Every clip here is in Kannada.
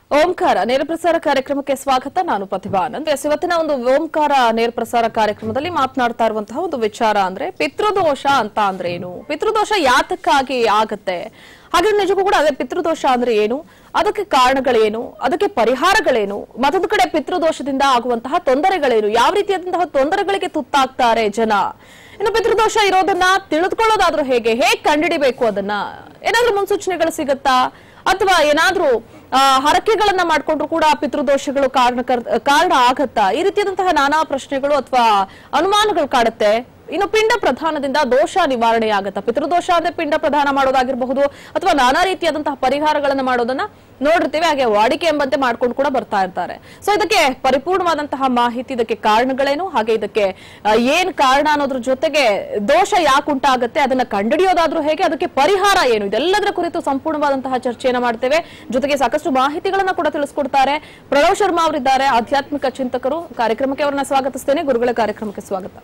ಓಂಕಾರ ನೇರ ಪ್ರಸಾರ ಕಾರ್ಯಕ್ರಮಕ್ಕೆ ಸ್ವಾಗತ ನಾನು ಪ್ರತಿಭಾ ಆನಂದ್ ಎಸ್ ಇವತ್ತಿನ ಒಂದು ಓಂಕಾರ ನೇರ ಪ್ರಸಾರ ಕಾರ್ಯಕ್ರಮದಲ್ಲಿ ಮಾತನಾಡ್ತಾ ಇರುವಂತಹ ಒಂದು ವಿಚಾರ ಅಂದ್ರೆ ಪಿತೃದೋಷ ಅಂತ ಅಂದ್ರೆ ಏನು ಪಿತೃದೋಷ ಯಾತಕ್ಕಾಗಿ ಆಗತ್ತೆ ಹಾಗೆ ನಿಜಕ್ಕೂ ಕೂಡ ಅದೇ ಪಿತೃದೋಷ ಅಂದ್ರೆ ಏನು ಅದಕ್ಕೆ ಕಾರಣಗಳೇನು ಅದಕ್ಕೆ ಪರಿಹಾರಗಳೇನು ಮತ್ತೊಂದು ಕಡೆ ಪಿತೃದೋಷದಿಂದ ಆಗುವಂತಹ ತೊಂದರೆಗಳೇನು ಯಾವ ರೀತಿಯಾದಂತಹ ತೊಂದರೆಗಳಿಗೆ ತುತ್ತಾಗ್ತಾರೆ ಜನ ಇನ್ನು ಪಿತೃದೋಷ ಇರೋದನ್ನ ತಿಳಿದುಕೊಳ್ಳೋದಾದ್ರೂ ಹೇಗೆ ಹೇಗೆ ಕಂಡುಹಿಡಿಬೇಕು ಅದನ್ನ ಏನಾದ್ರೂ ಮುನ್ಸೂಚನೆಗಳು ಸಿಗುತ್ತಾ ಅಥವಾ ಏನಾದ್ರೂ ಆ, ಹರಕೆಗಳನ್ನ ಮಾಡ್ಕೊಂಡ್ರು ಕೂಡ ಪಿತೃದೋಷಗಳು ಕಾರಣ ಕಾರಣ ಆಗತ್ತಾ ಈ ರೀತಿಯಾದಂತಹ ನಾನಾ ಪ್ರಶ್ನೆಗಳು ಅಥವಾ ಅನುಮಾನಗಳು ಕಾಡುತ್ತೆ ಇನ್ನು ಪಿಂಡ ಪ್ರಧಾನದಿಂದ ದೋಷ ನಿವಾರಣೆ ಆಗತ್ತಾ ಪಿತೃದೋಷ ಅಂದ್ರೆ ಪಿಂಡ ಪ್ರದಾನ ಮಾಡೋದಾಗಿರಬಹುದು ಅಥವಾ ನಾನಾ ರೀತಿಯಾದಂತಹ ಪರಿಹಾರಗಳನ್ನ ಮಾಡೋದನ್ನ ನೋಡಿರ್ತೀವಿ ಹಾಗೆ ವಾಡಿಕೆ ಎಂಬಂತೆ ಮಾಡ್ಕೊಂಡು ಕೂಡ ಬರ್ತಾ ಇರ್ತಾರೆ ಸೊ ಇದಕ್ಕೆ ಪರಿಪೂರ್ಣವಾದಂತಹ ಮಾಹಿತಿ ಇದಕ್ಕೆ ಕಾರಣಗಳೇನು ಹಾಗೆ ಇದಕ್ಕೆ ಆ, ಏನ್ ಕಾರಣ ಅನ್ನೋದ್ರ ಜೊತೆಗೆ ದೋಷ ಯಾಕೆ ಉಂಟಾಗುತ್ತೆ ಅದನ್ನ ಕಂಡುಹಿಡಿಯೋದಾದ್ರೂ ಹೇಗೆ ಅದಕ್ಕೆ ಪರಿಹಾರ ಏನು ಇದೆಲ್ಲದರ ಕುರಿತು ಸಂಪೂರ್ಣವಾದಂತಹ ಚರ್ಚೆಯನ್ನ ಮಾಡ್ತೇವೆ ಜೊತೆಗೆ ಸಾಕಷ್ಟು ಮಾಹಿತಿಗಳನ್ನ ಕೂಡ ತಿಳಿಸ್ಕೊಡ್ತಾರೆ ಪ್ರಣವ್ ಶರ್ಮಾ ಅವರಿದ್ದಾರೆ ಆಧ್ಯಾತ್ಮಿಕ ಚಿಂತಕರು ಕಾರ್ಯಕ್ರಮಕ್ಕೆ ಅವರನ್ನ ಸ್ವಾಗತಿಸ್ತೇನೆ ಗುರುಗಳ ಕಾರ್ಯಕ್ರಮಕ್ಕೆ ಸ್ವಾಗತ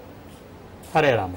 ಹರೇ ರಾಮ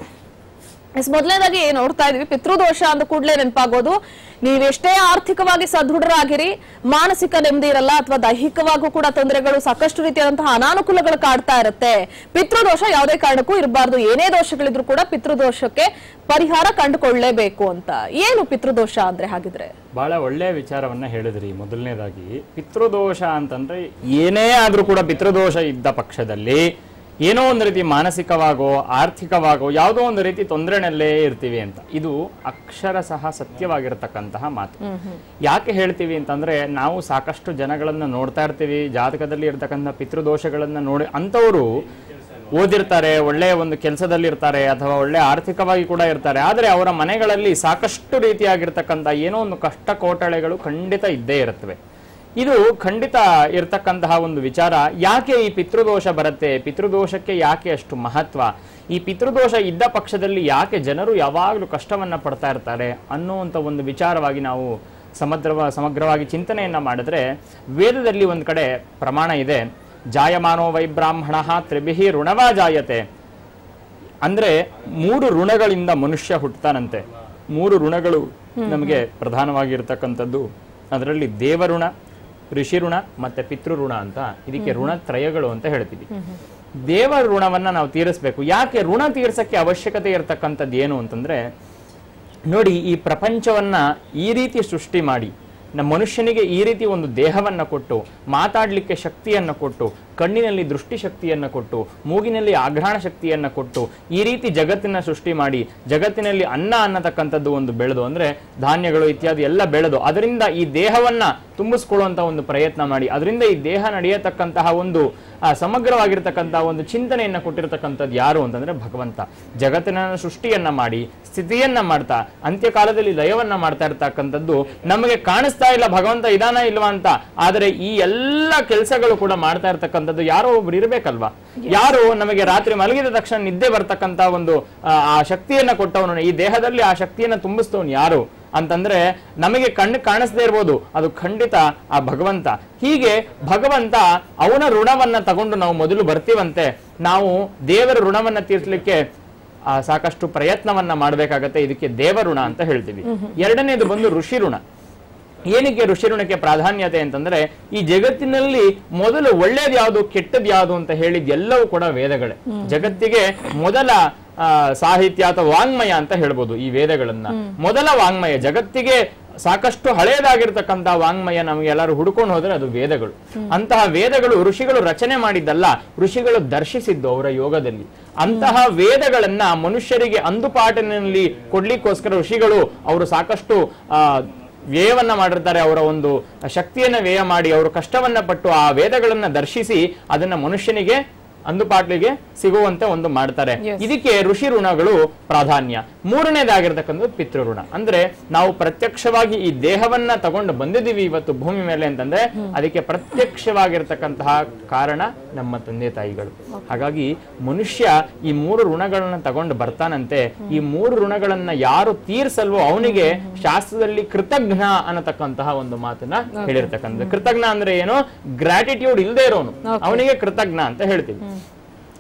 ಎಸ್ ಮೊದಲನೇದಾಗಿ ನೋಡ್ತಾ ಇದೀವಿ ಪಿತೃದೋಷ ಅಂದ ಕೂಡಲೇ ನೆನಪಾಗೋದು ನೀವೆಷ್ಟೇ ಆರ್ಥಿಕವಾಗಿ ಸದೃಢರಾಗಿರಿ ಮಾನಸಿಕ ನೆಮ್ಮದಿ ಇರಲ್ಲ ಅಥವಾ ದೈಹಿಕವಾಗೂ ಕೂಡ ತೊಂದರೆಗಳು ಸಾಕಷ್ಟು ರೀತಿಯಾದಂತಹ ಅನಾನುಕೂಲಗಳು ಕಾಡ್ತಾ ಇರುತ್ತೆ ಪಿತೃದೋಷ ಯಾವುದೇ ಕಾರಣಕ್ಕೂ ಇರಬಾರ್ದು ಏನೇ ದೋಷಗಳಿದ್ರು ಕೂಡ ಪಿತೃದೋಷಕ್ಕೆ ಪರಿಹಾರ ಕಂಡುಕೊಳ್ಳಲೇಬೇಕು ಅಂತ ಏನು ಪಿತೃದೋಷ ಅಂದ್ರೆ ಹಾಗಿದ್ರೆ ಬಹಳ ಒಳ್ಳೆಯ ವಿಚಾರವನ್ನ ಹೇಳಿದ್ರಿ ಮೊದಲನೇದಾಗಿ ಪಿತೃದೋಷ ಅಂತಂದ್ರೆ ಏನೇ ಆದ್ರೂ ಕೂಡ ಪಿತೃದೋಷ ಇದ್ದ ಪಕ್ಷದಲ್ಲಿ ಏನೋ ಒಂದು ರೀತಿ ಮಾನಸಿಕವಾಗೋ ಆರ್ಥಿಕವಾಗೋ ಯಾವುದೋ ಒಂದು ರೀತಿ ತೊಂದರೆನಲ್ಲೇ ಇರ್ತೀವಿ ಅಂತ ಇದು ಅಕ್ಷರ ಸಹ ಸತ್ಯವಾಗಿರತಕ್ಕಂತಹ ಮಾತು ಯಾಕೆ ಹೇಳ್ತೀವಿ ಅಂತಂದ್ರೆ ನಾವು ಸಾಕಷ್ಟು ಜನಗಳನ್ನ ನೋಡ್ತಾ ಇರ್ತೀವಿ ಜಾತಕದಲ್ಲಿ ಇರ್ತಕ್ಕಂಥ ಪಿತೃದೋಷಗಳನ್ನ ನೋಡಿ ಅಂಥವರು ಓದಿರ್ತಾರೆ ಒಳ್ಳೆಯ ಒಂದು ಕೆಲಸದಲ್ಲಿ ಇರ್ತಾರೆ ಅಥವಾ ಒಳ್ಳೆ ಆರ್ಥಿಕವಾಗಿ ಕೂಡ ಇರ್ತಾರೆ ಆದರೆ ಅವರ ಮನೆಗಳಲ್ಲಿ ಸಾಕಷ್ಟು ರೀತಿಯಾಗಿರ್ತಕ್ಕಂಥ ಏನೋ ಒಂದು ಕಷ್ಟ ಕೋಟಳೆಗಳು ಖಂಡಿತ ಇದ್ದೇ ಇರುತ್ತವೆ ಇದು ಖಂಡಿತ ಇರತಕ್ಕಂತಹ ಒಂದು ವಿಚಾರ ಯಾಕೆ ಈ ಪಿತೃದೋಷ ಬರುತ್ತೆ ಪಿತೃದೋಷಕ್ಕೆ ಯಾಕೆ ಅಷ್ಟು ಮಹತ್ವ ಈ ಪಿತೃದೋಷ ಇದ್ದ ಪಕ್ಷದಲ್ಲಿ ಯಾಕೆ ಜನರು ಯಾವಾಗಲೂ ಕಷ್ಟವನ್ನ ಪಡ್ತಾ ಇರ್ತಾರೆ ಅನ್ನುವಂಥ ಒಂದು ವಿಚಾರವಾಗಿ ನಾವು ಸಮಗ್ರವ ಸಮಗ್ರವಾಗಿ ಚಿಂತನೆಯನ್ನ ಮಾಡಿದ್ರೆ ವೇದದಲ್ಲಿ ಒಂದು ಕಡೆ ಪ್ರಮಾಣ ಇದೆ ಜಾಯಮಾನೋ ವೈಬ್ರಾಹ್ಮಣ ತ್ರಿಭಿಹಿ ಋಣವಾ ಜಾಯತೆ ಅಂದ್ರೆ ಮೂರು ಋಣಗಳಿಂದ ಮನುಷ್ಯ ಹುಟ್ಟುತ್ತಾನಂತೆ ಮೂರು ಋಣಗಳು ನಮಗೆ ಪ್ರಧಾನವಾಗಿರ್ತಕ್ಕಂಥದ್ದು ಅದರಲ್ಲಿ ದೇವಋಣ ಋಷಿ ಋಣ ಮತ್ತೆ ಪಿತೃ ಋಣ ಅಂತ ಇದಕ್ಕೆ ಋಣತ್ರಯಗಳು ಅಂತ ಹೇಳ್ತೀವಿ ದೇವರ ಋಣವನ್ನ ನಾವು ತೀರಿಸ್ಬೇಕು ಯಾಕೆ ಋಣ ತೀರ್ಸಕ್ಕೆ ಅವಶ್ಯಕತೆ ಇರತಕ್ಕಂಥದ್ದು ಏನು ಅಂತಂದ್ರೆ ನೋಡಿ ಈ ಪ್ರಪಂಚವನ್ನ ಈ ರೀತಿ ಸೃಷ್ಟಿ ಮಾಡಿ ನಮ್ಮ ಮನುಷ್ಯನಿಗೆ ಈ ರೀತಿ ಒಂದು ದೇಹವನ್ನ ಕೊಟ್ಟು ಮಾತಾಡ್ಲಿಕ್ಕೆ ಶಕ್ತಿಯನ್ನ ಕೊಟ್ಟು ಕಣ್ಣಿನಲ್ಲಿ ದೃಷ್ಟಿ ಶಕ್ತಿಯನ್ನ ಕೊಟ್ಟು ಮೂಗಿನಲ್ಲಿ ಆಘ್ರಾಣ ಶಕ್ತಿಯನ್ನ ಕೊಟ್ಟು ಈ ರೀತಿ ಜಗತ್ತಿನ ಸೃಷ್ಟಿ ಮಾಡಿ ಜಗತ್ತಿನಲ್ಲಿ ಅನ್ನ ಅನ್ನತಕ್ಕಂಥದ್ದು ಒಂದು ಬೆಳೆದು ಅಂದ್ರೆ ಧಾನ್ಯಗಳು ಇತ್ಯಾದಿ ಎಲ್ಲ ಬೆಳೆದು ಅದರಿಂದ ಈ ದೇಹವನ್ನ ತುಂಬಿಸ್ಕೊಳ್ಳುವಂತ ಒಂದು ಪ್ರಯತ್ನ ಮಾಡಿ ಅದರಿಂದ ಈ ದೇಹ ನಡೆಯತಕ್ಕಂತಹ ಒಂದು ಆ, ಸಮಗ್ರವಾಗಿರ್ತಕ್ಕಂತಹ ಒಂದು ಚಿಂತನೆಯನ್ನ ಕೊಟ್ಟಿರತಕ್ಕಂಥದ್ದು ಯಾರು ಅಂತಂದ್ರೆ ಭಗವಂತ ಜಗತ್ತಿನ ಸೃಷ್ಟಿಯನ್ನ ಮಾಡಿ ಸ್ಥಿತಿಯನ್ನ ಮಾಡ್ತಾ ಅಂತ್ಯಕಾಲದಲ್ಲಿ ಲಯವನ್ನ ಮಾಡ್ತಾ ಇರ್ತಕ್ಕಂಥದ್ದು ನಮಗೆ ಕಾಣಿಸ್ತಾ ಇಲ್ಲ ಭಗವಂತ ಇದಾನ ಇಲ್ವಾ ಅಂತ ಆದರೆ ಈ ಎಲ್ಲ ಕೆಲಸಗಳು ಕೂಡ ಮಾಡ್ತಾ ಇರ್ತಕ್ಕಂಥದ್ದು ಯಾರೋ ಒಬ್ರು ಇರ್ಬೇಕಲ್ವಾ ಯಾರು ನಮಗೆ ರಾತ್ರಿ ಮಲಗಿದ ತಕ್ಷಣ ನಿದ್ದೆ ಬರ್ತಕ್ಕಂತ ಒಂದು ಆ, ಆ ಶಕ್ತಿಯನ್ನ ಕೊಟ್ಟವನು ಈ ದೇಹದಲ್ಲಿ ಆ ಶಕ್ತಿಯನ್ನ ತುಂಬಿಸ್ತವನು ಯಾರು ಅಂತಂದ್ರೆ ನಮಗೆ ಕಣ್ಣು ಕಾಣಿಸದೇ ಇರ್ಬೋದು ಅದು ಖಂಡಿತ ಆ ಭಗವಂತ ಹೀಗೆ ಭಗವಂತ ಅವನ ಋಣವನ್ನ ತಗೊಂಡು ನಾವು ಮೊದಲು ಬರ್ತೀವಂತೆ ನಾವು ದೇವರ ಋಣವನ್ನ ತೀರ್ಸ್ಲಿಕ್ಕೆ ಆ, ಸಾಕಷ್ಟು ಪ್ರಯತ್ನವನ್ನ ಮಾಡಬೇಕಾಗತ್ತೆ ಇದಕ್ಕೆ ದೇವಋಣ ಅಂತ ಹೇಳ್ತೀವಿ ಎರಡನೇದು ಬಂದು ಋಷಿ ಋಣ ಏನಕ್ಕೆ ಋಷಿ ಋಣಕ್ಕೆ ಪ್ರಾಧಾನ್ಯತೆ ಅಂತಂದ್ರೆ ಈ ಜಗತ್ತಿನಲ್ಲಿ ಮೊದಲು ಒಳ್ಳೇದು ಯಾವುದು ಕೆಟ್ಟದ್ ಯಾವುದು ಅಂತ ಹೇಳಿದ್ ಎಲ್ಲವೂ ಕೂಡ ವೇದಗಳೇ ಜಗತ್ತಿಗೆ ಮೊದಲ ಆ, ಸಾಹಿತ್ಯ ಅಥವಾ ವಾಂಗ್ಮಯ ಅಂತ ಹೇಳ್ಬೋದು ಈ ವೇದಗಳನ್ನ ಮೊದಲ ವಾಂಗ್ಮಯ ಜಗತ್ತಿಗೆ ಸಾಕಷ್ಟು ಹಳೆಯದಾಗಿರ್ತಕ್ಕಂತಹ ವಾಂಗ್ಮಯ ನಮಗೆ ಎಲ್ಲರೂ ಹುಡುಕೊಂಡು ಹೋದ್ರೆ ಅದು ವೇದಗಳು ಅಂತಹ ವೇದಗಳು ಋಷಿಗಳು ರಚನೆ ಮಾಡಿದ್ದಲ್ಲ ಋಷಿಗಳು ದರ್ಶಿಸಿದ್ದು ಅವರ ಯೋಗದಲ್ಲಿ ಅಂತಹ ವೇದಗಳನ್ನ ಮನುಷ್ಯರಿಗೆ ಅಂದುಪಾಟಿನಲ್ಲಿ ಕೊಡ್ಲಿಕ್ಕೋಸ್ಕರ ಋಷಿಗಳು ಅವರು ಸಾಕಷ್ಟು ಆ ವ್ಯಯವನ್ನ ಮಾಡಿರ್ತಾರೆ ಅವರ ಒಂದು ಶಕ್ತಿಯನ್ನ ವ್ಯಯ ಮಾಡಿ ಅವರು ಕಷ್ಟವನ್ನ ಪಟ್ಟು ಆ ವೇದಗಳನ್ನ ದರ್ಶಿಸಿ ಅದನ್ನ ಮನುಷ್ಯನಿಗೆ ಅಂದುಪಾಟ್ಲಿಗೆ ಸಿಗುವಂತೆ ಒಂದು ಮಾಡ್ತಾರೆ Yes. ಇದಕ್ಕೆ ಋಷಿ ಋಣಗಳು ಪ್ರಾಧಾನ್ಯ ಮೂರನೇದಾಗಿರ್ತಕ್ಕಂಥದ್ದು ಪಿತೃ ಋಣ ಅಂದ್ರೆ ನಾವು ಪ್ರತ್ಯಕ್ಷವಾಗಿ ಈ ದೇಹವನ್ನ ತಗೊಂಡು ಬಂದಿದ್ದೀವಿ ಇವತ್ತು ಭೂಮಿ ಮೇಲೆ ಅಂತಂದ್ರೆ ಅದಕ್ಕೆ ಪ್ರತ್ಯಕ್ಷವಾಗಿರ್ತಕ್ಕಂತಹ ಕಾರಣ ನಮ್ಮ ತಂದೆ ತಾಯಿಗಳು ಹಾಗಾಗಿ ಮನುಷ್ಯ ಈ ಮೂರು ಋಣಗಳನ್ನ ತಗೊಂಡು ಬರ್ತಾನಂತೆ ಈ ಮೂರು ಋಣಗಳನ್ನ ಯಾರು ತೀರ್ಸಲ್ವೋ ಅವನಿಗೆ ಶಾಸ್ತ್ರದಲ್ಲಿ ಕೃತಜ್ಞ ಅನ್ನತಕ್ಕಂತಹ ಒಂದು ಮಾತನ್ನ ಹೇಳಿರ್ತಕ್ಕಂಥ ಕೃತಜ್ಞ ಅಂದ್ರೆ ಏನು ಗ್ರಾಟಿಟ್ಯೂಡ್ ಇಲ್ಲದೆ ಇರೋನು ಅವನಿಗೆ ಕೃತಜ್ಞ ಅಂತ ಹೇಳ್ತೀವಿ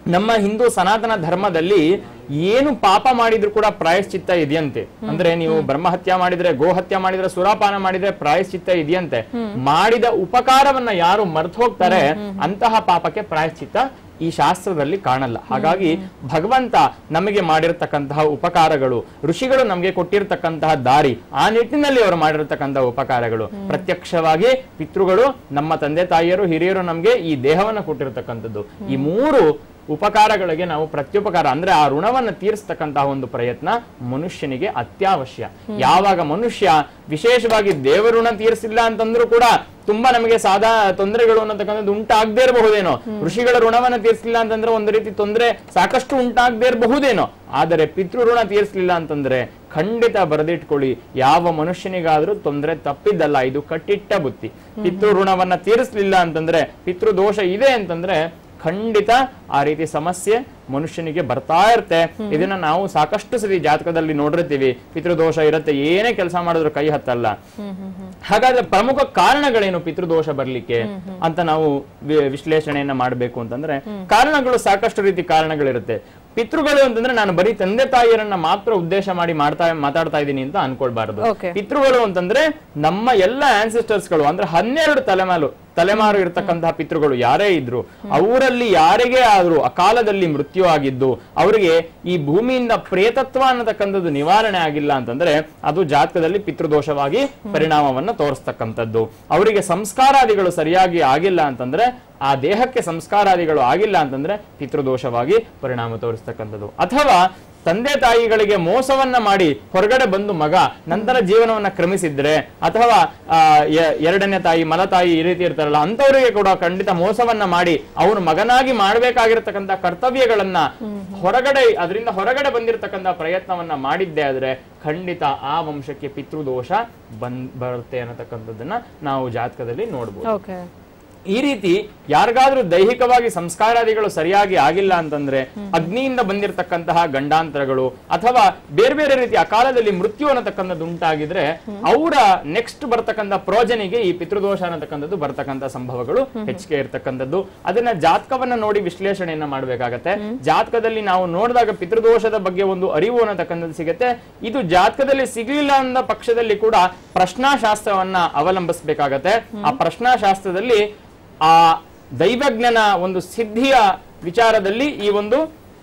ನಮ್ಮ ಹಿಂದೂ ಸನಾತನ ಧರ್ಮದಲ್ಲಿ ಏನು ಪಾಪ ಮಾಡಿದ್ರು ಕೂಡ ಪ್ರಾಯಶ್ಚಿತ್ತ ಇದೆಯಂತೆ ಅಂದ್ರೆ ನೀವು ಬ್ರಹ್ಮಹತ್ಯ ಮಾಡಿದ್ರೆ ಗೋಹತ್ಯ ಮಾಡಿದ್ರೆ ಸುರಾಪಾನ ಮಾಡಿದ್ರೆ ಪ್ರಾಯಶ್ಚಿತ್ತ ಇದೆಯಂತೆ ಮಾಡಿದ ಉಪಕಾರವನ್ನ ಯಾರು ಮರ್ತು ಹೋಗ್ತಾರೆ ಅಂತಹ ಪಾಪಕ್ಕೆ ಪ್ರಾಯಶ್ಚಿತ್ತ ಈ ಶಾಸ್ತ್ರದಲ್ಲಿ ಕಾಣಲ್ಲ ಹಾಗಾಗಿ ಭಗವಂತ ನಮಗೆ ಮಾಡಿರತಕ್ಕಂತಹ ಉಪಕಾರಗಳು ಋಷಿಗಳು ನಮಗೆ ಕೊಟ್ಟಿರತಕ್ಕಂತಹ ದಾರಿ ಆ ನಿಟ್ಟಿನಲ್ಲಿ ಅವರು ಮಾಡಿರತಕ್ಕಂತಹ ಉಪಕಾರಗಳು ಪ್ರತ್ಯಕ್ಷವಾಗಿ ಪಿತೃಗಳು ನಮ್ಮ ತಂದೆ ತಾಯಿಯರು ಹಿರಿಯರು ನಮಗೆ ಈ ದೇಹವನ್ನು ಕೊಟ್ಟಿರತಕ್ಕಂಥದ್ದು ಈ ಮೂರು ಉಪಕಾರಗಳಿಗೆ ನಾವು ಪ್ರತ್ಯುಪಕಾರ ಅಂದ್ರೆ ಆ ಋಣವನ್ನು ತೀರಿಸ್ತಕ್ಕಂತಹ ಒಂದು ಪ್ರಯತ್ನ ಮನುಷ್ಯನಿಗೆ ಅತ್ಯವಶ್ಯ ಯಾವಾಗ ಮನುಷ್ಯ ವಿಶೇಷವಾಗಿ ದೇವಋಣ ತೀರಿಸಿಲ್ಲ ಅಂತಂದ್ರೂ ಕೂಡ ತುಂಬಾ ನಮಗೆ ಸಾದಾ ತೊಂದರೆಗಳು ಅನ್ನತಕ್ಕಂಥದ್ದು ಉಂಟಾಗದೇ ಇರಬಹುದೇನೋ ಋಷಿಗಳ ಋಣವನ್ನ ತೀರಿಸಲಿಲ್ಲ ಅಂತಂದ್ರೆ ಒಂದು ರೀತಿ ತೊಂದರೆ ಸಾಕಷ್ಟು ಉಂಟಾಗದೇ ಇರಬಹುದೇನೋ ಆದರೆ ಪಿತೃ ಋಣ ತೀರಿಸಲಿಲ್ಲ ಅಂತಂದ್ರೆ ಖಂಡಿತ ಬರೆದಿಟ್ಕೊಳ್ಳಿ ಯಾವ ಮನುಷ್ಯನಿಗಾದ್ರೂ ತೊಂದರೆ ತಪ್ಪಿದ್ದಲ್ಲ ಇದು ಕಟ್ಟಿಟ್ಟ ಬುತ್ತಿ ಪಿತೃ ಋಣವನ್ನ ತೀರಿಸಲಿಲ್ಲ ಅಂತಂದ್ರೆ ಪಿತೃ ದೋಷ ಇದೆ ಅಂತಂದ್ರೆ ಖಂಡಿತ ಆ ರೀತಿ ಸಮಸ್ಯೆ ಮನುಷ್ಯನಿಗೆ ಬರ್ತಾ ಇರುತ್ತೆ ಇದನ್ನ ನಾವು ಸಾಕಷ್ಟು ಸತಿ ಜಾತಕದಲ್ಲಿ ನೋಡಿರ್ತೀವಿ ಪಿತೃದೋಷ ಇರುತ್ತೆ ಏನೇ ಕೆಲಸ ಮಾಡಿದ್ರು ಕೈ ಹತ್ತಲ್ಲ ಹಾಗಾದ್ರೆ ಪ್ರಮುಖ ಕಾರಣಗಳೇನು ಪಿತೃದೋಷ ಬರ್ಲಿಕ್ಕೆ ಅಂತ ನಾವು ವಿ- ವಿಶ್ಲೇಷಣೆಯನ್ನ ಮಾಡಬೇಕು ಅಂತಂದ್ರೆ ಕಾರಣಗಳು ಸಾಕಷ್ಟು ರೀತಿ ಕಾರಣಗಳಿರುತ್ತೆ ಪಿತೃಗಳು ಅಂತಂದ್ರೆ ನಾನು ಬರೀ ತಂದೆ ತಾಯಿಯರನ್ನ ಮಾತ್ರ ಉದ್ದೇಶ ಮಾಡಿ ಮಾಡ್ತಾ ಮಾತಾಡ್ತಾ ಇದ್ದೀನಿ ಅಂತ ಅನ್ಕೊಳ್ಬಾರದು Okay. ಪಿತೃಗಳು ಅಂತಂದ್ರೆ ನಮ್ಮ ಎಲ್ಲ ಆನ್ಸಿಸ್ಟರ್ಸ್ ಗಳು ಅಂದ್ರೆ ಹನ್ನೆರಡು ತಲೆಮಾರು ತಲೆಮಾರು ಇರತಕ್ಕಂತಹ ಪಿತೃಗಳು ಯಾರೇ ಇದ್ರು ಅವರಲ್ಲಿ ಯಾರಿಗೇ ಆದ್ರೂ ಅಕಾಲದಲ್ಲಿ ಮೃತ್ಯು ಆಗಿದ್ದು ಅವರಿಗೆ ಈ ಭೂಮಿಯಿಂದ ಪ್ರೇತತ್ವ ಅನ್ನತಕ್ಕಂಥದ್ದು ನಿವಾರಣೆ ಆಗಿಲ್ಲ ಅಂತಂದ್ರೆ ಅದು ಜಾತಕದಲ್ಲಿ ಪಿತೃದೋಷವಾಗಿ ಪರಿಣಾಮವನ್ನ ತೋರಿಸ್ತಕ್ಕಂಥದ್ದು ಅವರಿಗೆ ಸಂಸ್ಕಾರಾದಿಗಳು ಸರಿಯಾಗಿ ಆಗಿಲ್ಲ ಅಂತಂದ್ರೆ ಆ ದೇಹಕ್ಕೆ ಸಂಸ್ಕಾರಾದಿಗಳು ಆಗಿಲ್ಲ ಅಂತಂದ್ರೆ ಪಿತೃದೋಷವಾಗಿ ಪರಿಣಾಮ ತೋರಿಸ್ತಕ್ಕಂಥದ್ದು ಅಥವಾ ತಂದೆ ತಾಯಿಗಳಿಗೆ ಮೋಸವನ್ನ ಮಾಡಿ ಹೊರಗಡೆ ಬಂದು ಮಗ ನಂತರ ಜೀವನವನ್ನ ಕ್ರಮಿಸಿದ್ರೆ ಅಥವಾ ಆ, ಎ- ಎರಡನೇ ತಾಯಿ ಮಲತಾಯಿ ಈ ರೀತಿ ಇರ್ತಾರಲ್ಲ ಅಂತವರಿಗೆ ಕೂಡ ಖಂಡಿತ ಮೋಸವನ್ನ ಮಾಡಿ ಅವನು ಮಗನಾಗಿ ಮಾಡಬೇಕಾಗಿರ್ತಕ್ಕಂಥ ಕರ್ತವ್ಯಗಳನ್ನ ಹೊರಗಡೆ ಅದರಿಂದ ಹೊರಗಡೆ ಬಂದಿರತಕ್ಕಂಥ ಪ್ರಯತ್ನವನ್ನ ಮಾಡಿದ್ದೆ ಆದ್ರೆ ಖಂಡಿತ ಆ ವಂಶಕ್ಕೆ ಪಿತೃದೋಷ ಬಂದ್ ಬರುತ್ತೆ ಅನ್ನತಕ್ಕಂಥದ್ದನ್ನ ನಾವು ಜಾತಕದಲ್ಲಿ ನೋಡ್ಬೋದು ಓಕೆ ಈ ರೀತಿ ಯಾರಿಗಾದ್ರೂ ದೈಹಿಕವಾಗಿ ಸಂಸ್ಕಾರಾದಿಗಳು ಸರಿಯಾಗಿ ಆಗಿಲ್ಲ ಅಂತಂದ್ರೆ ಅಗ್ನಿಯಿಂದ ಬಂದಿರತಕ್ಕಂತಹ ಗಂಡಾಂತರಗಳು ಅಥವಾ ಬೇರೆ ಬೇರೆ ರೀತಿ ಅಕಾಲದಲ್ಲಿ ಮೃತ್ಯು ಅನ್ನತಕ್ಕಂಥದ್ದು ಉಂಟಾಗಿದ್ರೆ ಅವರ ನೆಕ್ಸ್ಟ್ ಬರ್ತಕ್ಕಂಥ ಪ್ರೋಜನಿಗೆ ಈ ಪಿತೃದೋಷ ಅನ್ನತಕ್ಕಂಥದ್ದು ಬರ್ತಕ್ಕಂಥ ಸಂಭವಗಳು ಹೆಚ್ಚಿಗೆ ಇರ್ತಕ್ಕಂಥದ್ದು ಅದನ್ನ ಜಾತಕವನ್ನ ನೋಡಿ ವಿಶ್ಲೇಷಣೆಯನ್ನ ಮಾಡ್ಬೇಕಾಗತ್ತೆ ಜಾತಕದಲ್ಲಿ ನಾವು ನೋಡಿದಾಗ ಪಿತೃದೋಷದ ಬಗ್ಗೆ ಒಂದು ಅರಿವು ಅನ್ನತಕ್ಕಂಥದ್ದು ಸಿಗುತ್ತೆ ಇದು ಜಾತಕದಲ್ಲಿ ಸಿಗಲಿಲ್ಲ ಅನ್ನೋ ಪಕ್ಷದಲ್ಲಿ ಕೂಡ ಪ್ರಶ್ನಾಶಾಸ್ತ್ರವನ್ನ ಅವಲಂಬಿಸಬೇಕಾಗತ್ತೆ ಆ ಪ್ರಶ್ನಾಶಾಸ್ತ್ರದಲ್ಲಿ ಆ ದೈವಜ್ಞನ ಒಂದು ಸಿದ್ಧಿಯ ವಿಚಾರದಲ್ಲಿ ಈ ಒಂದು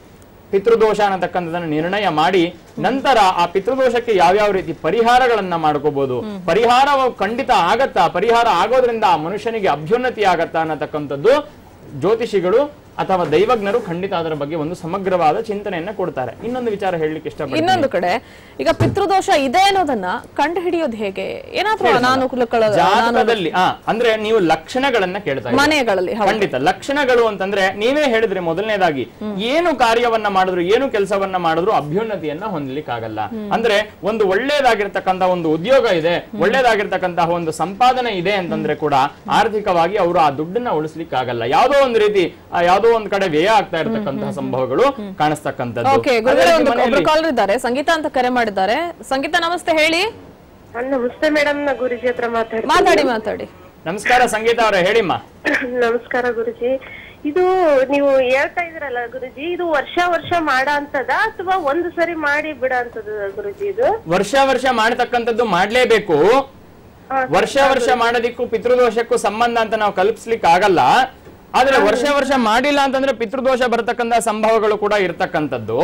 ಪಿತೃದೋಷ ಅನ್ನತಕ್ಕಂಥದನ್ನ ನಿರ್ಣಯ ಮಾಡಿ ನಂತರ ಆ ಪಿತೃದೋಷಕ್ಕೆ ಯಾವ್ಯಾವ ರೀತಿ ಪರಿಹಾರಗಳನ್ನ ಮಾಡ್ಕೋಬಹುದು ಪರಿಹಾರ ಖಂಡಿತ ಆಗತ್ತಾ ಪರಿಹಾರ ಆಗೋದ್ರಿಂದ ಆ ಮನುಷ್ಯನಿಗೆ ಅಭ್ಯುನ್ನತಿ ಆಗತ್ತಾ ಅನ್ನತಕ್ಕಂಥದ್ದು ಜ್ಯೋತಿಷಿಗಳು ಅಥವಾ ದೈವಜ್ಞರು ಖಂಡಿತ ಅದರ ಬಗ್ಗೆ ಒಂದು ಸಮಗ್ರವಾದ ಚಿಂತನೆಯನ್ನ ಕೊಡ್ತಾರೆ ಇನ್ನೊಂದು ವಿಚಾರ ಹೇಳಲಿಕ್ಕೆ ಇಷ್ಟಪಡ್ತೀನಿ ಇನ್ನೊಂದು ಕಡೆ ಈಗ ಪಿತೃದೋಷ ಇದೆ ಅನ್ನೋದನ್ನ ಕಂಡು ಹಿಡಿಯೋದು ಹೇಗೆ ಏನಾದ್ರೂ ಅನಾನುಕೂಲಗಳ ಜಾತಕದಲ್ಲಿ ಆ ಅಂದ್ರೆ ನೀವು ಲಕ್ಷಣಗಳನ್ನ ಕೇಳ್ತಾ ಇದ್ದೀರಿ. ಮನೆಗಳಲ್ಲಿ ಹೌದು. ಖಂಡಿತ ಲಕ್ಷಣಗಳು ಅಂತಂದ್ರೆ ನೀವೇ ಹೇಳಿದ್ರಿ ಮೊದಲನೇದಾಗಿ ಏನು ಕಾರ್ಯವನ್ನ ಮಾಡಿದ್ರು ಏನು ಕೆಲಸವನ್ನ ಮಾಡಿದ್ರು ಅಭ್ಯುನ್ನತಿಯನ್ನ ಹೊಂದಲಿಕ್ಕಾಗಲ್ಲ ಅಂದ್ರೆ ಒಂದು ಒಳ್ಳೇದಾಗಿರ್ತಕ್ಕಂತ ಒಂದು ಉದ್ಯೋಗ ಇದೆ ಒಳ್ಳೇದಾಗಿರ್ತಕ್ಕಂತಹ ಒಂದು ಸಂಪಾದನೆ ಇದೆ ಅಂತಂದ್ರೆ ಕೂಡ ಆರ್ಥಿಕವಾಗಿ ಅವರು ಆ ದುಡ್ಡನ್ನ ಉಳಿಸ್ಲಿಕ್ಕಾಗಲ್ಲ ಯಾವುದೋ ಒಂದು ರೀತಿ ಆ, ಯಾವುದೋ ಒಂದ್ ಕಡೆ ವ್ಯಯ ಆಗ್ತಾ ಇರ್ತಕ್ಕಂತಹ ಸಂಭವಗಳು ಕಾಣಿಸ್ತಕ್ಕಂಥದ್ದು ಓಕೆ ಅದೇ ಗುರುಗಳೇ ರೀತಿ ಒಂದು ಮನೆಯಲ್ಲಿ- ಒಬ್ರು ಕಾಲರ್ ಇದ್ದಾರೆ ಸಂಗೀತ ಅಂತ ಕರೆ ಮಾಡಿದ್ದಾರೆ ಸಂಗೀತ ನಮಸ್ತೆ ಹೇಳಿ ಆ, ನಮಸ್ತೆ ಮೇಡಮ್ ನಾ ಗುರುಜಿ ಹತ್ರ ಮಾತಾಡ್ತೀನಿ ಮಾತಾಡಿ ಮಾತಾಡಿ ನಮಸ್ಕಾರ ಸಂಗೀತ ಅವರೇ ಹೇಳಿಮ್ಮ ನಮಸ್ಕಾರ ಗುರುಜಿ ಇದು ನೀವು ಹೇಳ್ತಾ ಇದ್ರಲ್ಲ ಗುರುಜಿ ಇದು ವರ್ಷ ವರ್ಷ ಮಾಡ ಅಂತದ ಅಥವಾ ಒಂದು ಸರಿ ಮಾಡಿ ಬಿಡ ಅಂತದ ಗುರುಜಿ ಇದು ವರ್ಷ ವರ್ಷ ಮಾಡತಕ್ಕಂಥದ್ದು ಮಾಡ್ಲೇಬೇಕು ಹಾ, ವರ್ಷ ವರ್ಷ ಮಾಡೋದಿಕ್ಕೂ ಪಿತೃದೋಷಕ್ಕೂ ಸಂಬಂಧ ಅಂತ ನಾವು ಕಲ್ಪಿಸ್ಲಿಕ್ಕೆ ಆಗಲ್ಲ ಆದ್ರೆ ವರ್ಷ ವರ್ಷ ಮಾಡಿಲ್ಲ ಅಂತಂದ್ರೆ ಪಿತೃದೋಷ ಬರತಕ್ಕಂತ ಸಂಭವಗಳು ಕೂಡ ಇರ್ತಕ್ಕಂಥದ್ದು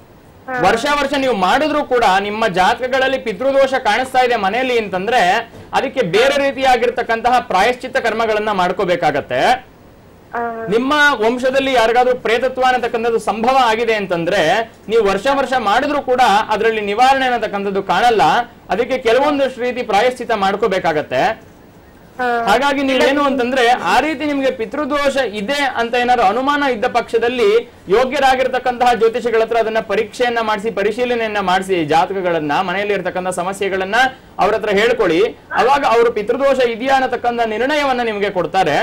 ವರ್ಷ ವರ್ಷ ನೀವು ಮಾಡಿದ್ರು ಕೂಡ ನಿಮ್ಮ ಜಾತಕಗಳಲ್ಲಿ ಪಿತೃದೋಷ ಕಾಣಿಸ್ತಾ ಇದೆ ಮನೆಯಲ್ಲಿ ಅಂತಂದ್ರೆ ಅದಕ್ಕೆ ಬೇರೆ ರೀತಿಯಾಗಿರ್ತಕ್ಕಂತಹ ಪ್ರಾಯಶ್ಚಿತ್ತ ಕರ್ಮಗಳನ್ನ ಮಾಡ್ಕೋಬೇಕಾಗತ್ತೆ ಆ, ನಿಮ್ಮ ವಂಶದಲ್ಲಿ ಯಾರಿಗಾದ್ರೂ ಪ್ರೇತತ್ವ ಅನ್ನತಕ್ಕಂಥದ್ದು ಸಂಭವ ಆಗಿದೆ ಅಂತಂದ್ರೆ ನೀವು ವರ್ಷ ವರ್ಷ ಮಾಡಿದ್ರು ಕೂಡ ಅದರಲ್ಲಿ ನಿವಾರಣೆ ಅನ್ನತಕ್ಕಂಥದ್ದು ಕಾಣಲ್ಲ ಅದಕ್ಕೆ ಕೆಲವೊಂದಷ್ಟು ರೀತಿ ಪ್ರಾಯಶ್ಚಿತ ಮಾಡ್ಕೋಬೇಕಾಗತ್ತೆ ಆ, ಹಾಗಾಗಿ ನೀವೇನು ಅಂತಂದ್ರೆ ಆ ರೀತಿ ನಿಮ್ಗೆ ಪಿತೃದೋಷ ಇದೆ ಅಂತ ಏನಾದ್ರು ಅನುಮಾನ ಇದ್ದ ಪಕ್ಷದಲ್ಲಿ ಯೋಗ್ಯರಾಗಿರ್ತಕ್ಕಂತಹ ಜ್ಯೋತಿಷಿಗಳ ಹತ್ರ ಅದನ್ನ ಪರೀಕ್ಷೆಯನ್ನ ಮಾಡಿಸಿ ಪರಿಶೀಲನೆಯನ್ನ ಮಾಡಿಸಿ ಜಾತಕಗಳನ್ನ ಮನೆಯಲ್ಲಿ ಇರ್ತಕ್ಕಂಥ ಸಮಸ್ಯೆಗಳನ್ನ ಅವ್ರ ಹತ್ರ ಹೇಳ್ಕೊಳ್ಳಿ ಅವಾಗ ಅವರು ಪಿತೃದೋಷ ಇದೆಯಾ ಅನ್ನತಕ್ಕಂಥ ನಿರ್ಣಯವನ್ನ ನಿಮ್ಗೆ ಕೊಡ್ತಾರೆ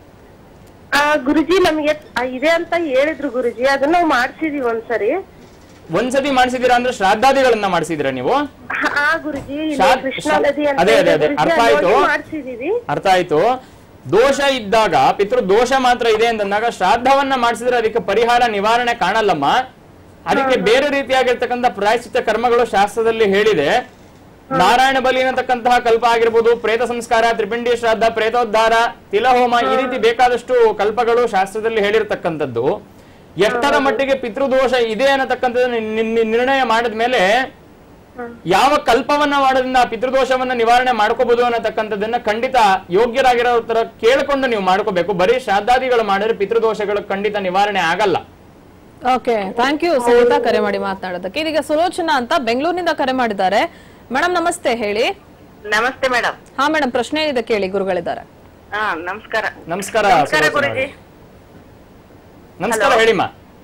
ಆ, ಗುರುಜಿ ನಮ್ಗೆ ಆ, ಇದೆ ಅಂತ ಹೇಳಿದ್ರು ಗುರುಜಿ ಅದನ್ನ ನಾವು ಮಾಡ್ಸಿದೀವಿ ಒಂದ್ಸರಿ ಒಂದ್ಸತಿ ಮಾಡಿಸಿದೀರಾ ಅಂದ್ರೆ ಶ್ರಾದ್ದಾದಿಗಳನ್ನ ಮಾಡಿಸಿದಿರಾ ನೀವು ಆ ಗುರುಜಿ ಇಲ್ಲಿ ಶಾದ್- ಕೃಷ್ಣಾ ಶಾದ್- ನದಿ ಅಂತ ಅದೇ, ಅದೇ, ಅದೇ. ಇದೆ ಗುರೂಜಿ, ಅರ್ಥ ಅಲ್ಲಿ ಆಯ್ತು. ಹೋಗಿ ಮಾಡ್ಸಿದೀವಿ ಅರ್ಥ ಆಯ್ತು ದೋಷ ಇದ್ದಾಗ ಪಿತೃ ದೋಷ ಮಾತ್ರ ಇದೆ ಅಂತಂದಾಗ ಶ್ರಾದ್ದವನ್ನ ಮಾಡಿಸಿದ್ರೆ ಅದಕ್ಕೆ ಪರಿಹಾರ ನಿವಾರಣೆ ಕಾಣಲ್ಲಮ್ಮ ಅದಕ್ಕೆ ಬೇರೆ ರೀತಿಯಾಗಿರ್ತಕ್ಕಂಥ ಪ್ರಾಯಶ್ಚಿತ್ತ ಕರ್ಮಗಳು ಶಾಸ್ತ್ರದಲ್ಲಿ ಹೇಳಿದೆ ನಾರಾಯಣ ಬಲಿ ಅನ್ನತಕ್ಕಂತಹ ಕಲ್ಪ ಆಗಿರ್ಬೋದು ಪ್ರೇತ ಸಂಸ್ಕಾರ ತ್ರಿಪಿಂಡಿ ಶ್ರಾದ್ದ ಪ್ರೇತೋದ್ಧಾರ ತಿಲಹೋಮ ಈ ರೀತಿ ಬೇಕಾದಷ್ಟು ಕಲ್ಪಗಳು ಶಾಸ್ತ್ರದಲ್ಲಿ ಹೇಳಿರ್ತಕ್ಕಂಥದ್ದು ಎಷ್ಟರ ಮಟ್ಟಿಗೆ ಪಿತೃದೋಷ ಇದೆ ಅನ್ನತಕ್ಕಂಥದ್ದು ನಿರ್ಣಯ ಮಾಡಿದ ಮೇಲೆ ಯಾವ ಕಲ್ಪವನ್ನ ಮಾಡೋದ್ರಿಂದ ಆ ಪಿತೃದೋಷವನ್ನ ನಿವಾರಣೆ ಮಾಡ್ಕೋಬಹುದು ಅನ್ನತಕ್ಕಂಥದ್ದನ್ನ ಖಂಡಿತ ಯೋಗ್ಯರಾಗಿರೋ ತರ ಕೇಳ್ಕೊಂಡು ನೀವು ಮಾಡ್ಕೋಬೇಕು ಬರೀ ಶ್ರಾದ್ದಾದಿಗಳು ಮಾಡಿದ್ರೆ ಪಿತೃದೋಷಗಳು ಖಂಡಿತ ನಿವಾರಣೆ ಆಗಲ್ಲ ಓಕೆ ಥ್ಯಾಂಕ್ ಯು ಸುನೀತಾ ಕರೆ ಮಾಡಿ ಮಾತನಾಡೋದಕ್ಕೆ ಇದೀಗ ಸುಲೋಚನಾ ಅಂತ ಬೆಂಗಳೂರಿನಿಂದ ಕರೆ ಮಾಡಿದ್ದಾರೆ ಮೇಡಮ್ ನಮಸ್ತೆ ಹೇಳಿ ನಮಸ್ತೆ ಮೇಡಮ್ ಹಾ ಮೇಡಮ್ ಪ್ರಶ್ನೆ ಇದೆ ಕೇಳಿ ಗುರುಗಳಿದ್ದಾರೆ ಹಾ ನಮಸ್ಕಾರ ನಮಸ್ಕಾರ ನಮಸ್ಕಾರ ಸುಲೋಚನಾ ಗುರುಜಿ ಅವರೇ. ನಮಸ್ಕಾರ ಹೇಳಿಮ್ಮ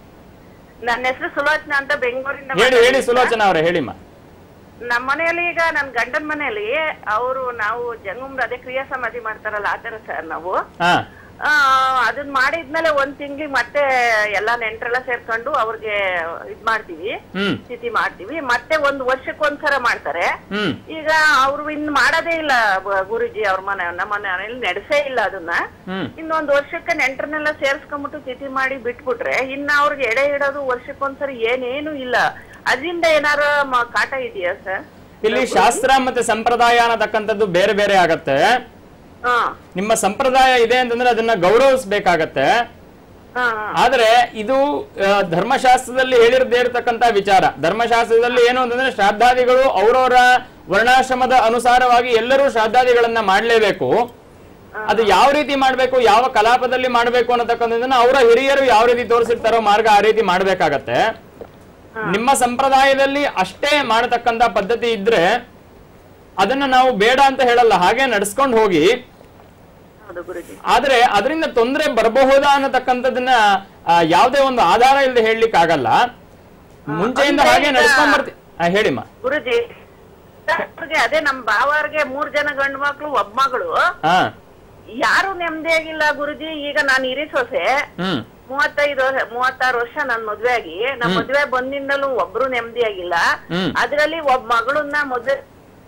ನನ್ನ ಹೆಸರು ಸುಲೋಚನಾ ಅಂತ ಬೆಂಗಳೂರಿಂದ ಹೇಳಿ ಹೇಳಿ ಮಾತಾಡ್ತಿದ್ದೀನಿ. ಸುಲೋಚನಾ ಅವರೇ ಹೇಳಿಮ್ಮ ನಮ್ಮ ಮನೆಯಲ್ಲಿ ಈಗ ನನ್ನ ಗಂಡನ ಮನೆಯಲ್ಲಿ ಅವರು ನಾವು ಜಂಗುಮ್ರ ಅದೇ ಕ್ರಿಯಾ ಸಮಾಧಿ ಮಾಡ್ತಾರಲ್ಲ ಆತರ ಸರ್ ನಾವು ಹಾ ಆ, ಅದನ್ನ ಮಾಡಿದ್ಮೇಲೆ ಒಂದ್ ತಿಂಗ್ಳಿಗೆ ಮತ್ತೆ ಎಲ್ಲಾ ನೆಂಟ್ರೆಲ್ಲ ಸೇರ್ಕೊಂಡು ಅವ್ರಿಗೆ ಇದ್ ಮಾಡ್ತೀವಿ ಹ್ಮ್ ಸ್ಥಿತಿ ಮಾಡ್ತೀವಿ ಮತ್ತೆ ಒಂದ್ ವರ್ಷಕ್ಕೊಂದ್ಸಲ ಮಾಡ್ತಾರೆ ಹ್ಮ್ ಈಗ ಅವ್ರು ಇನ್ ಮಾಡೋದೇ ಇಲ್ಲ ಬ- ಗುರುಜಿ ಅವ್ರ ಮನೆ ನಮ್ಮ ಮನೆಯಲ್ಲಿ ನಡೆಸೇ ಇಲ್ಲ ಅದನ್ನ ಹ್ಮ್ ಇನ್ನೊಂದ್ ವರ್ಷಕ್ಕೆ ನೆಂಟರನ್ನೆಲ್ಲ ಸೇರ್ಸ್ಕೊಂಡ್ಬಿಟ್ಟು ತಿಥಿ ಮಾಡಿ ಬಿಟ್ಬಿಟ್ರೆ ಇನ್ನ ಅವ್ರಿಗೆ ಎಡೆ ಇಡೋದು ವರ್ಷಕ್ಕೊಂದ್ಸರಿ ಏನೇನು ಇಲ್ಲ ಅದರಿಂದ ಏನಾರ ಮ- ಕಾಟ ಇದೆಯಾ ಸರ್ ಇಲ್ಲಿ ಶಾಸ್ತ್ರ ಮತ್ತೆ ಸಂಪ್ರದಾಯ ಅನ್ನತಕ್ಕಂಥದ್ದು ಬೇರೆ ಬೇರೆ ಆಗತ್ತೆ ಹಾ ನಿಮ್ಮ ಸಂಪ್ರದಾಯ ಇದೆ ಅಂತಂದ್ರೆ ಅದನ್ನ ಗೌರವಿಸ್ಬೇಕಾಗತ್ತೆ ಹಾ ಹಾ. ಆದ್ರೆ ಇದು ಆ, ಧರ್ಮಶಾಸ್ತ್ರದಲ್ಲಿ ಹೇಳಿರದೇ ಇರತಕ್ಕಂತ ವಿಚಾರ ಧರ್ಮಶಾಸ್ತ್ರದಲ್ಲಿ ಏನು ಅಂತಂದ್ರೆ ಶ್ರಾದ್ದಾದಿಗಳು ಅವರವರ ವರ್ಣಾಶ್ರಮದ ಅನುಸಾರವಾಗಿ ಎಲ್ಲರೂ ಶ್ರಾದ್ದಾದಿಗಳನ್ನ ಮಾಡಲೇಬೇಕು ಅದು ಯಾವ ರೀತಿ ಮಾಡ್ಬೇಕು ಯಾವ ಕಲಾಪದಲ್ಲಿ ಮಾಡ್ಬೇಕು ಅನ್ನತಕ್ಕಂಥದ್ದನ್ನ ಅವರ ಹಿರಿಯರು ಯಾವ ರೀತಿ ತೋರಿಸಿರ್ತಾರೋ ಮಾರ್ಗ ಆ ರೀತಿ ಮಾಡ್ಬೇಕಾಗತ್ತೆ ನಿಮ್ಮ ಸಂಪ್ರದಾಯದಲ್ಲಿ ಅಷ್ಟೇ ಮಾಡತಕ್ಕಂತ ಪದ್ಧತಿ ಇದ್ರೆ ಅದನ್ನ ನಾವು ಬೇಡ ಅಂತ ಹೇಳಲ್ಲ ಹಾಗೆ ನಡ್ಸ್ಕೊಂಡು ಹೋಗಿ ಹೌದು ಗುರುಜಿ ಆದ್ರೆ ಅದರಿಂದ ತೊಂದರೆ ಬರಬಹುದಾ ಅನ್ನತಕ್ಕಂಥದ್ದನ್ನ ಆ, ಯಾವುದೇ ಒಂದು ಆಧಾರ ಇಲ್ಲದೆ ಹೇಳಲಿಕ್ಕೆ ಆಗಲ್ಲ ಮುಂಚೆಯಿಂದ ಅಂದ್ರೆ ಹಾಗೆ ಈಗ- ನಡ್ಸ್ಕೊಂಡ್ ಬರ್ತಿ ಆ, ಹೇಳಿಮ್ಮ ಗುರುಜಿ ಅವ್ರಿಗೆ ಅದೇ ನಮ್ ಬಾವರ್ಗೆ ಮೂರ್ ಜನ ಗಂಡು ಮಕ್ಳು ಒಬ್ಬ ಮಗಳು ಹಾ ಯಾರು ನೆಮ್ಮದಿಯಾಗಿಲ್ಲ ಗುರುಜಿ ಈಗ ನಾನು ಹಿರಿ ಸೊಸೆ ಹ್ಮ್ ಮೂವತ್ತೈದು ವರ್ಷ ಮೂವತ್ತಾರು ವರ್ಷ ನನ್ ಮದ್ವೆ ಆಗಿ ನಮ್ ಮದ್ವೆ ಬಂದಿಂದಲೂ ಒಬ್ರು ನೆಮ್ಮದಿಯಾಗಿಲ್ಲ ಹ್ಮ್. ಅದ್ರಲ್ಲಿ ಒಬ್ಬ ಮಗಳನ್ನ ಮದ್ವೆ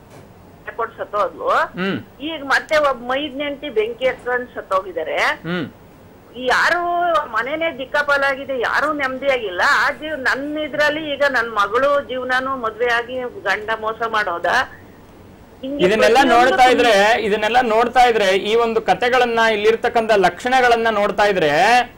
ಕೊಟ್ಟು ಸತ್ತೋದ್ಲು ಹ್ಮ್ ಈಗ ಮತ್ತೆ ಒಬ್ಬ ಮೈದ್ ನೆಂಟಿ ಬೆಂಕಿ ಹತ್ಕೊಂಡು ಸತ್ತೋಗಿದ್ದಾರೆ ಹ್ಮ್ ಯಾರು ಮನೆನೇ ದಿಕ್ಕಾಪಾಲಾಗಿದೆ ಯಾರು ನೆಮ್ಮದಿಯಾಗಿಲ್ಲ ಆ ಜೀವ್ ನನ್ನ ಇದ್ರಲ್ಲಿ ಈಗ ನನ್ ಮಗಳು ಜೀವನಾನು ಮದ್ವೆ ಆಗಿ ಗಂಡ ಮೋಸ ಮಾಡೋದ ಹಿಂಗೆ ಇದನ್ನೆಲ್ಲ ಪ್ರತಿಯೊಂದು ನೋಡ್ತಾ ಇದ್ರೆ ಇದನ್ನೆಲ್ಲ ನೋಡ್ತಾ ಇದ್ರೆ ಈ ಒಂದು ಕತೆಗಳನ್ನ ಇಲ್ಲಿರ್ತಕ್ಕಂಥ ಲಕ್ಷಣಗಳನ್ನ ನೋಡ್ತಾ ಇದ್ರೆ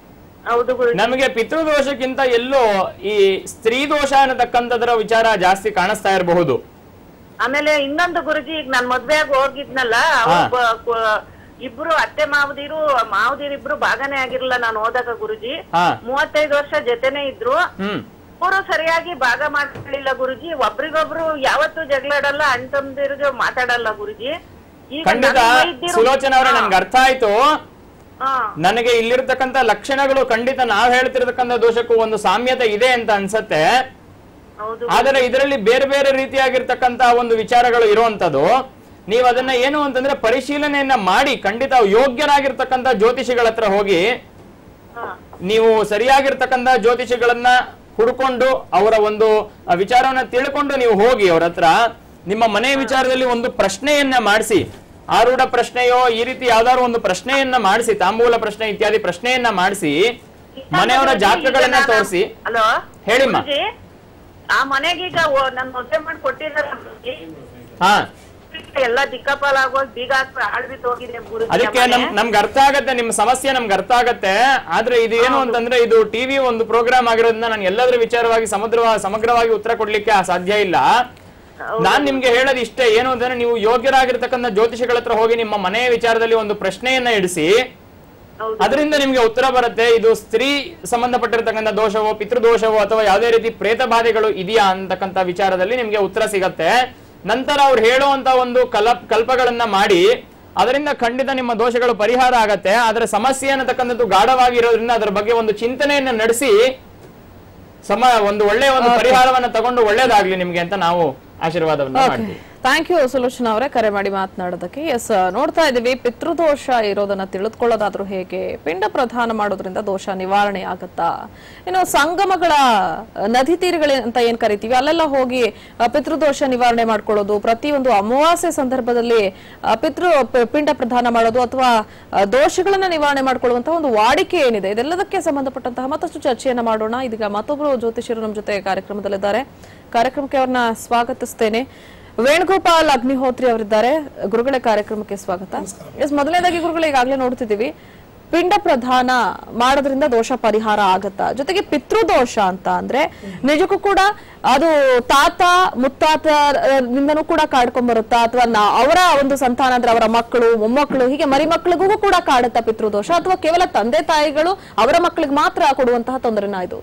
ಹೌದು ಗುರು ನಮಗೆ ಪಿತೃದೋಷಕ್ಕಿಂತ ಎಲ್ಲೋ ಈ ಸ್ತ್ರೀ ದೋಷ ಅನ್ನತಕ್ಕಂಥದ್ರ ವಿಚಾರ ಜಾಸ್ತಿ ಕಾಣಿಸ್ತಾ ಇರಬಹುದು ಆಮೇಲೆ ಇನ್ನೊಂದು ಗುರುಜಿ ಈಗ ನಾನ್ ಮದ್ವೆ ಆಗಿ ಹೋಗಿದ್ನಲ್ಲ ಅವ್ರು ಬ- ಕ- ಇಬ್ರು ಅತ್ತೆ ಮಾವದಿರು ಮಾವದಿರು ಇಬ್ರು ಭಾಗನೇ ಆಗಿರ್ಲಿಲ್ಲ ನಾನು ಹೋದಾಗ ಗುರುಜಿ ಹಾ ಮೂವತ್ತೈದು ವರ್ಷ ಜೊತೆನೆ ಇದ್ರು ಹ್ಮ್ ಅವರು ಸರಿಯಾಗಿ ಭಾಗ ಮಾಡ್ಕೊಳ್ಳಿಲ್ಲ ಗುರುಜಿ ಒಬ್ರಿಗೊಬ್ರು ಯಾವತ್ತೂ ಜಗಳಾಡಲ್ಲ ಅಣ್ಣ ತಮ್ಮದಿರಿಗೆ ಮಾತಾಡಲ್ಲ ಗುರುಜಿ ಈಗ ಖಂಡಿತ ನನ್ನ ವೈದ್ಯರು- ಸುಲೋಚನ ಅವರೇ ಹಾ, ನನ್ಗೆ ಅರ್ಥ ಆಯ್ತು ಹಾ, ನನಗೆ ಇಲ್ಲಿರ್ತಕ್ಕಂಥ ಲಕ್ಷಣಗಳು ಖಂಡಿತ ನಾವ್ ಹೇಳ್ತಿರ್ತಕ್ಕಂಥ ದೋಷಕ್ಕೂ ಒಂದು ಸಾಮ್ಯತೆ ಇದೆ ಅಂತ ಅನ್ಸತ್ತೆ ಹೌದು ಆದರೆ ಇದರಲ್ಲಿ ಬೇರೆ ಬೇರೆ ರೀತಿಯಾಗಿರ್ತಕ್ಕಂಥ ಒಂದು ವಿಚಾರಗಳು ಇರುವಂತದ್ದು ನೀವು ಅದನ್ನ ಏನು ಅಂತಂದ್ರೆ ಪರಿಶೀಲನೆಯನ್ನ ಮಾಡಿ ಖಂಡಿತ ಯೋಗ್ಯರಾಗಿರ್ತಕ್ಕಂಥ ಜ್ಯೋತಿಷಿಗಳ ಹತ್ರ ಹೋಗಿ ಹಾ, ನೀವು ಸರಿಯಾಗಿರ್ತಕ್ಕಂಥ ಜ್ಯೋತಿಷಿಗಳನ್ನ ಹುಡ್ಕೊಂಡು ಅವರ ಒಂದು ಆ, ವಿಚಾರವನ್ನ ತಿಳ್ಕೊಂಡು ನೀವು ಹೋಗಿ ಅವ್ರ ಹತ್ರ ನಿಮ್ಮ ಮನೆ ವಿಚಾರದಲ್ಲಿ ಒಂದು ಪ್ರಶ್ನೆಯನ್ನ ಮಾಡಿಸಿ ಆರೂಢ ಪ್ರಶ್ನೆಯೋ ಈ ರೀತಿ ಯಾವ್ದಾದ್ರು ಒಂದು ಪ್ರಶ್ನೆಯನ್ನ ಮಾಡಿಸಿ ತಾಂಬೂಲ ಪ್ರಶ್ನೆ ಇತ್ಯಾದಿ ಪ್ರಶ್ನೆಯನ್ನ ಮಾಡಿಸಿ ಮನೆಯವರ ಜಾತಕಗಳನ್ನ ತೋರಿಸಿ ಹಲೋ ಹೇಳಿಮ್ಮ. ಗುರೂಜಿ, ಆ ಮನೆಗೀಗ ಓ- ನನ್ ಮದ್ವೆ ಮಾಡಿ ಕೊಟ್ಟಿದ್ದಾರೆ ಗುರೂಜಿ. ಹಾ ಎಲ್ಲ ದಿಕ್ಕಪಾಲ ಆಗೋಗಿ ಬೀಗ ಹಾಕಿ ಆಳ್ಬಿಟ್ಟು ಹೋಗಿದೆ ಗುರುಜಿ ಅದಕ್ಕೆ ಆ ನಮ್ ಮನೆ. ನಮ್ಗೆ ಅರ್ಥ ಆಗತ್ತೆ ನಿಮ್ಮ ಸಮಸ್ಯೆ ನಮ್ಗೆ ಅರ್ಥ ಆಗತ್ತೆ ಆದ್ರೆ ಇದು ಏನು ಅಂತಂದ್ರೆ ಇದು ಟಿವಿ ಒಂದು ಪ್ರೋಗ್ರಾಮ್ ಆಗಿರೋದ್ರಿಂದ ನಾನು ಎಲ್ಲದರ ವಿಚಾರವಾಗಿ ಸಮಗ್ರ ಸಮಗ್ರವಾಗಿ ಉತ್ತರ ಕೊಡ್ಲಿಕ್ಕೆ ಆ ಸಾಧ್ಯ ಇಲ್ಲ ನಾನ್ ನಿಮ್ಗೆ ಹೇಳೋದು ಇಷ್ಟೇ ಏನು ಅಂತಂದ್ರೆ ನೀವು ಯೋಗ್ಯರಾಗಿರ್ತಕ್ಕಂಥ ಜ್ಯೋತಿಷಿಗಳ ಹತ್ರ ಹೋಗಿ ನಿಮ್ಮ ಮನೆಯ ವಿಚಾರದಲ್ಲಿ ಒಂದು ಪ್ರಶ್ನೆಯನ್ನ ಇಡಿಸಿ ಹೌದು. ಅದರಿಂದ ನಿಮ್ಗೆ ಉತ್ತರ ಬರುತ್ತೆ ಇದು ಸ್ತ್ರೀ ಸಂಬಂಧಪಟ್ಟಿರ್ತಕ್ಕಂಥ ದೋಷವೋ ಪಿತೃದೋಷವೋ ಅಥವಾ ಯಾವುದೇ ರೀತಿ ಪ್ರೇತ ಬಾಧೆಗಳು ಇದೆಯಾ ಅಂತಕ್ಕಂಥ ವಿಚಾರದಲ್ಲಿ ನಿಮ್ಗೆ ಉತ್ತರ ಸಿಗತ್ತೆ ನಂತರ ಅವ್ರು ಹೇಳುವಂತ ಒಂದು ಕಲ ಕಲ್ಪಗಳನ್ನ ಮಾಡಿ ಅದರಿಂದ ಖಂಡಿತ ನಿಮ್ಮ ದೋಷಗಳು ಪರಿಹಾರ ಆಗತ್ತೆ ಆದ್ರೆ ಸಮಸ್ಯೆ ಅನ್ನತಕ್ಕಂಥದ್ದು ಗಾಢವಾಗಿರೋದ್ರಿಂದ ಅದರ ಬಗ್ಗೆ ಒಂದು ಚಿಂತನೆಯನ್ನ ನಡೆಸಿ ಸಮ ಒಂದು ಒಳ್ಳೆಯ ಒಂದು ಪರಿಹಾರವನ್ನ ತಗೊಂಡು ಒಳ್ಳೇದಾಗ್ಲಿ ನಿಮ್ಗೆ ಅಂತ ನಾವು ಆಶೀರ್ವಾದವನ್ನ ಓಕೆ ಮಾಡ್ತೀವಿ ಥ್ಯಾಂಕ್ ಯು ಸುಲೋಚನಾ ಅವರೇ ಕರೆ ಮಾಡಿ ಮಾತನಾಡೋದಕ್ಕೆ ಎಸ್ ನೋಡ್ತಾ ಇದ್ದೀವಿ ಪಿತೃದೋಷ ಇರೋದನ್ನ ತಿಳಿದುಕೊಳ್ಳೋದಾದ್ರೂ ಹೇಗೆ ಪಿಂಡ ಪ್ರದಾನ ಮಾಡೋದ್ರಿಂದ ದೋಷ ನಿವಾರಣೆ ಆಗುತ್ತಾ ಇನ್ನು ಸಂಗಮಗಳ ಆ, ನದಿ ತೀರಗಳು ಅಂತ ಏನ್ ಕರಿತೀವಿ ಅಲ್ಲೆಲ್ಲ ಹೋಗಿ ಆ, ಪಿತೃದೋಷ ನಿವಾರಣೆ ಮಾಡ್ಕೊಳ್ಳೋದು ಪ್ರತಿಯೊಂದು ಅಮಾವಾಸ್ಯೆ ಸಂದರ್ಭದಲ್ಲಿ ಆ, ಪಿತೃ ಪ- ಪಿಂಡ ಪ್ರದಾನ ಮಾಡೋದು ಅಥವಾ ಆ, ದೋಷಗಳನ್ನ ನಿವಾರಣೆ ಮಾಡ್ಕೊಳ್ಳುವಂತಹ ಒಂದು ವಾಡಿಕೆ ಏನಿದೆ ಇದೆಲ್ಲದಕ್ಕೆ ಸಂಬಂಧಪಟ್ಟಂತಹ ಮತ್ತಷ್ಟು ಚರ್ಚೆಯನ್ನ ಮಾಡೋಣ ಇದೀಗ ಮತ್ತೊಬ್ಬರು ಜ್ಯೋತಿಷರು ನಮ್ಮ ಜೊತೆ ಕಾರ್ಯಕ್ರಮದಲ್ಲಿದ್ದಾರೆ ಕಾರ್ಯಕ್ರಮಕ್ಕೆ ಅವ್ರನ್ನ ಸ್ವಾಗತಿಸ್ತೇನೆ ವೇಣುಗೋಪಾಲ್ ಅಗ್ನಿಹೋತ್ರಿ ಅವರಿದ್ದಾರೆ ಗುರುಗಳೇ ಕಾರ್ಯಕ್ರಮಕ್ಕೆ ಸ್ವಾಗತ ಎಸ್ ಮೊದಲನೇದಾಗಿ ಗುರುಗಳು ಈಗಾಗಲೇ ನೋಡ್ತಿದ್ದೀವಿ ಪಿಂಡ ಪ್ರಧಾನ ಮಾಡೋದ್ರಿಂದ ದೋಷ ಪರಿಹಾರ ಆಗತ್ತಾ ಜೊತೆಗೆ ಪಿತೃದೋಷ ಅಂತ ಅಂದ್ರೆ ನಿಜಕ್ಕೂ ಕೂಡ ಅದು ತಾತ ಮುತ್ತಾತ ನಿಂದನೂ ಕೂಡ ಕಾಡ್ಕೊಂಡ್ ಬರುತ್ತಾ ಅಥವಾ ನಾ- ಅವರ ಒಂದು ಸಂತಾನ ಅಂದ್ರೆ ಅವರ ಮಕ್ಕಳು ಮೊಮ್ಮಕ್ಕಳು ಹೀಗೆ ಮರಿ ಮಕ್ಕಳಿಗೂ ಕೂಡ ಕಾಡುತ್ತಾ ಪಿತೃದೋಷ ಅಥವಾ ಕೇವಲ ತಂದೆ ತಾಯಿಗಳು ಅವರ ಮಕ್ಕಳಿಗೆ ಮಾತ್ರ ಕೊಡುವಂತಹ ತೊಂದರೆನಾ ಇದು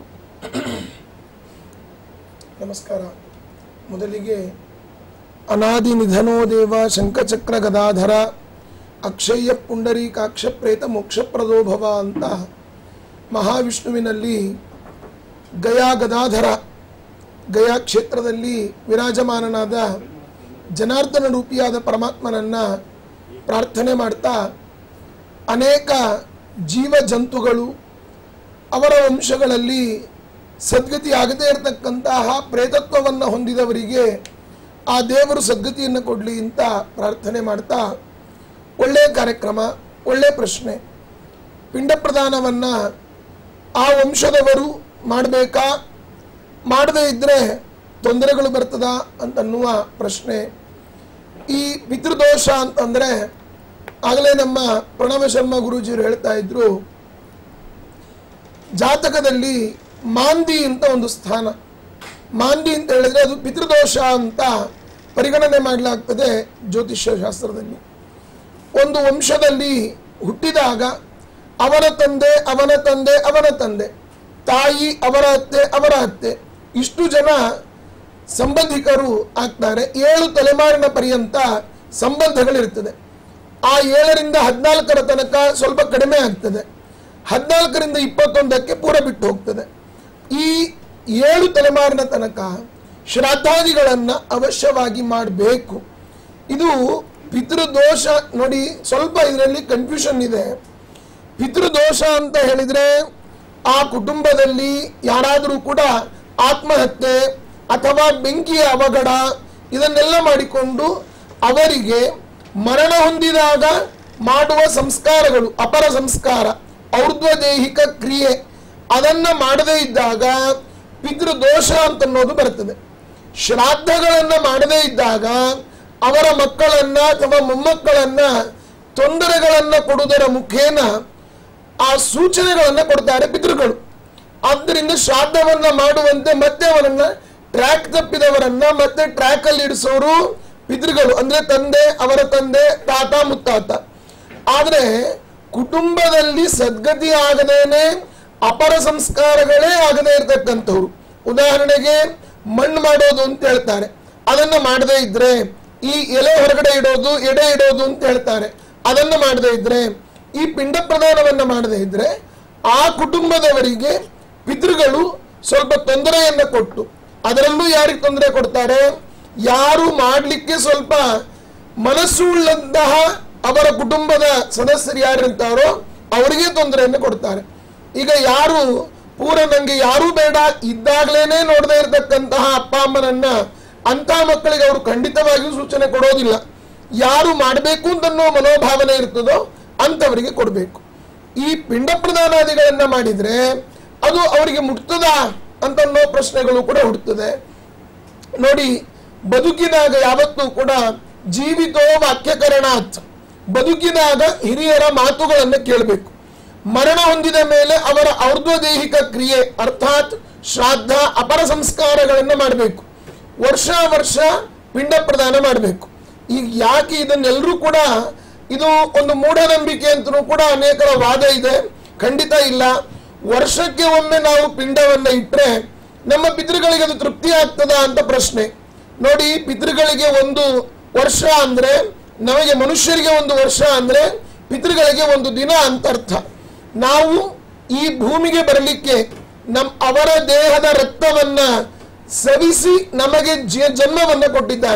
ನಮಸ್ಕಾರ ಮೊದಲಿಗೆ ಅನಾದಿ ನಿಧನೋ ದೇವ ಶಂಖಚಕ್ರ ಗದಾಧರ ಅಕ್ಷಯ್ಯ ಪುಂಡರೀಕಾಕ್ಷ ಪ್ರೇತ ಮೋಕ್ಷಪ್ರದೋ ಭವ ಅಂತ ಮಹಾವಿಷ್ಣುವಿನಲ್ಲಿ ಗಯಾ ಗದಾಧರ ಗಯಾ ಕ್ಷೇತ್ರದಲ್ಲಿ ವಿರಾಜಮಾನನಾದ ಜನಾರ್ದನ ರೂಪಿಯಾದ ಪರಮಾತ್ಮನನ್ನ ಪ್ರಾರ್ಥನೆ ಮಾಡ್ತಾ ಅನೇಕ ಜೀವ ಜಂತುಗಳು ಅವರ ವಂಶಗಳಲ್ಲಿ ಸದ್ಗತಿ ಆಗದೇ ಇರತಕ್ಕಂತಹ ಪ್ರೇತತ್ವವನ್ನು ಹೊಂದಿದವರಿಗೆ ಆ ದೇವರು ಸದ್ಗತಿಯನ್ನು ಕೊಡಲಿ ಅಂತ ಪ್ರಾರ್ಥನೆ ಮಾಡ್ತಾ ಒಳ್ಳೆಯ ಕಾರ್ಯಕ್ರಮ ಒಳ್ಳೆಯ ಪ್ರಶ್ನೆ ಪಿಂಡ ಪ್ರದಾನವನ್ನು ಆ ವಂಶದವರು ಮಾಡಬೇಕಾ ಮಾಡದೇ ಇದ್ದರೆ ತೊಂದರೆಗಳು ಬರ್ತದಾ ಅಂತನ್ನುವ ಪ್ರಶ್ನೆ ಈ ಪಿತೃದೋಷ ಅಂತಂದರೆ ಆಗಲೇ ನಮ್ಮ ಪ್ರಣವ ಶರ್ಮಾ ಗುರೂಜಿಯವರು ಹೇಳ್ತಾ ಇದ್ರು ಜಾತಕದಲ್ಲಿ ಮಾಂದಿ ಅಂತ ಒಂದು ಸ್ಥಾನ ಮಾಂದಿ ಅಂತ ಹೇಳಿದ್ರೆ ಅದು ಪಿತೃದೋಷ ಅಂತ ಪರಿಗಣನೆ ಮಾಡಲಾಗ್ತದೆ ಜ್ಯೋತಿಷ್ಯ ಶಾಸ್ತ್ರದಲ್ಲಿ ಒಂದು ವಂಶದಲ್ಲಿ ಹುಟ್ಟಿದಾಗ ಅವನ ತಂದೆ ಅವನ ತಂದೆ ಅವನ ತಂದೆ ತಾಯಿ ಅವರ ಅತ್ತೆ ಅವರ ಅತ್ತೆ ಇಷ್ಟು ಜನ ಸಂಬಂಧಿಕರು ಆಗ್ತಾರೆ ಏಳು ತಲೆಮಾರಿನ ಪರ್ಯಂತ ಸಂಬಂಧಗಳಿರ್ತದೆ ಆ ಏಳರಿಂದ ಹದಿನಾಲ್ಕರ ತನಕ ಸ್ವಲ್ಪ ಕಡಿಮೆ ಆಗ್ತದೆ ಹದಿನಾಲ್ಕರಿಂದ ಇಪ್ಪತ್ತೊಂದಕ್ಕೆ ಪೂರ ಬಿಟ್ಟು ಹೋಗ್ತದೆ ಈ ಏಳು ತಲೆಮಾರಿನ ತನಕ ಶ್ರಾದ್ದಾದಿಗಳನ್ನು ಅವಶ್ಯವಾಗಿ ಮಾಡಬೇಕು ಇದು ಪಿತೃದೋಷ ನೋಡಿ ಸ್ವಲ್ಪ ಇದರಲ್ಲಿ ಕನ್ಫ್ಯೂಷನ್ ಇದೆ ಪಿತೃದೋಷ ಅಂತ ಹೇಳಿದ್ರೆ ಆ ಕುಟುಂಬದಲ್ಲಿ ಯಾರಾದರೂ ಕೂಡ ಆತ್ಮಹತ್ಯೆ ಅಥವಾ ಬೆಂಕಿಯ ಅವಘಡ ಇದನ್ನೆಲ್ಲ ಮಾಡಿಕೊಂಡು ಅವರಿಗೆ ಮರಣ ಹೊಂದಿದಾಗ ಮಾಡುವ ಸಂಸ್ಕಾರಗಳು ಅಪರ ಸಂಸ್ಕಾರ ಔರ್ಧ್ವದೇಹಿಕ ಕ್ರಿಯೆ ಅದನ್ನ ಮಾಡದೇ ಇದ್ದಾಗ ಪಿತೃದೋಷ ಅಂತನ್ನೋದು ಬರ್ತದೆ ಶ್ರಾದ್ದಗಳನ್ನ ಮಾಡದೇ ಇದ್ದಾಗ ಅವರ ಮಕ್ಕಳನ್ನ ಅಥವಾ ಮೊಮ್ಮಕ್ಕಳನ್ನ ತೊಂದರೆಗಳನ್ನ ಕೊಡುವುದರ ಮುಖೇನ ಆ ಸೂಚನೆಗಳನ್ನ ಕೊಡ್ತಾರೆ ಪಿತೃಗಳು ಆದ್ದರಿಂದ ಶ್ರಾದ್ದವನ್ನ ಮಾಡುವಂತೆ ಮತ್ತೆ ಅವರನ್ನ ಟ್ರ್ಯಾಕ್ ತಪ್ಪಿದವರನ್ನ ಮತ್ತೆ ಟ್ರ್ಯಾಕ್ ಅಲ್ಲಿ ಇಡಿಸೋರು ಪಿತೃಗಳು ಅಂದ್ರೆ ತಂದೆ ಅವರ ತಂದೆ ತಾತ ಮುತ್ತಾತ ಆದ್ರೆ ಕುಟುಂಬದಲ್ಲಿ ಸದ್ಗತಿ ಆಗದೇನೆ ಅಪರ ಸಂಸ್ಕಾರಗಳೇ ಆಗದೇ ಇರತಕ್ಕಂಥವ್ರು ಉದಾಹರಣೆಗೆ ಮಣ್ಣು ಮಾಡೋದು ಅಂತ ಹೇಳ್ತಾರೆ ಅದನ್ನ ಮಾಡದೇ ಇದ್ರೆ ಈ ಎಲೆ ಹೊರಗಡೆ ಇಡೋದು ಎಡೆ ಇಡೋದು ಅಂತ ಹೇಳ್ತಾರೆ ಅದನ್ನ ಮಾಡದೇ ಇದ್ರೆ ಈ ಪಿಂಡ ಪ್ರದಾನವನ್ನ ಮಾಡದೇ ಇದ್ರೆ ಆ ಕುಟುಂಬದವರಿಗೆ ಪಿತೃಗಳು ಸ್ವಲ್ಪ ತೊಂದರೆಯನ್ನ ಕೊಟ್ಟು ಅದರಲ್ಲೂ ಯಾರಿಗೆ ತೊಂದರೆ ಕೊಡ್ತಾರೆ ಯಾರು ಮಾಡಲಿಕ್ಕೆ ಸ್ವಲ್ಪ ಮನಸ್ಸು ಉಳ್ಳಂತಹ ಅವರ ಕುಟುಂಬದ ಸದಸ್ಯರು ಯಾರಿರ್ತಾರೋ ಅವರಿಗೆ ತೊಂದರೆಯನ್ನು ಕೊಡ್ತಾರೆ ಈಗ ಯಾರು ಪೂರ ನಂಗೆ ಯಾರೂ ಬೇಡ ಇದ್ದಾಗಲೇನೆ ನೋಡದೇ ಇರತಕ್ಕಂತಹ ಅಪ್ಪ ಅಮ್ಮನನ್ನ ಅಂತ ಮಕ್ಕಳಿಗೆ ಅವರು ಖಂಡಿತವಾಗಿಯೂ ಸೂಚನೆ ಕೊಡೋದಿಲ್ಲ ಯಾರು ಮಾಡಬೇಕು ಅಂತನ್ನೋ ಮನೋಭಾವನೆ ಇರ್ತದೋ ಅಂಥವರಿಗೆ ಕೊಡಬೇಕು ಈ ಪಿಂಡ ಪ್ರದಾನಾದಿಗಳನ್ನ ಮಾಡಿದ್ರೆ ಅದು ಅವರಿಗೆ ಮುಟ್ತದಾ ಅಂತನ್ನೋ ಪ್ರಶ್ನೆಗಳು ಕೂಡ ಹುಟ್ಟುತ್ತದೆ ನೋಡಿ ಬದುಕಿದಾಗ ಯಾವತ್ತೂ ಕೂಡ ಜೀವಿತೋ ವಾಕ್ಯಕರಣಾತ್ ಬದುಕಿದಾಗ ಹಿರಿಯರ ಮಾತುಗಳನ್ನು ಕೇಳಬೇಕು ಮರಣ ಹೊಂದಿದ ಮೇಲೆ ಅವರ ಔರ್ಧ್ವದೇಹಿಕ ಕ್ರಿಯೆ ಅರ್ಥಾತ್ ಶ್ರಾದ್ದ ಅಪರ ಸಂಸ್ಕಾರಗಳನ್ನು ಮಾಡಬೇಕು ವರ್ಷ ವರ್ಷ ಪಿಂಡ ಪ್ರದಾನ ಮಾಡಬೇಕು ಈಗ ಯಾಕೆ ಇದನ್ನೆಲ್ಲರೂ ಕೂಡ ಇದು ಒಂದು ಮೂಢನಂಬಿಕೆ ಅಂತಲೂ ಕೂಡ ಅನೇಕರ ವಾದ ಇದೆ ಖಂಡಿತ ಇಲ್ಲ ವರ್ಷಕ್ಕೆ ಒಮ್ಮೆ ನಾವು ಪಿಂಡವನ್ನ ಇಟ್ಟರೆ ನಮ್ಮ ಪಿತೃಗಳಿಗೆ ಅದು ತೃಪ್ತಿ ಆಗ್ತದಾ ಅಂತ ಪ್ರಶ್ನೆ ನೋಡಿ ಪಿತೃಗಳಿಗೆ ಒಂದು ವರ್ಷ ಅಂದ್ರೆ ನಮಗೆ ಮನುಷ್ಯರಿಗೆ ಒಂದು ವರ್ಷ ಅಂದ್ರೆ ಪಿತೃಗಳಿಗೆ ಒಂದು ದಿನ ಅಂತ ಅರ್ಥ ನಾವು ಈ ಭೂಮಿಗೆ ಬರಲಿಕ್ಕೆ ನಮ್ ಅವರ ದೇಹದ ರಕ್ತವನ್ನ ಸವಿಸಿ ನಮಗೆ ಜ- ಜನ್ಮವನ್ನ ಕೊಟ್ಟಿದ್ದಾರೆ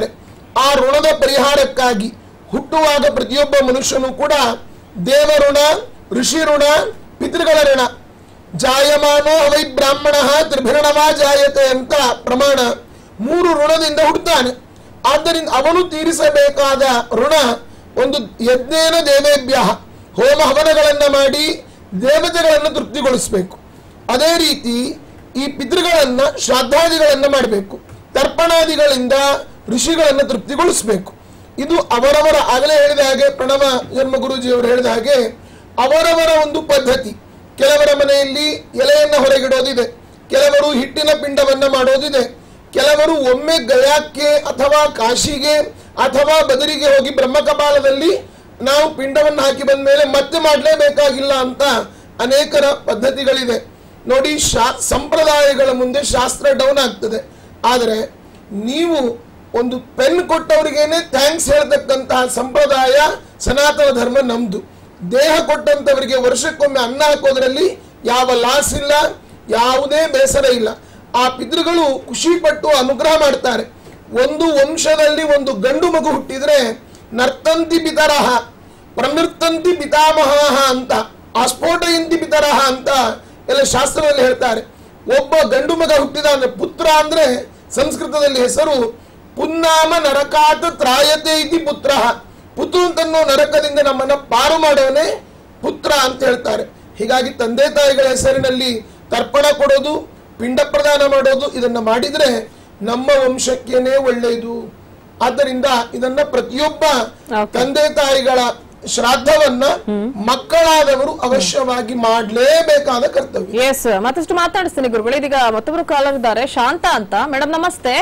ಆ ಋಣದ ಪರಿಹಾರಕ್ಕಾಗಿ ಹುಟ್ಟುವಾಗ ಪ್ರತಿಯೊಬ್ಬ ಮನುಷ್ಯನು ಕೂಡ ದೇವಋಣ ಋಷಿ ಋಣ ಪಿತೃಗಳ ಋಣ ಜಾಯಮಾನೋ ಅವೈ ಬ್ರಾಹ್ಮಣ ತ್ರಿಭಿರಣವಾ ಜಾಯತೆ ಅಂತ ಪ್ರಮಾಣ ಮೂರು ಋಣದಿಂದ ಹುಟ್ಟುತ್ತಾನೆ ಆದ್ದರಿಂದ ಅವನು ತೀರಿಸಬೇಕಾದ ಋಣ ಒಂದು ಯಜ್ಞೇನ ದೇವೇಭ್ಯ ಹೋಮ ಹವನಗಳನ್ನ ಮಾಡಿ ದೇವತೆಗಳನ್ನು ತೃಪ್ತಿಗೊಳಿಸಬೇಕು ಅದೇ ರೀತಿ ಈ ಪಿತೃಗಳನ್ನ ಶ್ರಾದ್ದಾದಿಗಳನ್ನ ಮಾಡಬೇಕು ತರ್ಪಣಾದಿಗಳಿಂದ ಋಷಿಗಳನ್ನ ತೃಪ್ತಿಗೊಳಿಸಬೇಕು ಇದು ಅವರವರ ಆಗಲೇ ಹೇಳಿದ ಹಾಗೆ ಪ್ರಣವ ಜನ್ಮ ಗುರುಜಿಯವರು ಹೇಳಿದ ಹಾಗೆ ಅವರವರ ಒಂದು ಪದ್ಧತಿ ಕೆಲವರ ಮನೆಯಲ್ಲಿ ಎಲೆಯನ್ನ ಹೊರಗಿಡೋದಿದೆ ಕೆಲವರು ಹಿಟ್ಟಿನ ಪಿಂಡವನ್ನ ಮಾಡೋದಿದೆ ಕೆಲವರು ಒಮ್ಮೆ ಗಯಾಕ್ಕೆ ಅಥವಾ ಕಾಶಿಗೆ ಅಥವಾ ಬದರಿಗೆ ಹೋಗಿ ಬ್ರಹ್ಮಕಪಾಲದಲ್ಲಿ ನಾವು ಪಿಂಡವನ್ನು ಹಾಕಿ ಬಂದ ಮೇಲೆ ಮತ್ತೆ ಮಾಡಲೇಬೇಕಾಗಿಲ್ಲ ಅಂತ ಅನೇಕರ ಪದ್ಧತಿಗಳಿದೆ ನೋಡಿ ಶಾ ಸಂಪ್ರದಾಯಗಳ ಮುಂದೆ ಶಾಸ್ತ್ರ ಡೌನ್ ಆಗ್ತದೆ ಆದರೆ ನೀವು ಒಂದು ಪೆನ್ ಕೊಟ್ಟವರಿಗೇನೆ ಥ್ಯಾಂಕ್ಸ್ ಹೇಳ್ತಕ್ಕಂತಹ ಸಂಪ್ರದಾಯ ಸನಾತನ ಧರ್ಮ ನಮ್ದು ದೇಹ ಕೊಟ್ಟಂತವರಿಗೆ ವರ್ಷಕ್ಕೊಮ್ಮೆ ಅನ್ನ ಹಾಕೋದ್ರಲ್ಲಿ ಯಾವ ಲಾಸ್ ಇಲ್ಲ ಯಾವುದೇ ಬೇಸರ ಇಲ್ಲ ಆ ಪಿತೃಗಳು ಖುಷಿ ಪಟ್ಟು ಅನುಗ್ರಹ ಮಾಡ್ತಾರೆ ಒಂದು ವಂಶದಲ್ಲಿ ಒಂದು ಗಂಡು ಮಗು ಹುಟ್ಟಿದ್ರೆ ನರ್ತಂತಿ ಪಿತರಹ ಪ್ರನರ್ತಂತಿ ಪಿತಾಮಹ ಅಂತ ಆಸ್ಫೋಟಯಂತಿ ಪಿತರಹ ಅಂತ ಎಲ್ಲ ಶಾಸ್ತ್ರದಲ್ಲಿ ಹೇಳ್ತಾರೆ ಒಬ್ಬ ಗಂಡು ಮಗ ಹುಟ್ಟಿದ ಅಂದ್ರೆ ಪುತ್ರ ಅಂದ್ರೆ ಸಂಸ್ಕೃತದಲ್ಲಿ ಹೆಸರು ಪುನ್ನಾಮ ನರಕಾತ ತ್ರಾಯತೆ ಇತಿ ಪುತ್ರ ಪುತ್ರ ಅಂತನ್ನೋ ನರಕದಿಂದ ನಮ್ಮನ್ನ ಪಾರು ಮಾಡೋನೆ ಪುತ್ರ ಅಂತ ಹೇಳ್ತಾರೆ ಹೀಗಾಗಿ ತಂದೆ ತಾಯಿಗಳ ಹೆಸರಿನಲ್ಲಿ ತರ್ಪಣ ಕೊಡೋದು ಪಿಂಡ ಪ್ರದಾನ ಮಾಡೋದು ಇದನ್ನ ಮಾಡಿದ್ರೆ ನಮ್ಮ ವಂಶಕ್ಕೇನೆ ಒಳ್ಳೆಯದು ಆದ್ದರಿಂದ ಇದನ್ನ ಪ್ರತಿಯೊಬ್ಬ Okay. ತಂದೆ ತಾಯಿಗಳ ಶ್ರಾದ್ದವನ್ನ ಮಕ್ಕಳಾದವರು ಅವಶ್ಯವಾಗಿ ಮಾಡಲೇಬೇಕಾದ ಕರ್ತವ್ಯ ಎಸ್ ಮತ್ತಷ್ಟು ಮಾತಾಡಿಸ್ತೀನಿ ಗುರುಗಳು ಇದೀಗ ಮತ್ತೊಬ್ರು ಕಾಲರ್ ಇದ್ದಾರೆ ಶಾಂತ ಅಂತ ಮೇಡಮ್ ನಮಸ್ತೆ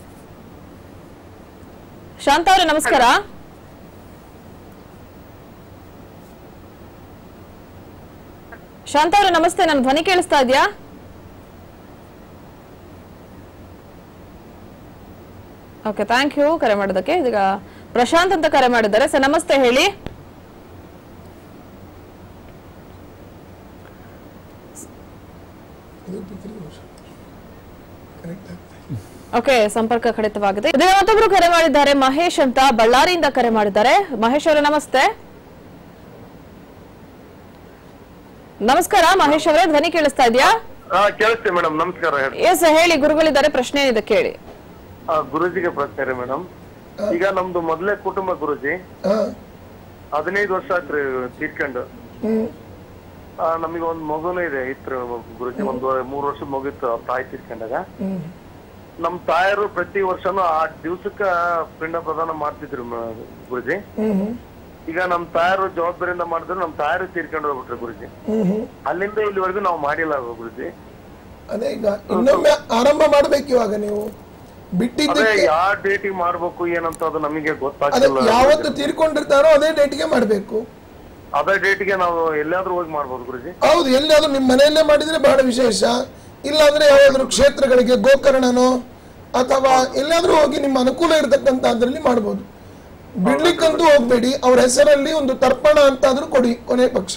ಶಾಂತ ಅವರೇ ನಮಸ್ಕಾರ ಶಾಂತ ಅವರೇ ನಮಸ್ತೆ ನನ್ನ ಧ್ವನಿ ಕೇಳಿಸ್ತಾ ಇದೆಯಾ ಓಕೆ ಥ್ಯಾಂಕ್ ಯು ಕರೆ ಮಾಡೋದಕ್ಕೆ ಇದೀಗ ಪ್ರಶಾಂತ್ ಅಂತ ಕರೆ ಮಾಡಿದ್ದಾರೆ ಸರ್ ನಮಸ್ತೆ ಹೇಳಿ ಓಕೆ ಸಂಪರ್ಕ ಕಡಿತವಾಗಿದೆ ಇದೇ ಮತ್ತೊಬ್ರು ಕರೆ ಮಾಡಿದ್ದಾರೆ ಮಹೇಶ್ ಅಂತ ಬಳ್ಳಾರಿಯಿಂದ ಕರೆ ಮಾಡಿದ್ದಾರೆ ಮಹೇಶ್ ಅವರೇ ನಮಸ್ತೆ ನಮಸ್ಕಾರ ಮಹೇಶ್ ಅವರೇ ಧ್ವನಿ ಕೇಳಿಸ್ತಾ ಇದೆಯಾ ಹಾ ಕೇಳಿಸ್ತೀವಿ ಮೇಡಮ್ ನಮಸ್ಕಾರ ಹೇಳಿ ಎಸ್ ಹೇಳಿ ಗುರುಗಳಿದ್ದಾರೆ ಪ್ರಶ್ನೆ ಏನಿದೆ ಕೇಳಿ ಆ, ಗುರೂಜಿಗೆ ಪ್ರಶ್ನೆ ರೀ ಮೇಡಮ್ ಈಗ ನಮ್ದು ಮೊದಲೇ ಕುಟುಂಬ ಗುರೂಜಿ ಹಾ ಹದಿನೈದು ವರ್ಷ ಆತ್ರಿ ತೀರ್ಕೊಂಡು ಹ್ಮ್ ಆ, ನಮಗೆ ಒಂದ್ ಮಗುನು ಇದೆ ಇತ್ತು ಗುರುಜಿ ಒಂದು ಮೂರ್ ವರ್ಷದ ಮಗಿತ್ತು ಅವ್ರ ತಾಯಿ ತೀರ್ಕೊಂಡಾಗ ಹ್ಮ್ ನಮ್ ತಾಯರು ಪ್ರತಿ ವರ್ಷನೂ ಆ ದಿವ್ಸಕ್ಕ ಪಿಂಡ ಪ್ರದಾನ ಮಾಡ್ತಿದ್ರು ಮ- ಗುರುಜಿ ಹ್ಮ್ ಹ್ಮ್ ಈಗ ನಮ್ ತಾಯರು ಜವಾಬ್ದಾರಿಯಿಂದ ಮಾಡಿದ್ರು ನಮ್ ತಾಯರು ತೀರ್ಕೊಂಡು ಹೋಗ್ಬಿಟ್ರಿ ಗುರುಜಿ ಹ್ಮ್ ಹ್ಮ್ ಅಲ್ಲಿಂದ ಇಲ್ಲಿವರೆಗೂ ನಾವು ಮಾಡಿಲ್ಲ ಗುರುಜಿ ಅದೇ ಈಗ ಇನ್ನೊಮ್ಮೆ ಆರಂಭ ಮಾಡ್ಬೇಕು ಇವಾಗ ನೀವು ಅದೇ ಬಿಟ್ಟಿದ್ದಕ್ಕೆ ಯಾವ ಡೇಟಿಗೆ ಮಾಡ್ಬೇಕು ಏನಂತ ಅದು ನಮಗೆ ಅದೇ ಗೊತ್ತಾಗ್ತಿಲ್ಲ ಯಾವತ್ತು ತೀರ್ಕೊಂಡಿರ್ತಾರೋ ಅದೇ ಡೇಟ್ಗೆ ಮಾಡಬೇಕು ಅದೇ ಡೇಟಿಗೆ ನಾವು ಎಲ್ಲಾದ್ರೂ ಹೋಗಿ ಮಾಡ್ಬೋದು ಗುರುಜಿ ಹೌದು ಎಲ್ಲಿಯಾದ್ರೂ ನಿಮ್ಮ ಮನೆಯಲ್ಲೇ ಮಾಡಿದ್ರೆ ಬಹಳ ವಿಶೇಷ ಇಲ್ಲಾಂದ್ರೆ ಯಾವ್ದಾದ್ರು ಕ್ಷೇತ್ರಗಳಿಗೆ ಗೋಕರ್ಣನೋ ಅಥವಾ ಎಲ್ಲಾದ್ರೂ ಹೋಗಿ ನಿಮ್ಮ ಅನುಕೂಲ ಇರತಕ್ಕಂತ ಅದ್ರಲ್ಲಿ ಮಾಡ್ಬೋದು ಬಿಡ್ಲಿಕ್ಕಂತೂ ಹೋಗ್ಬೇಡಿ ಅವ್ರ ಹೆಸರಲ್ಲಿ ಒಂದು ತರ್ಪಣ ಅಂತಾದ್ರೂ ಕೊಡಿ ಕೊನೆ ಪಕ್ಷ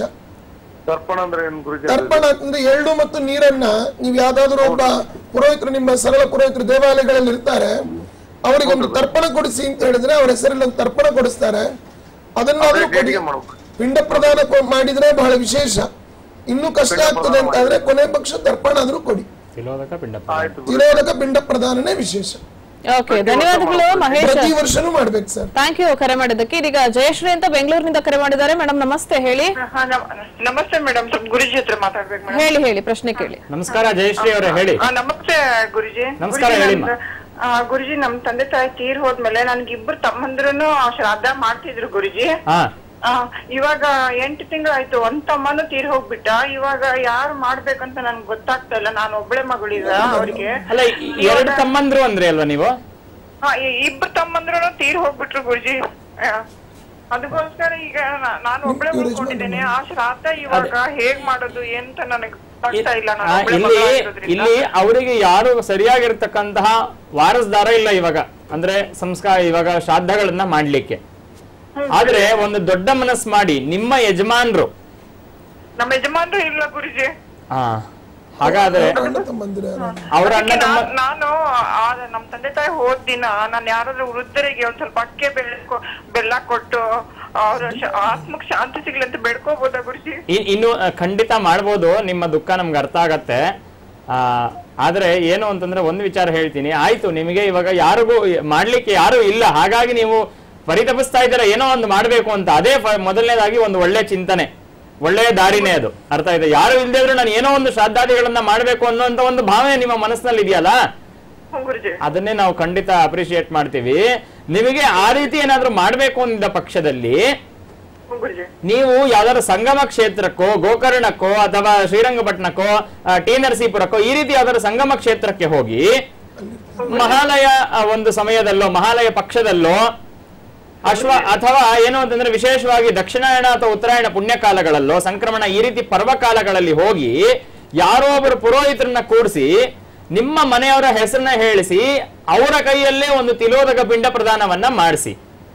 ತರ್ಪಣ ಅಂದ್ರೆ ಏನ್ ಗುರುಜಿ ತರ್ಪಣ ಅಂತಂದ್ರೆ ಎಳ್ಳು ಮತ್ತು ನೀರನ್ನ ನೀವು ಯಾವ್ದಾದ್ರು ಒಬ್ಬ ಪುರೋಹಿತರು ನಿಮ್ಮ ಸರಳ ಪುರೋಹಿತರು ದೇವಾಲಯಗಳಲ್ಲಿ ಇರ್ತಾರೆ ಅವರಿಗೆ ಒಂದು ತರ್ಪಣ ಕೊಡಿಸಿ ಅಂತ ಹೇಳಿದ್ರೆ ಅವ್ರ ಹೆಸರಲ್ಲಿ ಒಂದು ತರ್ಪಣ ಕೊಡಿಸ್ತಾರೆ ಅದನ್ನಾದ್ರೂ ಕೊಡಿ ಡೇಟಿಗೆ ಮಾಡ್ಬೇಕು ಪಿಂಡ ಪ್ರದಾನ ಕೊ- ಮಾಡಿದ್ರೆ ಬಹಳ ವಿಶೇಷ ಇನ್ನೂ ಕಷ್ಟ ಆಗ್ತದೆ ಅಂತ ಆದ್ರೆ ಕೊನೆ ಪಕ್ಷ ತರ್ಪಣ ಆದ್ರೂ ಕೊಡಿ ತಿಲೋದಕ ಪಿಂಡ ಆಯ್ತು ಗುರು. ತಿರೋಧಕ ಪಿಂಡ ಪ್ರದಾನನೇ ವಿಶೇಷ ಓಕೆ ಧನ್ಯವಾದಗಳು ಮಹೇಶ್ ಪ್ರತಿ ವರ್ಷನೂ ಮಾಡ್ಬೇಕು ಸರ್ ಥ್ಯಾಂಕ್ ಯು ಕರೆ ಮಾಡಿದ್ದಕ್ಕೆ ಇದೀಗ ಜಯಶ್ರೀ ಅಂತ ಬೆಂಗಳೂರಿನಿಂದ ಕರೆ ಮಾಡಿದ್ದಾರೆ ಮೇಡಮ್ ನಮಸ್ತೆ ಹೇಳಿ ಹಾ, ನಮ- ನಮಸ್ತೆ ಮೇಡಮ್ ಸ್ವಲ್ಪ ಗುರುಜಿ ಹತ್ರ ಮಾತಾಡ್ಬೇಕು ಮೇಡಮ್ ಹೇಳಿ ಹೇಳಿ ಪ್ರಶ್ನೆ ಕೇಳಿ ನಮಸ್ಕಾರ ಜಯಶ್ರೀ ಅವರೇ ಹೇಳಿ ಆ, ನಮಸ್ತೆ ಗುರುಜಿ ನಮಸ್ಕಾರ, ಗುರೂಜಿ, ಹೇಳಿಮ್ಮ. ನಮ್ದು- ಆ, ಗುರುಜಿ ನಮ್ ತಂದೆ ತಾಯಿ ತೀರ್ ಹೋದ್ಮೇಲೆ ನನ್ಗೆ ಇಬ್ರು ತಮ್ಮಂದ್ರುನು ಶ್ರಾದ್ದ ಮಾಡ್ತಿದ್ರು ಗುರುಜಿ ಹಾ ಆ, ಇವಾಗ ಎಂಟು ತಿಂಗಳಾಯ್ತು ಒಂದ್ ತಮ್ಮನು ತೀರ್ ಹೋಗ್ಬಿಟ್ಟ ಇವಾಗ ಯಾರು ಮಾಡ್ಬೇಕಂತ ನನ್ಗೆ ಗೊತ್ತಾಗ್ತಾ ಇಲ್ಲ ನಾನು ಒಬ್ಳೆ ಮಗಳೀಗ ಅವ್ರಿಗೆ ಅಲ್ಲ ಈ- ಈ ಎರಡು ತಮ್ಮಂದ್ರು ಅಂದ್ರೆ ಅಲ್ವಾ ನೀವು ಹಾ, ಈ- ಇಬ್ರು ತಮ್ಮಂದ್ರುನು ತೀರ್ ಹೋಗ್ಬಿಟ್ರು ಗುರುಜಿ ಆ, ಅದಕ್ಕೋಸ್ಕರ ಈಗ ನಾ- ನಾನು ಒಬ್ಳೆ ಉಳ್ಕೊಂಡಿದ್ದೇನೆ ಆ ಶ್ರಾದ್ದ ಇವಾಗ ಹೇಗ್ ಮಾಡೋದು ಅಂತ ನನಗೆ ಗೊತ್ತಾಗ್ತಾ ಇಲ್ಲ ನಾನು ಆ, ಒಬ್ಳೆ ಇಲ್ಲಿ ಮಗಳಾಗಿರೋದ್ರಿಂದ. ಇಲ್ಲಿ ಅವರಿಗೆ ಯಾರು ಸರಿಯಾಗಿರ್ತಕ್ಕಂತಹ ವಾರಸ್ದಾರ ಇಲ್ಲ ಇವಾಗ ಅಂದ್ರೆ ಸಂಸ್ಕಾರ ಇವಾಗ ಶ್ರಾದ್ದಗಳನ್ನ ಮಾಡ್ಲಿಕ್ಕೆ ಆದ್ರೆ ಒಂದು ದೊಡ್ಡ ಮನಸ್ಸು ಮಾಡಿ ನಿಮ್ಮ ಯಜಮಾನ್ರು ನಮ್ಮ ಯಜಮಾನ್ರು ಇಲ್ಲ ಗುರುಜಿ ಆ ಹಾಗಾದ್ರೆ ಅಣ್ಣ ತಮ್ಮಂದಿರ ಅವರ ಅಣ್ಣ ಅದಕ್ಕೆ ತಮ್ಮ ನಾನ್- ನಾನು ಆ ನಮ್ ತಂದೆ ತಾಯಿ ಹೋದ್ ದಿನ ನಾನು ಯಾರಾದ್ರೂ ವೃದ್ಧರಿಗೆ ಒಂದ್ ಸ್ವಲ್ಪ ಅಕ್ಕೆ ಬೆಲ್ಲ ಕೊ- ಬೆಲ್ಲ ಕೊಟ್ಟು ಅವ್ರ ಶ- ಆತ್ಮಕ್ ಶಾಂತಿ ಸಿಗ್ಲಿ ಅಂತ ಬೇಡ್ಕೋಬೋದಾ ಗುರುಜಿ ಇ- ಇನ್ನು ಆ, ಖಂಡಿತ ಮಾಡ್ಬೋದು ನಿಮ್ಮ ದುಃಖ ನಮ್ಗೆ ಅರ್ಥ ಆಗತ್ತೆ ಆ, ಆದ್ರೆ ಏನು ಅಂತಂದ್ರೆ ಒಂದು ವಿಚಾರ ಹೇಳ್ತೀನಿ ಆಯ್ತು ನಿಮಗೆ ಇವಾಗ ಯಾರಿಗೂ ಮಾಡ್ಲಿಕ್ಕೆ ಯಾರು ಇಲ್ಲ ಹಾಗಾಗಿ ನೀವು ಪರಿತಪಿಸ್ತಾ ಇದ್ದೀರಾ ಏನೋ ಒಂದು ಮಾಡ್ಬೇಕು ಅಂತ ಅದೇ ಫ- ಮೊದಲನೇದಾಗಿ ಒಂದು ಒಳ್ಳೆ ಚಿಂತನೆ ಒಳ್ಳೆಯ ದಾರಿನೇ ಅದು ಅರ್ಥ ಇದೆ ಯಾರು ಇಲ್ದೇ ಇದ್ರು ನಾನು ಏನೋ ಒಂದು ಶ್ರಾದ್ದಾದಿಗಳನ್ನ ಮಾಡ್ಬೇಕು ಅನ್ನೋಂತ ಒಂದು ಭಾವನೆ ನಿಮ್ಮ ಮನಸ್ಸಿನಲ್ಲಿ ಇದೆಯಲ್ಲ ಹ್ಞೂ ಗುರುಜಿ ಅದನ್ನೇ ನಾವು ಖಂಡಿತ ಅಪ್ರಿಶಿಯೇಟ್ ಮಾಡ್ತೀವಿ ನಿಮಗೆ ಆ ರೀತಿ ಏನಾದ್ರೂ ಮಾಡ್ಬೇಕು ಅಂದಿದ್ದ ಪಕ್ಷದಲ್ಲಿ ಹ್ಞೂ ಗುರುಜಿ ನೀವು ಯಾವ್ದಾದ್ರು ಸಂಗಮ ಕ್ಷೇತ್ರಕ್ಕೋ ಗೋಕರ್ಣಕ್ಕೋ ಅಥವಾ ಶ್ರೀರಂಗಪಟ್ಟಣಕ್ಕೋ ಆ, ಟಿ ನರಸೀಪುರಕ್ಕೋ ಈ ರೀತಿ ಯಾವ್ದಾದ್ರು ಸಂಗಮ ಕ್ಷೇತ್ರಕ್ಕೆ ಹೋಗಿ ಮಹಾಲಯ ಆ, ಒಂದು ಸಮಯದಲ್ಲೋ ಮಹಾಲಯ ಪಕ್ಷದಲ್ಲೋ ಅಶ್ವ ಅಥವಾ ಏನು ಅಂತಂದ್ರೆ ವಿಶೇಷವಾಗಿ ದಕ್ಷಿಣಾಯಣ ಅಥವಾ ಉತ್ತರಾಯಣ ಪುಣ್ಯಕಾಲಗಳಲ್ಲೋ ಸಂಕ್ರಮಣ ಈ ರೀತಿ ಪರ್ವಕಾಲಗಳಲ್ಲಿ ಹೋಗಿ ಯಾರೋ ಒಬ್ಬರು ಪುರೋಹಿತರನ್ನ ಕೂಡಿಸಿ ನಿಮ್ಮ ಮನೆಯವರ ಹೆಸರನ್ನ ಹೇಳಿಸಿ ಅವರ ಕೈಯಲ್ಲೇ ಒಂದು ತಿಲೋದಕ ಪಿಂಡ ಪ್ರದಾನವನ್ನ ಮಾಡಿಸಿ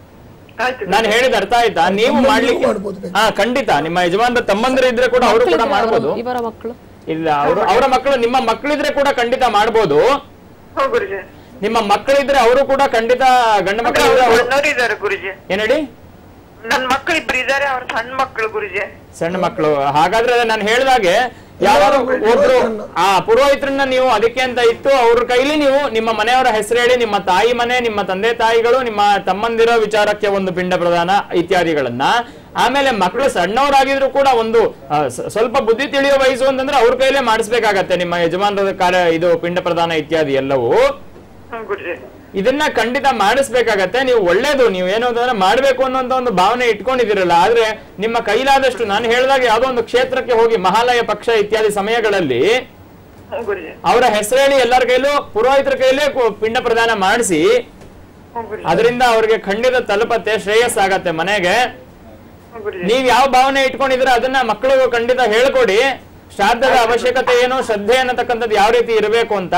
ಆಯ್ತು ನಾನು ಹೇಳಿದ ಅರ್ಥ ಆಯ್ತಾ ನೀವು ತಮ್ಮಂದಿರು ಮಾಡ್ಲಿಕ್ಕೆ ಮಾಡ್ಬೋದು ಬೇಕಾದ್ರೆ. ಹಾ ಖಂಡಿತ ನಿಮ್ಮ ಯಜಮಾನರ ತಮ್ಮಂದಿರು ಇದ್ರೆ ಕೂಡ ಅವರು ಕೂಡ ಮಕ್ಕಳಿದ್ರೆ ಮಾಡ್ಬೋದು ಇವರ ಮಕ್ಕಳು ಇಲ್ಲ ಅವರು ಅವರ ಮಕ್ಕಳು ನಿಮ್ಮ ಮಕ್ಕಳಿದ್ರೆ ಕೂಡ ಖಂಡಿತ ಮಾಡ್ಬೋದು ಹ್ಞೂ ಗುರುಜಿ ನಿಮ್ಮ ಮಕ್ಕಳಿದ್ರೆ ಅವರು ಕೂಡ ಖಂಡಿತ ಗಂಡ ಅಂದ್ರೆ ಮಕ್ಕಳಿದ್ರೆ ಅವ್ರು ಅವರು ಸಣ್ಣವ್ರು ಇದಾರೆ ಗುರುಜಿ ಏನ್ ಹೇಳಿ ನನ್ ಮಕ್ಳು ಇಬ್ರು ಇದಾರೆ ಅವ್ರ ಸಣ್ಣ ಮಕ್ಕಳು ಗುರುಜಿ ಸಣ್ಣ ಮಕ್ಕಳು ಹಾಗಾದ್ರೆ ನಾನು ಹೇಳಿದಾಗೆ ಯಾರು ಒಬ್ರು ಆ ಪುರೋಹಿತರನ್ನ ನೀವು ಅದಕ್ಕೆ ಅಂತ ಇತ್ತು ಅವ್ರ ಕೈಲಿ ನೀವು ನಿಮ್ಮ ಮನೆಯವರ ಹೆಸರು ಹೇಳಿ ನಿಮ್ಮ ತಾಯಿ ಮನೆ ನಿಮ್ಮ ತಂದೆ ತಾಯಿಗಳು ನಿಮ್ಮ ತಮ್ಮಂದಿರೋ ವಿಚಾರಕ್ಕೆ ಒಂದು ಪಿಂಡ ಪ್ರದಾನ ಇತ್ಯಾದಿಗಳನ್ನ ಆಮೇಲೆ ಮಕ್ಕಳು ಸಣ್ಣವರಾಗಿದ್ರು ಕೂಡ ಒಂದು ಆ, ಸ- ಸ್ವಲ್ಪ ಬುದ್ಧಿ ತಿಳಿಯೋ ವಯಸ್ಸು ಅಂತಂದ್ರೆ ಅವ್ರ ಕೈಲೇ ಮಾಡಿಸ್ಬೇಕಾಗತ್ತೆ ನಿಮ್ಮ ಯಜಮಾನರ ಕಾರ್ಯ ಇದು ಪಿಂಡ ಪ್ರದಾನ ಇತ್ಯಾದಿ ಎಲ್ಲವೂ ಹ್ಞೂ ಗುರುಜಿ ಇದನ್ನ ಖಂಡಿತ ಮಾಡಿಸ್ಬೇಕಾಗತ್ತೆ ನೀವು ಒಳ್ಳೇದು ನೀವು ಏನು ಅಂತಂದ್ರೆ ಮಾಡ್ಬೇಕು ಅನ್ನೋಂತ ಒಂದು ಭಾವನೆ ಇಟ್ಕೊಂಡಿದ್ದೀರಲ್ಲ ಆದ್ರೆ ನಿಮ್ಮ ಕೈಲಾದಷ್ಟು ನಾನು ಹೇಳಿದಾಗ ಯಾವ್ದೋ ಒಂದು ಕ್ಷೇತ್ರಕ್ಕೆ ಹೋಗಿ ಮಹಾಲಯ ಪಕ್ಷ ಇತ್ಯಾದಿ ಸಮಯಗಳಲ್ಲಿ ಹ್ಞೂ ಗುರುಜಿ ಅವರ ಹೆಸರು ಹೇಳಿ ಎಲ್ಲರ ಕೈಲೂ ಪುರೋಹಿತರ ಕೈಲೇ ಕು- ಪಿಂಡ ಪ್ರದಾನ ಮಾಡಿಸಿ ಹ್ಞೂ ಗುರುಜಿ ಅದರಿಂದ ಅವ್ರಿಗೆ ಖಂಡಿತ ತಲುಪತ್ತೆ ಶ್ರೇಯಸ್ಸಾಗತ್ತೆ ಮನೆಗೆ ಹ್ಞೂ ಗುರುಜಿ ನೀವ್ ಯಾವ ಭಾವನೆ ಇಟ್ಕೊಂಡಿದ್ರೆ ಅದನ್ನ ಮಕ್ಕಳಿಗೂ ಖಂಡಿತ ಹೇಳ್ಕೊಡಿ ಶ್ರಾದ್ದದ ಅವಶ್ಯಕತೆ ಏನು ಶ್ರದ್ಧೆ ಅನ್ನತಕ್ಕಂಥದ್ದು ಯಾವ ರೀತಿ ಇರಬೇಕು ಅಂತ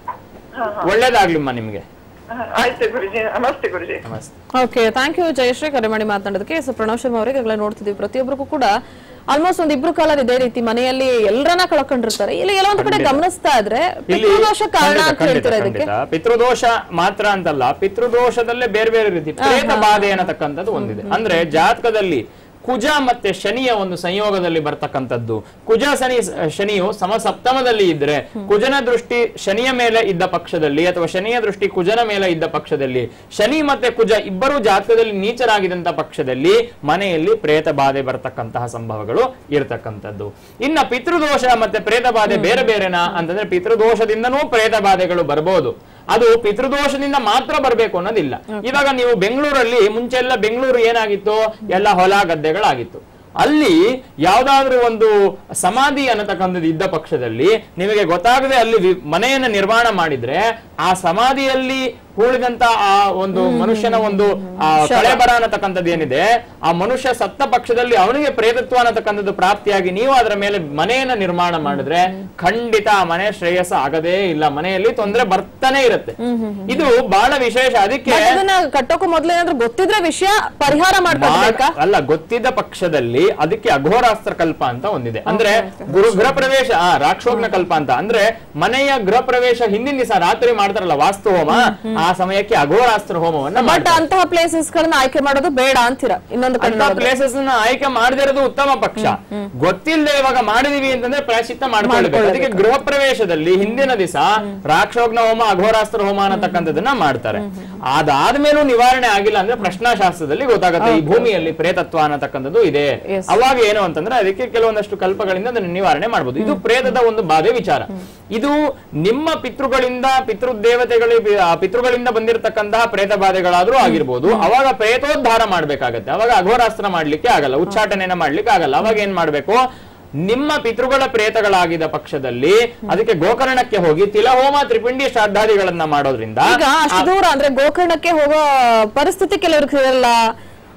ಹಾ ಹಾ ಒಳ್ಳೇದಾಗ್ಲಿಮ್ಮ ನಿಮ್ಗೆ ಹಾ, ಆಯ್ತು ಗುರುಜಿ ನಮಸ್ತೆ ಗುರುಜಿ ನಮಸ್ತೆ ಓಕೆ ಥ್ಯಾಂಕ್ ಯು ಜಯಶ್ರೀ ಕರೆ ಮಾಡಿ ಮಾತನಾಡೋದಕ್ಕೆ ಸೊ ಪ್ರಣವ್ ಶರ್ಮಾ ಅವರಿಗೆ ಈಗಾಗಲೇ ನೋಡ್ತಿದ್ವಿ ಪ್ರತಿಯೊಬ್ಬರಿಗೂ ಕೂಡ ಆಲ್ಮೋಸ್ಟ್ ಒಂದ್ ಇಬ್ರು ಕಾಲರ್ ಇದೇ ರೀತಿ ಮನೆಯಲ್ಲಿ ಎಲ್ಲರನ್ನ ಕಳ್ಕೊಂಡಿರ್ತಾರೆ ಇಲ್ಲಿ ಎಲ್ಲೊಂದ್ ಕಡೆ ಗಮನಿಸ್ತಾ ಇದ್ರೆ ಇಲ್ಲಿ ಪಿತೃದೋಷ ಕಾರಣ ಖಂಡಿತ, ಅಂತ ಖಂಡಿತ, ಹೇಳ್ತೀರಾ ಇದಕ್ಕೆ ಖಂಡಿತ. ಪಿತೃದೋಷ ಮಾತ್ರ ಅಂತಲ್ಲ ಪಿತೃದೋಷದಲ್ಲೇ ಬೇರೆ ಬೇರೆ ರೀತಿ ಪ್ರೇತ ಬಾಧೆ ಅನ್ನತಕ್ಕಂಥದ್ದು ಒಂದಿದೆ ಅಂದ್ರೆ ಜಾತಕದಲ್ಲಿ ಕುಜ ಮತ್ತೆ ಶನಿಯ ಒಂದು ಸಂಯೋಗದಲ್ಲಿ ಬರ್ತಕ್ಕಂಥದ್ದು ಕುಜ ಶನಿ ಶನಿಯು ಸಮಸಪ್ತಮದಲ್ಲಿ ಇದ್ರೆ ಕುಜನ ದೃಷ್ಟಿ ಶನಿಯ ಮೇಲೆ ಇದ್ದ ಪಕ್ಷದಲ್ಲಿ ಅಥವಾ ಶನಿಯ ದೃಷ್ಟಿ ಕುಜನ ಮೇಲೆ ಇದ್ದ ಪಕ್ಷದಲ್ಲಿ ಶನಿ ಮತ್ತೆ ಕುಜ ಇಬ್ಬರು ಜಾತಕದಲ್ಲಿ ನೀಚರಾಗಿದ್ದಂತ ಪಕ್ಷದಲ್ಲಿ ಮನೆಯಲ್ಲಿ ಪ್ರೇತ ಬಾಧೆ ಬರ್ತಕ್ಕಂತಹ ಸಂಭವಗಳು ಇರತಕ್ಕಂಥದ್ದು ಇನ್ನ ಪಿತೃದೋಷ ಮತ್ತೆ ಪ್ರೇತ ಬಾಧೆ ಬೇರೆ ಬೇರೆನಾ ಅಂತಂದ್ರೆ ಪಿತೃದೋಷದಿಂದನೂ ಪ್ರೇತ ಬಾಧೆಗಳು ಬರ್ಬೋದು ಅದು ಪಿತೃದೋಷದಿಂದ ಮಾತ್ರ ಬರಬೇಕು ಅನ್ನೋದಿಲ್ಲ ಇವಾಗ ನೀವು ಬೆಂಗಳೂರಲ್ಲಿ ಮುಂಚೆ ಎಲ್ಲ ಬೆಂಗಳೂರು ಏನಾಗಿತ್ತು ಎಲ್ಲ ಹೊಲ ಗದ್ದೆಗಳಾಗಿತ್ತು ಅಲ್ಲಿ ಯಾವ್ದಾದ್ರೂ ಒಂದು ಸಮಾಧಿ ಅನ್ನತಕ್ಕಂಥದ್ದು ಇದ್ದ ಪಕ್ಷದಲ್ಲಿ ನಿಮಗೆ ಗೊತ್ತಾಗದೆ ಅಲ್ಲಿ ವಿ- ಮನೆಯನ್ನ ನಿರ್ಮಾಣ ಮಾಡಿದ್ರೆ ಆ ಸಮಾಧಿಯಲ್ಲಿ ಹೂಳಿದಂತ ಆ ಒಂದು ಮನುಷ್ಯನ ಒಂದು ಆ ಕಳೆಬರ ಅನ್ನತಕ್ಕಂಥದ್ದು ಏನಿದೆ ಆ ಮನುಷ್ಯ ಸತ್ತ ಪಕ್ಷದಲ್ಲಿ ಅವನಿಗೆ ಪ್ರೇತತ್ವ ಅನ್ನತಕ್ಕಂಥದ್ದು ಪ್ರಾಪ್ತಿಯಾಗಿ ನೀವು ಅದರ ಮೇಲೆ ಮನೆಯನ್ನ ನಿರ್ಮಾಣ ಮಾಡಿದ್ರೆ ಖಂಡಿತ ಆ ಮನೆ ಶ್ರೇಯಸ್ಸ ಆಗದೇ ಇಲ್ಲ ಮನೆಯಲ್ಲಿ ತೊಂದರೆ ಬರ್ತಾನೆ ಇರುತ್ತೆ ಇದು ಬಹಳ ವಿಶೇಷ ಅದಕ್ಕೆ But ಇದನ್ನ ಕಟ್ಟೋಕು ಮೊದ್ಲು ಏನಾದ್ರು ಗೊತ್ತಿದ್ರೆ ವಿಷಯ ಪರಿಹಾರ ಮಾಡ್ಕೊಳ್ಬೇಕಾ ಮಾಡ್- ಅಲ್ಲ ಗೊತ್ತಿದ್ದ ಪಕ್ಷದಲ್ಲಿ ಅದಕ್ಕೆ ಅಘೋರಾಸ್ತ್ರ ಕಲ್ಪ ಅಂತ ಒಂದಿದೆ ಅಂದ್ರೆ ಗುರು ಗೃಹ ಪ್ರವೇಶ ಆ ರಾಕ್ಷೋಗ್ನ ಕಲ್ಪ ಅಂತ ಅಂದ್ರೆ ಮನೆಯ ಗೃಹ ಪ್ರವೇಶ ಹಿಂದಿನ ದಿವಸ ರಾತ್ರಿ ಮಾಡ್ತಾರಲ್ಲ ವಾಸ್ತು ಹೋಮ ಆ ಸಮಯಕ್ಕೆ ಅಘೋರಾಸ್ತ್ರ ಹೋಮವನ್ನ ಬಟ್ ಮಾಡ್ತಾರೆ ಅಂತಹ ಪ್ಲೇಸಸ್ ಗಳನ್ನ ಆಯ್ಕೆ ಮಾಡೋದು ಬೇಡ ಅಂತೀರಾ ಇನ್ನೊಂದು ಕಡೆ ಅಂತ ನೋಡಿದ್ರೆ. ಪ್ಲೇಸಸ್ ಆಯ್ಕೆ ಮಾಡದಿರೋದು ಉತ್ತಮ ಪಕ್ಷ ಗೊತ್ತಿಲ್ಲದೆ ಇವಾಗ ಮಾಡಿದೀವಿ ಅಂತಂದ್ರೆ ಪ್ರಾಯಶ್ಚಿತ್ತ ಮಾಡ್ಕೊಳ್ಬೇಕು ಅದಕ್ಕೆ ಗೃಹ ಪ್ರವೇಶದಲ್ಲಿ ಹಿಂದಿನ ದಿವಸ ರಾಕ್ಷೋಗ್ನ ಹೋಮ ಅಘೋರಾಸ್ತ್ರ ಹೋಮ ಅನ್ನತಕ್ಕಂಥದ್ದನ್ನ ಮಾಡ್ತಾರೆ ಅದಾದ್ಮೇಲೂ ನಿವಾರಣೆ ಆಗಿಲ್ಲ ಅಂದ್ರೆ ಪ್ರಶ್ನಾಶಾಸ್ತ್ರದಲ್ಲಿ ಗೊತ್ತಾಗುತ್ತೆ ಈ ಭೂಮಿಯಲ್ಲಿ ಪ್ರೇತತ್ವ ಅನ್ನತಕ್ಕಂಥದ್ದು ಇದೆ Yes. ಅವಾಗ ಏನು ಅಂತಂದ್ರೆ ಅದಕ್ಕೆ ಕೆಲವೊಂದಷ್ಟು ಕಲ್ಪಗಳಿಂದ ಅದನ್ನ ನಿವಾರಣೆ ಮಾಡಬಹುದು ಇದು ಪ್ರೇತದ ಒಂದು ಬಾಧೆ ವಿಚಾರ ಇದು ನಿಮ್ಮ ಪಿತೃಗಳಿಂದ ಪಿತೃದೇವತೆಗಳಿಗೆ ಆ ಪಿತೃಗಳಿಂದ ಬಂದಿರತಕ್ಕಂತಹ ಪ್ರೇತ ಬಾಧೆಗಳಾದ್ರೂ ಆಗಿರ್ಬೋದು ಅವಾಗ ಪ್ರೇತೋದ್ಧಾರ ಮಾಡ್ಬೇಕಾಗತ್ತೆ ಅವಾಗ ಅಘೋರಾಸ್ತ್ರ ಮಾಡ್ಲಿಕ್ಕೆ ಆಗಲ್ಲ ಉಚ್ಚಾಟನೆಯನ್ನ ಮಾಡ್ಲಿಕ್ಕೆ ಆಗಲ್ಲ ಅವಾಗ ಏನ್ ಮಾಡ್ಬೇಕು ನಿಮ್ಮ ಪಿತೃಗಳ ಪ್ರೇತಗಳಾಗಿದ್ದ ಪಕ್ಷದಲ್ಲಿ ಅದಕ್ಕೆ ಗೋಕರ್ಣಕ್ಕೆ ಹೋಗಿ ತಿಲಹೋಮ ತ್ರಿಪಿಂಡಿ ಶ್ರಾದ್ದಾದಿಗಳನ್ನ ಮಾಡೋದ್ರಿಂದ ಈಗ ಅಷ್ಟು ದೂರ ಅಂದ್ರೆ ಗೋಕರ್ಣಕ್ಕೆ ಹೋಗೋ ಪರಿಸ್ಥಿತಿ ಕೆಲವ್ರಿಗೆ ಇರಲ್ಲ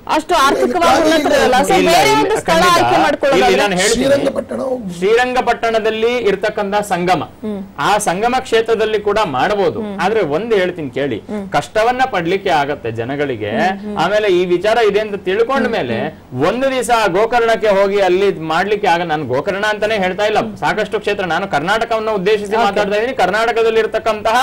ಅಷ್ಟು ಆರ್ಥಿಕವಾಗಿ ಉನ್ನತರಲ್ಲ ಸೊ ಇಲ್ಲ, ಬೇರೆ ಇಲ್ಲ, ಒಂದು ಸ್ಥಳ ಖಂಡಿತ. ಆಯ್ಕೆ ಇಲ್ಲಿ ಮಾಡ್ಕೊಳ್ಳೋದಾದ್ರೆ ನಾನು ಹೇಳ್ತೀನಿ ಶ್ರೀರಂಗಪಟ್ಟಣ ಹೋಗ್ಬೋದು. ಶ್ರೀರಂಗಪಟ್ಟಣದಲ್ಲಿ ಇರ್ತಕ್ಕಂತ ಸಂಗಮ ಆ ಸಂಗಮ ಕ್ಷೇತ್ರದಲ್ಲಿ ಕೂಡ ಮಾಡಬಹುದು ಆದ್ರೆ ಒಂದ್ ಹೇಳ್ತೀನಿ ಕೇಳಿ ಕಷ್ಟವನ್ನ ಪಡ್ಲಿಕ್ಕೆ ಆಗತ್ತೆ ಜನಗಳಿಗೆ ಆಮೇಲೆ ಈ ವಿಚಾರ ಇದೆ ಅಂತ ತಿಳ್ಕೊಂಡ ಮೇಲೆ ಒಂದು ದಿವಸ ಗೋಕರ್ಣಕ್ಕೆ ಹೋಗಿ ಅಲ್ಲಿ ಮಾಡ್ಲಿಕ್ಕೆ ಆಗ ನಾನು ಗೋಕರ್ಣ ಅಂತಾನೆ ಹೇಳ್ತಾ ಇಲ್ಲ ಸಾಕಷ್ಟು ಕ್ಷೇತ್ರ ನಾನು ಕರ್ನಾಟಕವನ್ನ ಉದ್ದೇಶಿಸಿ ಮಾತಾಡ್ತಾ ಇದ್ದೀನಿ ಕರ್ನಾಟಕದಲ್ಲಿ ಇರ್ತಕ್ಕಂತಹ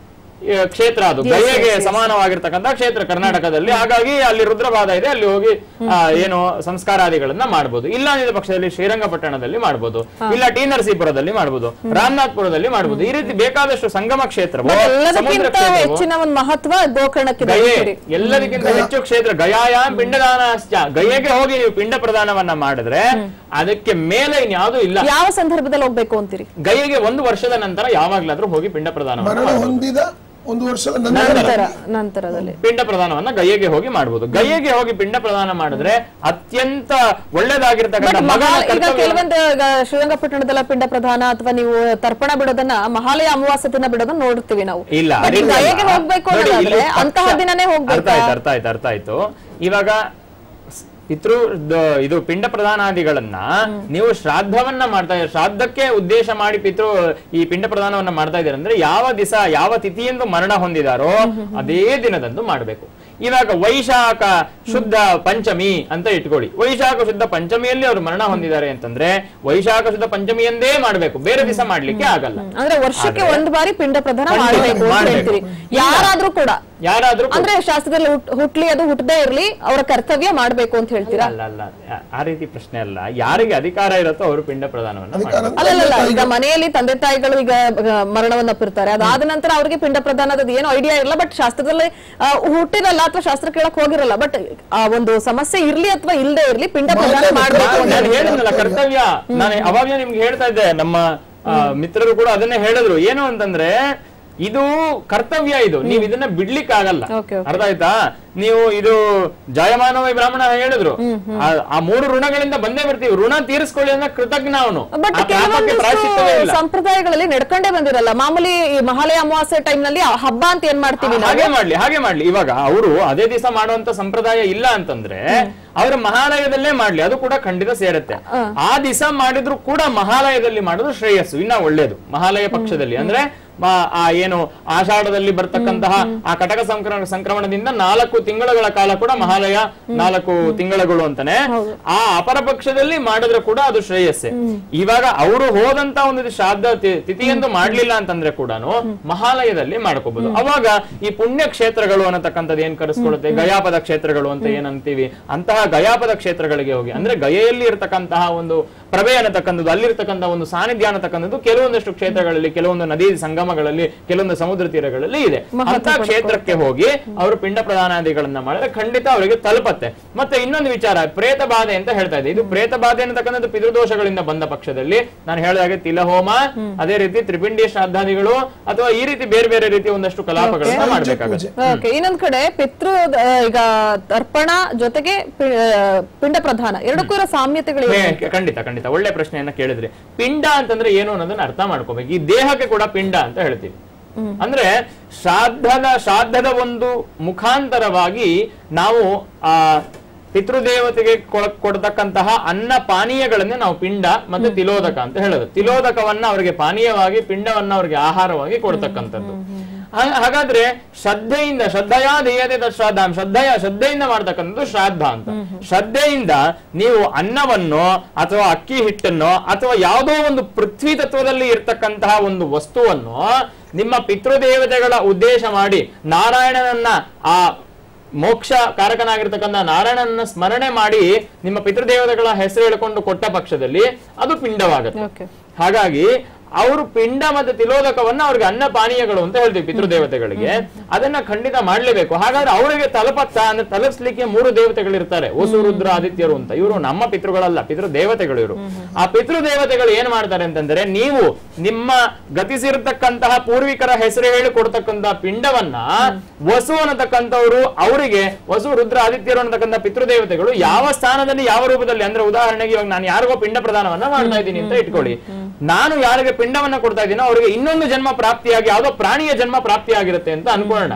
ಆ, ಕ್ಷೇತ್ರ ಅದು ಗಯೆಗೆ ಸಮಾನವಾಗಿರ್ತಕ್ಕಂಥ ಕ್ಷೇತ್ರ ಕರ್ನಾಟಕದಲ್ಲಿ ಹಾಗಾಗಿ ಅಲ್ಲಿ ರುದ್ರಪಾದ ಇದೆ ಅಲ್ಲಿ ಹೋಗಿ ಆ, ಏನು ಸಂಸ್ಕಾರಾದಿಗಳನ್ನ ಮಾಡಬಹುದು ಇಲ್ಲ ಅಂದಿದ ಪಕ್ಷದಲ್ಲಿ ಶ್ರೀರಂಗಪಟ್ಟಣದಲ್ಲಿ ಮಾಡಬಹುದು ಇಲ್ಲ ಟಿ ನರಸೀಪುರದಲ್ಲಿ ಮಾಡಬಹುದು ರಾಮನಾಥ್ಪುರದಲ್ಲಿ ಮಾಡಬಹುದು ಈ ರೀತಿ ಬೇಕಾದಷ್ಟು ಸಂಗಮ ಕ್ಷೇತ್ರವು But ಸಮುದ್ರ ಎಲ್ಲದಕ್ಕಿಂತ ಕ್ಷೇತ್ರವು ಹೆಚ್ಚಿನ ಒಂದು ಮಹತ್ವ ಗೋಕರ್ಣಕ್ಕೆ ಗಯೆ ಅಂತೀರಿ. ಎಲ್ಲದಕ್ಕಿಂತ ಹೆಚ್ಚು ಕ್ಷೇತ್ರ ಗಯಾಯ ಪಿಂಡದಾನ ಗಯೆಗೆ ಹೋಗಿ ನೀವು ಪಿಂಡ ಪ್ರದಾನವನ್ನ ಮಾಡಿದ್ರೆ ಅದಕ್ಕೆ ಮೇಲೆ ಇನ್ಯಾವುದೂ ಇಲ್ಲ ಯಾವ ಸಂದರ್ಭದಲ್ಲಿ ಹೋಗ್ಬೇಕು ಅಂತೀರಿ ಗಯೆಗೆ ಒಂದು ವರ್ಷದ ನಂತರ ಯಾವಾಗ್ಲಾದ್ರೂ ಹೋಗಿ ಪಿಂಡ ಪ್ರದಾನವನ್ನ ಮರಣ ಮಾಡ್ಬೋದು. ಹೊಂದಿದ ಒಂದು ವರ್ಷದ ನಂತರ ನಂತರ ನಂತರದಲ್ಲಿ ಪಿಂಡ ಪ್ರದಾನವನ್ನ ಗಯೆಗೆ ಹೋಗಿ ಮಾಡಬಹುದು ಗಯೆಗೆ ಹೋಗಿ ಪಿಂಡ ಪ್ರದಾನ ಮಾಡಿದ್ರೆ ಅತ್ಯಂತ ಒಳ್ಳೇದಾಗಿರ್ತಕ್ಕಂಥ ಬಟ್ ಮಗನ ಮಹಾ- ಈಗ ಕರ್ತವ್ಯ ಕೆಲವೊಂದು ಈಗ ಶ್ರೀರಂಗಪಟ್ಟಣದಲ್ಲ ಪಿಂಡ ಪ್ರಧಾನ ಅಥವಾ ನೀವು ತರ್ಪಣ ಬಿಡೋದನ್ನ ಮಹಾಲಯ ಅಮಾವಾಸ್ಯ ದಿನ ಬಿಡೋದನ್ನ ನೋಡ್ತೀವಿ ನಾವು ಇಲ್ಲ But ಅದಿಲ್ಲ. ಈಗ ಹೇಗೆ ಹೋಗ್ಬೇಕು ನೋಡಿ, ಅನ್ನೋದಾದ್ರೆ ಇಲ್ಲಿ ಅಂತಹ ಪಕ್ಷ- ದಿನನೇ ಅರ್ಥ ಹೋಗ್ಬೇಕಾ ಆಯ್ತು ಅರ್ಥ ಆಯ್ತು ಅರ್ಥ ಆಯ್ತು ಇವಾಗ ಸ್- ಪಿತೃ ದ- ಇದು ಪಿಂಡ ಪ್ರದಾನಾದಿಗಳನ್ನ ನೀವು ಶ್ರಾದ್ದವನ್ನ ಮಾಡ್ತಾ ಇದ್ದೀರಿ ಶ್ರಾದ್ದಕ್ಕೆ ಉದ್ದೇಶ ಮಾಡಿ ಪಿತೃ ಈ ಪಿಂಡ ಪ್ರದಾನವನ್ನ ಮಾಡ್ತಾ ಇದ್ದೀರಿ ಅಂದ್ರೆ ಯಾವ ದಿವಸ ಯಾವ ತಿಥಿಯಂದು ಮರಣ ಹೊಂದಿದಾರೋ ಅದೇ ದಿನದಂದು ಮಾಡಬೇಕು ಇವಾಗ ವೈಶಾಖ ಶುದ್ಧ ಪಂಚಮಿ ಅಂತ ಇಟ್ಕೊಳ್ಳಿ ವೈಶಾಖ ಶುದ್ಧ ಪಂಚಮಿಯಲ್ಲಿ ಅವರು ಮರಣ ಹೊಂದಿದ್ದಾರೆ ಅಂತಂದ್ರೆ ವೈಶಾಖ ಶುದ್ಧ ಪಂಚಮಿಯಂದೇ ಮಾಡ್ಬೇಕು ಬೇರೆ ದಿವಸ ಮಾಡ್ಲಿಕ್ಕೆ ಆಗಲ್ಲ ಅಂದ್ರೆ ವರ್ಷಕ್ಕೆ ಆದ್ರೆ- ಒಂದು ಬಾರಿ ಪಿಂಡ ಪ್ರಧಾನ ಖಂಡಿತ ಮಾಡಬೇಕು ಅಂತ ಮಾಡ್ಬೇಕು. ಹೇಳ್ತೀರಿ ಇಲ್ಲ. ಯಾರಾದ್ರೂ ಕೂಡ ಯಾರಾದ್ರೂ ಕೂಡ- ಅಂದ್ರೆ ಶಾಸ್ತ್ರದಲ್ಲಿ ಹುಟ್- ಹುಟ್ಲಿ ಅದು ಹುಟ್ಟದೇ ಇರ್ಲಿ ಅವರ ಕರ್ತವ್ಯ ಮಾಡ್ಬೇಕು ಅಂತ ಹೇಳ್ತೀರಾ ಅಲ್ಲ ಅಲ್ಲ ಆ- ಆ ರೀತಿ ಪ್ರಶ್ನೆ ಅಲ್ಲ ಯಾರಿಗೆ ಅಧಿಕಾರ ಇರುತ್ತೋ ಅವರು ಪಿಂಡ ಪ್ರದಾನವನ್ನ ಅಧಿಕಾರ ಮಾಡ್ಬೇಕು. ಅಲ್ಲಲ್ಲ ಈಗ ಮನೆಯಲ್ಲಿ ತಂದೆ ತಾಯಿಗಳು ಈಗ ಆ, ಮರಣವನ್ನಪ್ಪಿರ್ತಾರೆ ಅದಾದ ನಂತರ ಅವರಿಗೆ ಪಿಂಡ ಪ್ರದಾನದ ಏನು ಐಡಿಯಾ ಇರಲ್ಲ ಬಟ್ ಶಾಸ್ತ್ರದಲ್ಲಿ ಆ, ಹುಟ್ಟಿರಲ್ಲ ಅಥವಾ ಶಾಸ್ತ್ರ ಕೇಳಕ್ ಹೋಗಿರಲ್ಲ ಬಟ್ ಆ ಒಂದು ಸಮಸ್ಯೆ ಇರ್ಲಿ ಅಥವಾ ಇಲ್ಲದೆ ಇರ್ಲಿ ಪಿಂಡ ಪ್ರದಾನ ಮಾಡ್ಲೇಬೇಕು. ಮಾಡ್ಬೇಕು ನಾನು- ಅಂತ ನಾನು ಹೇಳ್ತೀರಾ? ಹೇಳಿದ್ನಲ್ಲ ಕರ್ತವ್ಯ ನಾನು ಅವಾಗಲೇ ನಿಮ್ಗೆ ಹೇಳ್ತಾ ಇದ್ದೆ ನಮ್ಮ ಆ, ಮಿತ್ರರು ಕೂಡ ಅದನ್ನೇ ಹೇಳಿದ್ರು ಏನು ಅಂತಂದ್ರೆ ಇದು ಕರ್ತವ್ಯ ಇದು ನೀವು ಇದನ್ನ ಬಿಡ್ಲಿಕ್ಕೆ ಆಗಲ್ಲ Okay, okay. ಅರ್ಥ ಆಯ್ತಾ ನೀವು ಇದು ಜಾಯಮಾನವ ಬ್ರಾಹ್ಮಣ ಹೇಳಿದ್ರು ಆ- ಆ ಮೂರು ಋಣಗಳಿಂದ ಬಂದೇ ಬರ್ತೀವಿ ಋಣ ತೀರಿಸ್ಕೊಳ್ಳಿ ಅಂದ್ರೆ ಕೃತಜ್ಞ ಅವನು ಬಟ್ ಆ ಪಾಪಕ್ಕೆ ಪ್ರಾಯಶ್ಚಿತ್ತವೇ ಕೆಲವೊಂದಿಷ್ಟು ಇಲ್ಲ ಸಂಪ್ರದಾಯಗಳಲ್ಲಿ ನಡ್ಕೊಂಡೇ ಬಂದಿರಲ್ಲ ಮಾಮೂಲಿ ಈ ಮಹಾಲಯ ಅಮಾವಾಸ್ಯೆ ಟೈಮ್ ನಲ್ಲಿ ಆ ಹಬ್ಬ ಅಂತ ಏನ್ ಮಾಡ್ತೀವಿ ನಾವು ಹಾಗೆ ಮಾಡ್ಲಿ ಹಾಗೆ ಮಾಡ್ಲಿ ಇವಾಗ ಅವರು ಅದೇ ದಿವಸ ಮಾಡುವಂತ ಸಂಪ್ರದಾಯ ಇಲ್ಲ ಅಂತಂದ್ರೆ ಅವ್ರ ಮಹಾಲಯದಲ್ಲೇ ಮಾಡ್ಲಿ ಅದು ಕೂಡ ಖಂಡಿತ ಸೇರುತ್ತೆ ಆ ದಿವಸ ಮಾಡಿದ್ರು ಕೂಡ ಮಹಾಲಯದಲ್ಲಿ ಮಾಡೋದು ಶ್ರೇಯಸ್ಸು ಇನ್ನ ಒಳ್ಳೇದು ಮಹಾಲಯ ಪಕ್ಷದಲ್ಲಿ ಅಂದ್ರೆ ಮ- ಆ ಏನು ಆಷಾಢದಲ್ಲಿ ಬರ್ತಕ್ಕಂತಹ ಆ ಕಟಕ ಸಂಕ್ರಮಣ ಸಂಕ್ರಮಣದಿಂದ ನಾಲ್ಕು ತಿಂಗಳುಗಳ ಕಾಲ ಕೂಡ ಮಹಾಲಯ ನಾಲ್ಕು ತಿಂಗಳುಗಳು ಅಂತಾನೆ ಆ ಅಪರ ಪಕ್ಷದಲ್ಲಿ ಮಾಡಿದ್ರೆ ಕೂಡ ಅದು ಶ್ರೇಯಸ್ಸೆ ಇವಾಗ ಅವರು ಹೋದಂತ ಒಂದು ಶ್ರಾದ್ದ ತಿ- ತಿಥಿಯಂದು ಮಾಡ್ಲಿಲ್ಲ ಅಂತಂದ್ರೆ ಕೂಡ ಮಹಾಲಯದಲ್ಲಿ ಮಾಡ್ಕೋಬಹುದು ಅವಾಗ ಈ ಪುಣ್ಯ ಕ್ಷೇತ್ರಗಳು ಅನ್ನತಕ್ಕಂಥದ್ದು ಏನ್ ಕರೆಸ್ಕೊಳ್ಳುತ್ತೆ ಗಯಾಪದ ಕ್ಷೇತ್ರಗಳು ಅಂತ ಏನ್ ಅಂತೀವಿ ಅಂತಹ ಗಯಾಪದ ಕ್ಷೇತ್ರಗಳಿಗೆ ಹೋಗಿ ಅಂದ್ರೆ ಗಯೆಯಲ್ಲಿ ಇರತಕ್ಕಂತಹ ಒಂದು ಪ್ರಭೆ ಅನ್ನತಕ್ಕಂಥದ್ದು ಅಲ್ಲಿರ್ತಕ್ಕಂಥ ಒಂದು ಸಾನ್ನಿಧ್ಯ ಅನ್ನತಕ್ಕಂಥದ್ದು ಕೆಲವೊಂದಷ್ಟು ಕ್ಷೇತ್ರಗಳಲ್ಲಿ ಕೆಲವೊಂದು ನದಿ ಸಂಗಮಗಳಲ್ಲಿ ಕೆಲವೊಂದು ಸಮುದ್ರ ತೀರಗಳಲ್ಲಿ ಇದೆ ಅಂತ ಕ್ಷೇತ್ರಕ್ಕೆ ಹೋಗಿ ಅವರು ಪಿಂಡ ಪ್ರದಾನಾದಿಗಳನ್ನ ಮಾಡಿದ್ರೆ ಖಂಡಿತ ಅವರಿಗೆ ತಲುಪತ್ತೆ ಮತ್ತೆ ಇನ್ನೊಂದು ವಿಚಾರ ಪ್ರೇತ ಬಾಧೆ ಅಂತ ಹೇಳ್ತಾ ಇದೆ ಇದು ಪ್ರೇತ ಬಾಧೆ ಅನ್ನತಕ್ಕಂಥದ್ದು ಪಿತೃದೋಷಗಳಿಂದ ಬಂದ ಪಕ್ಷದಲ್ಲಿ ನಾನು ಹೇಳಿದಾಗೆ ತಿಲಹೋಮ ಅದೇ ರೀತಿ ತ್ರಿಪಿಂಡಿ ಶ್ರಾದ್ದಾದಿಗಳು ಅಥವಾ ಈ ರೀತಿ ಬೇರೆ ಬೇರೆ ರೀತಿಯ ಒಂದಷ್ಟು ಕಲಾಪಗಳನ್ನ ಮಾಡ್ಬೇಕಾಗುತ್ತೆ ಓಕೆ ಇನ್ನೊಂದ್ ಕಡೆ ಪಿತೃ ಆ, ಈಗ ತರ್ಪಣ ಜೊತೆಗೆ ಪಿ- ಆ, ಪಿಂಡ ಪ್ರಧಾನ ಎರಡಕ್ಕೂ ಇರೋ ಸಾಮ್ಯತೆಗಳು ಏನು? ಹೇ, ಖಂಡಿತ ಖಂಡಿತ ಒಳ್ಳೆ ಪ್ರಶ್ನೆಯನ್ನ ಕೇಳಿದ್ರಿ ಪಿಂಡ ಅಂತಂದ್ರೆ ಏನು ಅನ್ನೋದನ್ನ ಅರ್ಥ ಮಾಡ್ಕೋಬೇಕು ಈ ದೇಹಕ್ಕೆ ಕೂಡ ಪಿಂಡ ಅಂತ ಹೇಳ್ತೀವಿ ಅಂದ್ರೆ ಶ್ರಾದ್ದದ ಶ್ರಾದ್ದದ ಒಂದು ಮುಖಾಂತರವಾಗಿ ನಾವು ಆ ಪಿತೃದೇವತೆಗೆ ಕೊಡ- ಕೊಡ್ತಕ್ಕಂತಹ ಅನ್ನ ಪಾನೀಯಗಳನ್ನೇ ನಾವು ಪಿಂಡ ಮತ್ತೆ ತಿಲೋದಕ ಅಂತ ಹೇಳೋದು ತಿಲೋದಕವನ್ನ ಅವರಿಗೆ ಪಾನೀಯವಾಗಿ ಪಿಂಡವನ್ನ ಅವರಿಗೆ ಆಹಾರವಾಗಿ ಕೊಡ್ತಕ್ಕಂಥದ್ದು ಹಾ- ಹಾಗಾದ್ರೆ ಶ್ರದ್ಧೆಯಿಂದ ಶ್ರದ್ಧೆಯ ದೇಯತೆ ಶ್ರಾದ್ದ ಶ್ರದ್ಧೆಯ ಶ್ರದ್ಧೆಯಿಂದ ಮಾಡ್ತಕ್ಕಂಥದ್ದು ಶ್ರಾದ್ದ ಅಂತ ಶ್ರದ್ಧೆಯಿಂದ ನೀವು ಅನ್ನವನ್ನು ಅಥವಾ ಅಕ್ಕಿ ಹಿಟ್ಟನ್ನು ಅಥವಾ ಯಾವುದೋ ಒಂದು ಪೃಥ್ವಿ ತತ್ವದಲ್ಲಿ ಇರ್ತಕ್ಕಂತಹ ಒಂದು ವಸ್ತುವನ್ನು ನಿಮ್ಮ ಪಿತೃದೇವತೆಗಳ ಉದ್ದೇಶ ಮಾಡಿ ನಾರಾಯಣನನ್ನ ಆ ಮೋಕ್ಷ ಕಾರಕನಾಗಿರ್ತಕ್ಕಂಥ ನಾರಾಯಣನ ಸ್ಮರಣೆ ಮಾಡಿ ನಿಮ್ಮ ಪಿತೃದೇವತೆಗಳ ಹೆಸರು ಹೇಳಿಕೊಂಡು ಕೊಟ್ಟ ಪಕ್ಷದಲ್ಲಿ ಅದು ಪಿಂಡವಾಗುತ್ತೆ Okay. ಹಾಗಾಗಿ ಅವರು ಪಿಂಡ ಮತ್ತೆ ತಿಲೋದಕವನ್ನ ಅವ್ರಿಗೆ ಅನ್ನ ಪಾನೀಯಗಳು ಅಂತ ಹೇಳ್ತೀವಿ ಪಿತೃದೇವತೆಗಳಿಗೆ ಅದನ್ನ ಖಂಡಿತ ಮಾಡ್ಲೇಬೇಕು ಹಾಗಾದ್ರೆ ಅವರಿಗೆ ತಲುಪತ್ತಾ ಅಂದ್ರೆ ತಲುಪಿಸ್ಲಿಕ್ಕೆ ಮೂರು ದೇವತೆಗಳು ಇರ್ತಾರೆ ವಸು ರುದ್ರ ಆದಿತ್ಯರು ಅಂತ ಇವರು ನಮ್ಮ ಪಿತೃಗಳಲ್ಲ ಪಿತೃ ದೇವತೆಗಳು ಇವರು ಆ ಪಿತೃ ದೇವತೆಗಳು ಏನ್ ಮಾಡ್ತಾರೆ ಅಂತಂದ್ರೆ ನೀವು ನಿಮ್ಮ ಗತಿಸಿರ್ತಕ್ಕಂತಹ ಪೂರ್ವಿಕರ ಹೆಸರು ಹೇಳಿ ಕೊಡ್ತಕ್ಕಂತಹ ಪಿಂಡವನ್ನ ವಸು ಅನ್ನತಕ್ಕಂಥವ್ರು ಅವರಿಗೆ ವಸು ರುದ್ರ ಆದಿತ್ಯರು ಅನ್ನತಕ್ಕಂಥ ಪಿತೃದೇವತೆಗಳು ಯಾವ ಸ್ಥಾನದಲ್ಲಿ ಯಾವ ರೂಪದಲ್ಲಿ ಅಂದ್ರೆ ಉದಾಹರಣೆಗೆ ಇವಾಗ ನಾನು ಯಾರಿಗೋ ಪಿಂಡ ಪ್ರದಾನವನ್ನ ಮಾಡ್ತಾ ಇದ್ದೀನಿ ಅಂತ ಇಟ್ಕೊಳ್ಳಿ ನಾನು ಯಾರಿಗೆ ಪಿಂಡವನ್ನ ಕೊಡ್ತಾ ಇದ್ದೀನೋ ಅವರಿಗೆ ಇನ್ನೊಂದು ಜನ್ಮ ಪ್ರಾಪ್ತಿಯಾಗಿ ಯಾವುದೋ ಪ್ರಾಣಿಯ ಜನ್ಮ ಪ್ರಾಪ್ತಿಯಾಗಿರುತ್ತೆ ಅಂತ ಅನ್ಕೊಳ್ಳೋಣ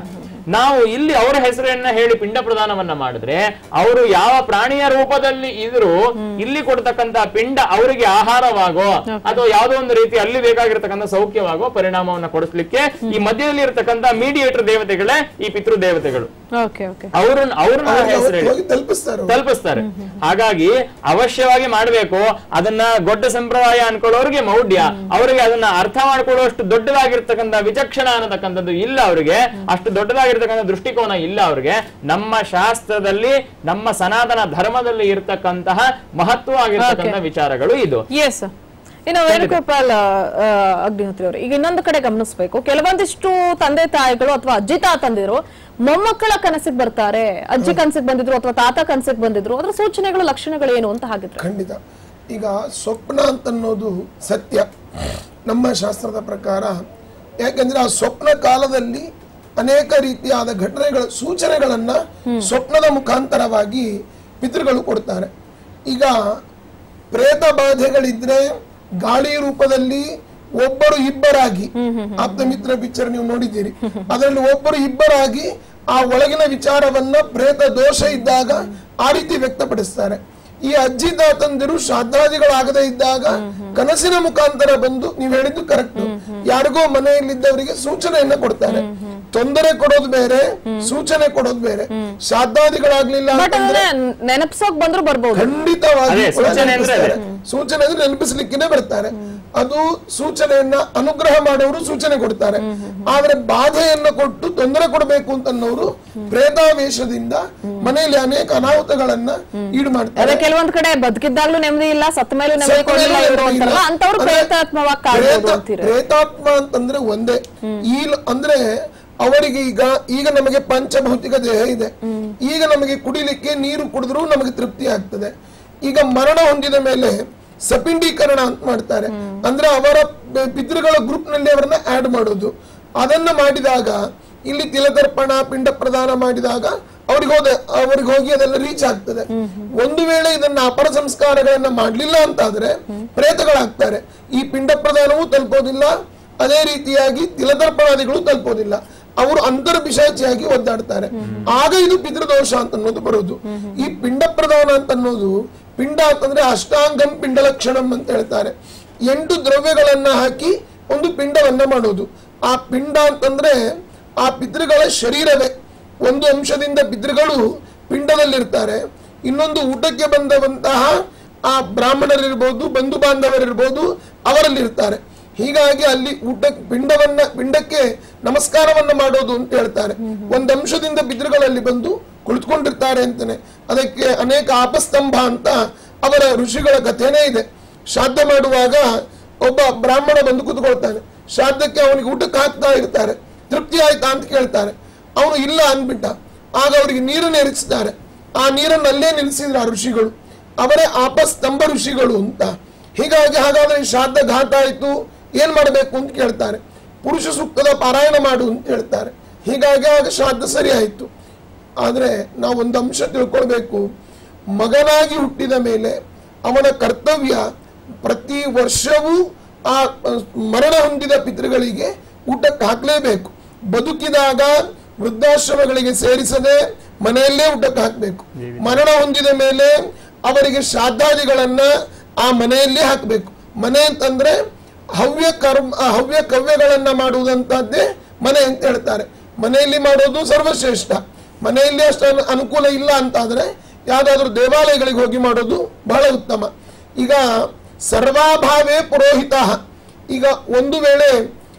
ನಾವು ಇಲ್ಲಿ ಅವರ ಹೆಸರನ್ನ ಹೇಳಿ ಪಿಂಡ ಪ್ರದಾನವನ್ನ ಮಾಡಿದ್ರೆ ಅವರು ಯಾವ ಪ್ರಾಣಿಯ ರೂಪದಲ್ಲಿ ಇದ್ರು ಇಲ್ಲಿ ಕೊಡ್ತಕ್ಕಂತ ಪಿಂಡ ಅವರಿಗೆ ಆಹಾರವಾಗೋ ಅಥವಾ ಯಾವುದೋ ಒಂದು ರೀತಿ ಅಲ್ಲಿ ಬೇಕಾಗಿರ್ತಕ್ಕಂಥ ಸೌಖ್ಯವಾಗೋ ಪರಿಣಾಮವನ್ನ ಕೊಡಿಸ್ಲಿಕ್ಕೆ ಈ ಮಧ್ಯದಲ್ಲಿ ಇರತಕ್ಕಂತ ಮೀಡಿಯೇಟರ್ ದೇವತೆಗಳೇ ಈ ಪಿತೃ ದೇವತೆಗಳು ಓಕೆ ಓಕೆ ಅವ್ರನ್ನ ಅವ್ರನ್ನ ಅವ್ರಿಗೆ ಹೆಸರು ಅವತ್ತು ಹೇಳಿ ಹೋಗಿ ತಲುಪಿಸ್ತಾರೆ ಅವ್ರು. ತಲುಪಿಸ್ತಾರೆ ಹಾಗಾಗಿ ಅವಶ್ಯವಾಗಿ ಮಾಡಬೇಕು ಅದನ್ನ ದೊಡ್ಡ ಸಂಪ್ರದಾಯ ಅನ್ಕೊಳ್ಳೋರಿಗೆ ಮೌಢ್ಯ ಅವರಿಗೆ ಅದನ್ನ ಅರ್ಥ ಮಾಡ್ಕೊಳ್ಳುವಷ್ಟು ದೊಡ್ಡದಾಗಿರ್ತಕ್ಕಂಥ ವಿಚಕ್ಷಣ ಅನ್ನತಕ್ಕಂಥದ್ದು ಇಲ್ಲ ಅವರಿಗೆ ಅಷ್ಟು ದೊಡ್ಡದಾಗಿರ್ತಕ್ಕಂಥ ದೃಷ್ಟಿಕೋನ ಇಲ್ಲ ಅವ್ರಿಗೆ ನಮ್ಮ ಶಾಸ್ತ್ರದಲ್ಲಿ ನಮ್ಮ ಸನಾತನ ಧರ್ಮದಲ್ಲಿ ಇರ್ತಕ್ಕಂತಹ ಮಹತ್ವವಾಗಿರ್ತಕ್ಕಂಥ ವಿಚಾರಗಳು ಇದು ಎಸ್ ಇನ್ನು ವೇಣುಗೋಪಾಲ್ ಆ, ಅಗ್ನಿಹೋತ್ರಿ ಅವರು ಈಗ ಇನ್ನೊಂದು ಕಡೆ ಗಮನಿಸಬೇಕು ಕೆಲವೊಂದಿಷ್ಟು ತಂದೆ ತಾಯಿಗಳು ಅಥವಾ ಅಜ್ಜಿ ತಾತಂದಿರು ಮೊಮ್ಮಕ್ಕಳ ಕನಸಿಗೆ ಬರ್ತಾರೆ ಅಜ್ಜಿ ಕನಸಿಗೆ ಬಂದಿದ್ರು ಅಥವಾ ತಾತ ಕನಸಿಗೆ ಬಂದಿದ್ರು ಅದ್ರ ಸೂಚನೆಗಳು ಲಕ್ಷಣಗಳು ಏನು ಅಂತ ಹಾಗಿದ್ರೆ ಖಂಡಿತ ಈಗ ಸ್ವಪ್ನ ಅಂತನ್ನೋದು ಸತ್ಯ ನಮ್ಮ ಶಾಸ್ತ್ರದ ಪ್ರಕಾರ ಯಾಕೆಂದ್ರೆ ಆ ಸ್ವಪ್ನ ಕಾಲದಲ್ಲಿ ಅನೇಕ ರೀತಿಯಾದ ಘಟನೆಗಳ ಸೂಚನೆಗಳನ್ನ ಸ್ವಪ್ನದ ಮುಖಾಂತರವಾಗಿ ಪಿತೃಗಳು ಕೊಡ್ತಾರೆ ಈಗ ಪ್ರೇತ ಬಾಧೆಗಳಿದ್ರೆ ಗಾಳಿ ರೂಪದಲ್ಲಿ ಒಬ್ಬರು ಇಬ್ಬರಾಗಿ ಆಪ್ತಮಿತ್ರ ಪಿಕ್ಚರ್ ನೀವು ನೋಡಿದ್ದೀರಿ ಅದರಲ್ಲಿ ಒಬ್ಬರು ಇಬ್ಬರಾಗಿ ಆ ಒಳಗಿನ ವಿಚಾರವನ್ನ ಪ್ರೇತ ದೋಷ ಇದ್ದಾಗ ಆ ರೀತಿ ವ್ಯಕ್ತಪಡಿಸ್ತಾರೆ ಈ ಅಜ್ಜಿ ತಾತಂದಿರು ಶ್ರಾದ್ದಾದಿಗಳಾಗದೇ ಇದ್ದಾಗ ಕನಸಿನ ಮುಖಾಂತರ ಬಂದು ನೀವು ಹೇಳಿದ್ದು ಕರೆಕ್ಟ್ ಯಾರಿಗೋ ಮನೆಯಲ್ಲಿದ್ದವರಿಗೆ ಸೂಚನೆಯನ್ನ ಕೊಡ್ತಾರೆ ತೊಂದರೆ ಕೊಡೋದು ಬೇರೆ ಸೂಚನೆ ಕೊಡೋದು ಬೇರೆ ಶ್ರಾದ್ದಾದಿಗಳಾಗ್ಲಿಲ್ಲ ಬಟ್ ಅಂತಂದ್ರೆ ಅಂದ್ರೆ ನೆನಪಿಸೋಕ್ ಬಂದ್ರು ಬರ್ಬೋದು ಖಂಡಿತವಾಗಿ ಅದೇ, ಕೂಡ ಸೂಚನೆ ಅಂದ್ರೆ ಅದೇ. ನೆನಪಿಸ್ತಾರೆ. ಸೂಚನೆ ಅಂದ್ರೆ ನೆನಪಿಸ್ಲಿಕ್ಕೆ ಬರ್ತಾರೆ ಅದು ಸೂಚನೆಯನ್ನ ಅನುಗ್ರಹ ಮಾಡೋರು ಸೂಚನೆ ಕೊಡ್ತಾರೆ ಆದ್ರೆ ಬಾಧೆಯನ್ನ ಕೊಟ್ಟು ತೊಂದರೆ ಕೊಡಬೇಕು ಅಂತನ್ನೋರು ಪ್ರೇತಾವೇಶದಿಂದ ಮನೆಯಲ್ಲಿ ಅನೇಕ ಅನಾಹುತಗಳನ್ನ ಈಡು ಮಾಡ್ತಾರೆ ಅದೇ ಕೆಲವೊಂದ್ ಕಡೆ ಬದುಕಿದ್ದಾಗ್ಲೂ ನೆಮ್ಮದಿ ಇಲ್ಲ ಸತ್ತ ಮೇಲೂ ನೆಮ್ಮದಿ ಸತ್ತ ಕೊಡಲಿಲ್ಲ ಮೇಲೆ ಇವರು ಇಲ್ಲ. ಅಂತಾರಲ್ಲ ಅಂತವ್ರು ಅಂದ್ರೆ ಪ್ರೇತಾತ್ಮವಾಗಿ ಕಾಡ್ಬೋದು ಪ್ರೇತ- ಅಂತೀರ ಪ್ರೇತಾತ್ಮ ಅಂತಂದ್ರೆ ಒಂದೇ ಈ ಲ- ಅಂದ್ರೆ ಅವರಿಗೆ ಈಗ ಈಗ ನಮಗೆ ಪಂಚಭೌತಿಕ ದೇಹ ಇದೆ ಈಗ ನಮಗೆ ಕುಡಿಲಿಕ್ಕೆ ನೀರು ಕುಡಿದ್ರೂ ನಮಗೆ ತೃಪ್ತಿ ಆಗ್ತದೆ ಈಗ ಮರಣ ಹೊಂದಿದ ಮೇಲೆ ಸಪಿಂಡೀಕರಣ ಅಂತ ಮಾಡ್ತಾರೆ ಅಂದ್ರೆ ಅವರ ಬ- ಪಿತೃಗಳ ಗ್ರೂಪ್ ನಲ್ಲಿ ಅವರನ್ನ ಆಡ್ ಮಾಡೋದು ಅದನ್ನ ಮಾಡಿದಾಗ ಇಲ್ಲಿ ತಿಲತರ್ಪಣ ಪಿಂಡ ಪ್ರದಾನ ಮಾಡಿದಾಗ ಅವ್ರಿಗೆ ಹೋದ ಅವ್ರಿಗೆ ಹೋಗಿ ಅದೆಲ್ಲ ರೀಚ್ ಆಗ್ತದೆ ಒಂದು ವೇಳೆ ಇದನ್ನ ಅಪರ ಸಂಸ್ಕಾರಗಳನ್ನ ಮಾಡ್ಲಿಲ್ಲ ಅಂತಾದ್ರೆ ಪ್ರೇತಗಳಾಗ್ತಾರೆ ಈ ಪಿಂಡ ಪ್ರದಾನವೂ ತಲುಪೋದಿಲ್ಲ ಅದೇ ರೀತಿಯಾಗಿ ತಿಲತರ್ಪಣಾದಿಗಳು ತಲುಪೋದಿಲ್ಲ ಅವರು ಅಂತರ್ಪಿಶಾಚಿಯಾಗಿ ಒದ್ದಾಡ್ತಾರೆ ಆಗ ಇದು ಪಿತೃದೋಷ ಅಂತ ಅನ್ನೋದು ಬರೋದು ಈ ಪಿಂಡ ಪ್ರದಾನ ಅಂತ ಅನ್ನೋದು ಪಿಂಡ ಅಂತಂದ್ರೆ ಅಷ್ಟಾಂಗಂ ಪಿಂಡ ಲಕ್ಷಣಂ ಅಂತ ಹೇಳ್ತಾರೆ ಎಂಟು ದ್ರವ್ಯಗಳನ್ನ ಹಾಕಿ ಒಂದು ಪಿಂಡವನ್ನ ಮಾಡೋದು ಆ ಪಿಂಡ ಅಂತಂದ್ರೆ ಆ ಪಿತೃಗಳ ಶರೀರವೇ ಒಂದು ಅಂಶದಿಂದ ಪಿತೃಗಳು ಪಿಂಡದಲ್ಲಿರ್ತಾರೆ ಇನ್ನೊಂದು ಊಟಕ್ಕೆ ಬಂದವಂತಹ ಆ ಬ್ರಾಹ್ಮಣರಿರ್ಬೋದು ಬಂಧು ಬಾಂಧವರಿರ್ಬೋದು ಅವರಲ್ಲಿರ್ತಾರೆ ಹೀಗಾಗಿ ಅಲ್ಲಿ ಊಟ ಪಿಂಡವನ್ನ ಪಿಂಡಕ್ಕೆ ನಮಸ್ಕಾರವನ್ನ ಮಾಡೋದು ಅಂತ ಹೇಳ್ತಾರೆ ಒಂದು ಅಂಶದಿಂದ ಪಿತೃಗಳಲ್ಲಿ ಬಂದು ಕುಳಿತುಕೊಂಡಿರ್ತಾರೆ ಅಂತಾನೆ ಅದಕ್ಕೆ ಅನೇಕ ಆಪಸ್ತಂಭ ಅಂತ ಅವರ ಋಷಿಗಳ ಕಥೆನೇ ಇದೆ ಶ್ರಾದ್ದ ಮಾಡುವಾಗ ಒಬ್ಬ ಬ್ರಾಹ್ಮಣ ಬಂದು ಕೂತ್ಕೊಳ್ತಾನೆ ಶ್ರಾದ್ದಕ್ಕೆ ಅವನಿಗೆ ಊಟಕ್ಕೆ ಹಾಕ್ತಾ ಇರ್ತಾರೆ ತೃಪ್ತಿ ಆಯ್ತಾ ಅಂತ ಕೇಳ್ತಾರೆ ಅವನು ಇಲ್ಲ ಅಂದ್ಬಿಟ್ಟ ಆಗ ಅವರಿಗೆ ನೀರನ್ನು ಎರಚಿಸ್ತಾರೆ ಆ ನೀರನ್ನು ಅಲ್ಲೇ ನಿಲ್ಲಿಸಿದ್ರು ಆ ಋಷಿಗಳು ಅವರೇ ಆಪಸ್ತಂಭ ಋಷಿಗಳು ಅಂತ ಹೀಗಾಗಿ ಹಾಗಾದ್ರೆ ಈ ಶ್ರಾದ್ದ ಘಾತ ಆಯ್ತು ಏನ್ ಮಾಡಬೇಕು ಅಂತ ಕೇಳ್ತಾರೆ ಪುರುಷ ಸೂಕ್ತದ ಪಾರಾಯಣ ಮಾಡು ಅಂತ ಹೇಳ್ತಾರೆ ಹೀಗಾಗಿ ಆಗ ಶ್ರಾದ್ದ ಸರಿ ಆಯ್ತು ಆದ್ರೆ ನಾವು ಒಂದು ಅಂಶ ತಿಳ್ಕೊಳ್ಬೇಕು ಮಗನಾಗಿ ಹುಟ್ಟಿದ ಮೇಲೆ ಅವನ ಕರ್ತವ್ಯ ಪ್ರತಿ ವರ್ಷವೂ ಆ ಆ, ಮರಣ ಹೊಂದಿದ ಪಿತೃಗಳಿಗೆ ಊಟಕ್ಕೆ ಹಾಕ್ಲೇಬೇಕು ಬದುಕಿದಾಗ ವೃದ್ಧಾಶ್ರಮಗಳಿಗೆ ಸೇರಿಸದೆ ಮನೆಯಲ್ಲೇ ಊಟಕ್ಕೆ ಹಾಕಬೇಕು ಮರಣ ಹೊಂದಿದ ಮೇಲೆ ಅವರಿಗೆ ಶ್ರಾದ್ದಾದಿಗಳನ್ನ ಆ ಮನೆಯಲ್ಲೇ ಹಾಕಬೇಕು ಮನೆ ಅಂತಂದ್ರೆ ಹವ್ಯ ಕರ್ಮ ಆ ಹವ್ಯ ಕವ್ಯಗಳನ್ನ ಮಾಡುವುದಂತದ್ದೇ ಮನೆ ಅಂತ ಹೇಳ್ತಾರೆ ಮನೆಯಲ್ಲಿ ಮಾಡೋದು ಸರ್ವಶ್ರೇಷ್ಠ ಮನೆಯಲ್ಲಿ ಅಷ್ಟು ಅನು- ಅನುಕೂಲ ಇಲ್ಲ ಅಂತಾದ್ರೆ ಯಾವ್ದಾದ್ರು ದೇವಾಲಯಗಳಿಗೆ ಹೋಗಿ ಮಾಡೋದು ಬಹಳ ಉತ್ತಮ ಈಗ ಸರ್ವಾಭಾವೇ ಪುರೋಹಿತ ಈಗ ಒಂದು ವೇಳೆ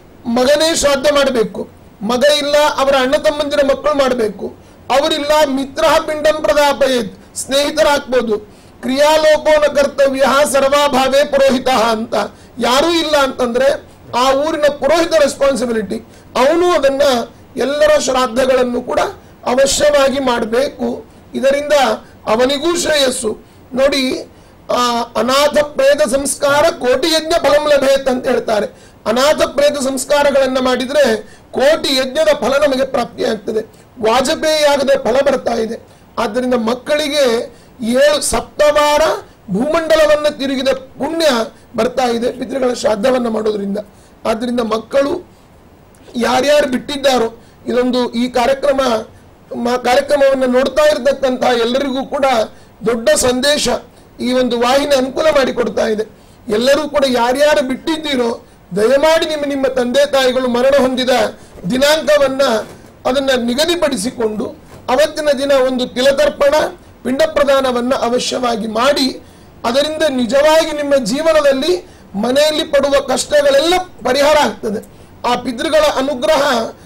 ಮಗನೇ ಶ್ರಾದ್ದ ಮಾಡಬೇಕು ಮಗ ಇಲ್ಲ ಅವರ ಅಣ್ಣ ತಮ್ಮಂದಿರ ಮಕ್ಕಳು ಮಾಡಬೇಕು ಅವರಿಲ್ಲ ಮಿತ್ರ ಪಿಂಡಂ ಪ್ರದಾಪಯೇತ್ ಸ್ನೇಹಿತರ ಹಾಕ್ಬೋದು ಕ್ರಿಯಾಲೋಪೋನ ಕರ್ತವ್ಯ ಸರ್ವಾಭಾವೇ ಪುರೋಹಿತ ಅಂತ ಯಾರೂ ಇಲ್ಲ ಅಂತಂದ್ರೆ ಆ ಊರಿನ ಪುರೋಹಿತ ರೆಸ್ಪಾನ್ಸಿಬಿಲಿಟಿ ಅವನು ಅದನ್ನ ಎಲ್ಲರ ಶ್ರಾದ್ದಗಳನ್ನು ಕೂಡ ಅವಶ್ಯವಾಗಿ ಮಾಡಬೇಕು ಇದರಿಂದ ಅವನಿಗೂ ಶ್ರೇಯಸ್ಸು ನೋಡಿ ಆ ಅನಾಥ ಪ್ರೇತ ಸಂಸ್ಕಾರ ಕೋಟಿ ಯಜ್ಞ ಫಲಂ ಲಭೇತ್ ಅಂತ ಹೇಳ್ತಾರೆ ಅನಾಥ ಪ್ರೇತ ಸಂಸ್ಕಾರಗಳನ್ನ ಮಾಡಿದ್ರೆ ಕೋಟಿ ಯಜ್ಞದ ಫಲ ನಮಗೆ ಪ್ರಾಪ್ತಿಯಾಗ್ತದೆ ವಾಜಪೇಯಿ ಆಗದ ಫಲ ಬರ್ತಾ ಇದೆ ಆದ್ದರಿಂದ ಮಕ್ಕಳಿಗೆ ಏಳು ಸಪ್ತವಾರ ಭೂಮಂಡಲವನ್ನ ತಿರುಗಿದ ಪುಣ್ಯ ಬರ್ತಾ ಇದೆ ಪಿತೃಗಳ ಶ್ರಾದ್ದವನ್ನ ಮಾಡೋದ್ರಿಂದ ಆದ್ರಿಂದ ಮಕ್ಕಳು ಯಾರ್ಯಾರು ಬಿಟ್ಟಿದ್ದಾರೋ ಇದೊಂದು ಈ ಕಾರ್ಯಕ್ರಮ ಮ- ಕಾರ್ಯಕ್ರಮವನ್ನು ನೋಡ್ತಾ ಇರತಕ್ಕಂತಹ ಎಲ್ಲರಿಗೂ ಕೂಡ ದೊಡ್ಡ ಸಂದೇಶ ಈ ಒಂದು ವಾಹಿನಿ ಅನುಕೂಲ ಮಾಡಿಕೊಡ್ತಾ ಇದೆ ಎಲ್ಲರೂ ಕೂಡ ಯಾರ್ಯಾರು ಬಿಟ್ಟಿದ್ದೀರೋ ದಯಮಾಡಿ ನಿಮ್ಮ ನಿಮ್ಮ ತಂದೆ ತಾಯಿಗಳು ಮರಣ ಹೊಂದಿದ ದಿನಾಂಕವನ್ನ ಅದನ್ನ ನಿಗದಿಪಡಿಸಿಕೊಂಡು ಅವತ್ತಿನ ದಿನ ಒಂದು ತಿಲತರ್ಪಣ ಪಿಂಡ ಪ್ರದಾನವನ್ನ ಅವಶ್ಯವಾಗಿ ಮಾಡಿ ಅದರಿಂದ ನಿಜವಾಗಿ ನಿಮ್ಮ ಜೀವನದಲ್ಲಿ ಮನೆಯಲ್ಲಿ ಪಡುವ ಕಷ್ಟಗಳೆಲ್ಲ ಪರಿಹಾರ ಆಗ್ತದೆ ಆ ಪಿತೃಗಳ ಅನುಗ್ರಹ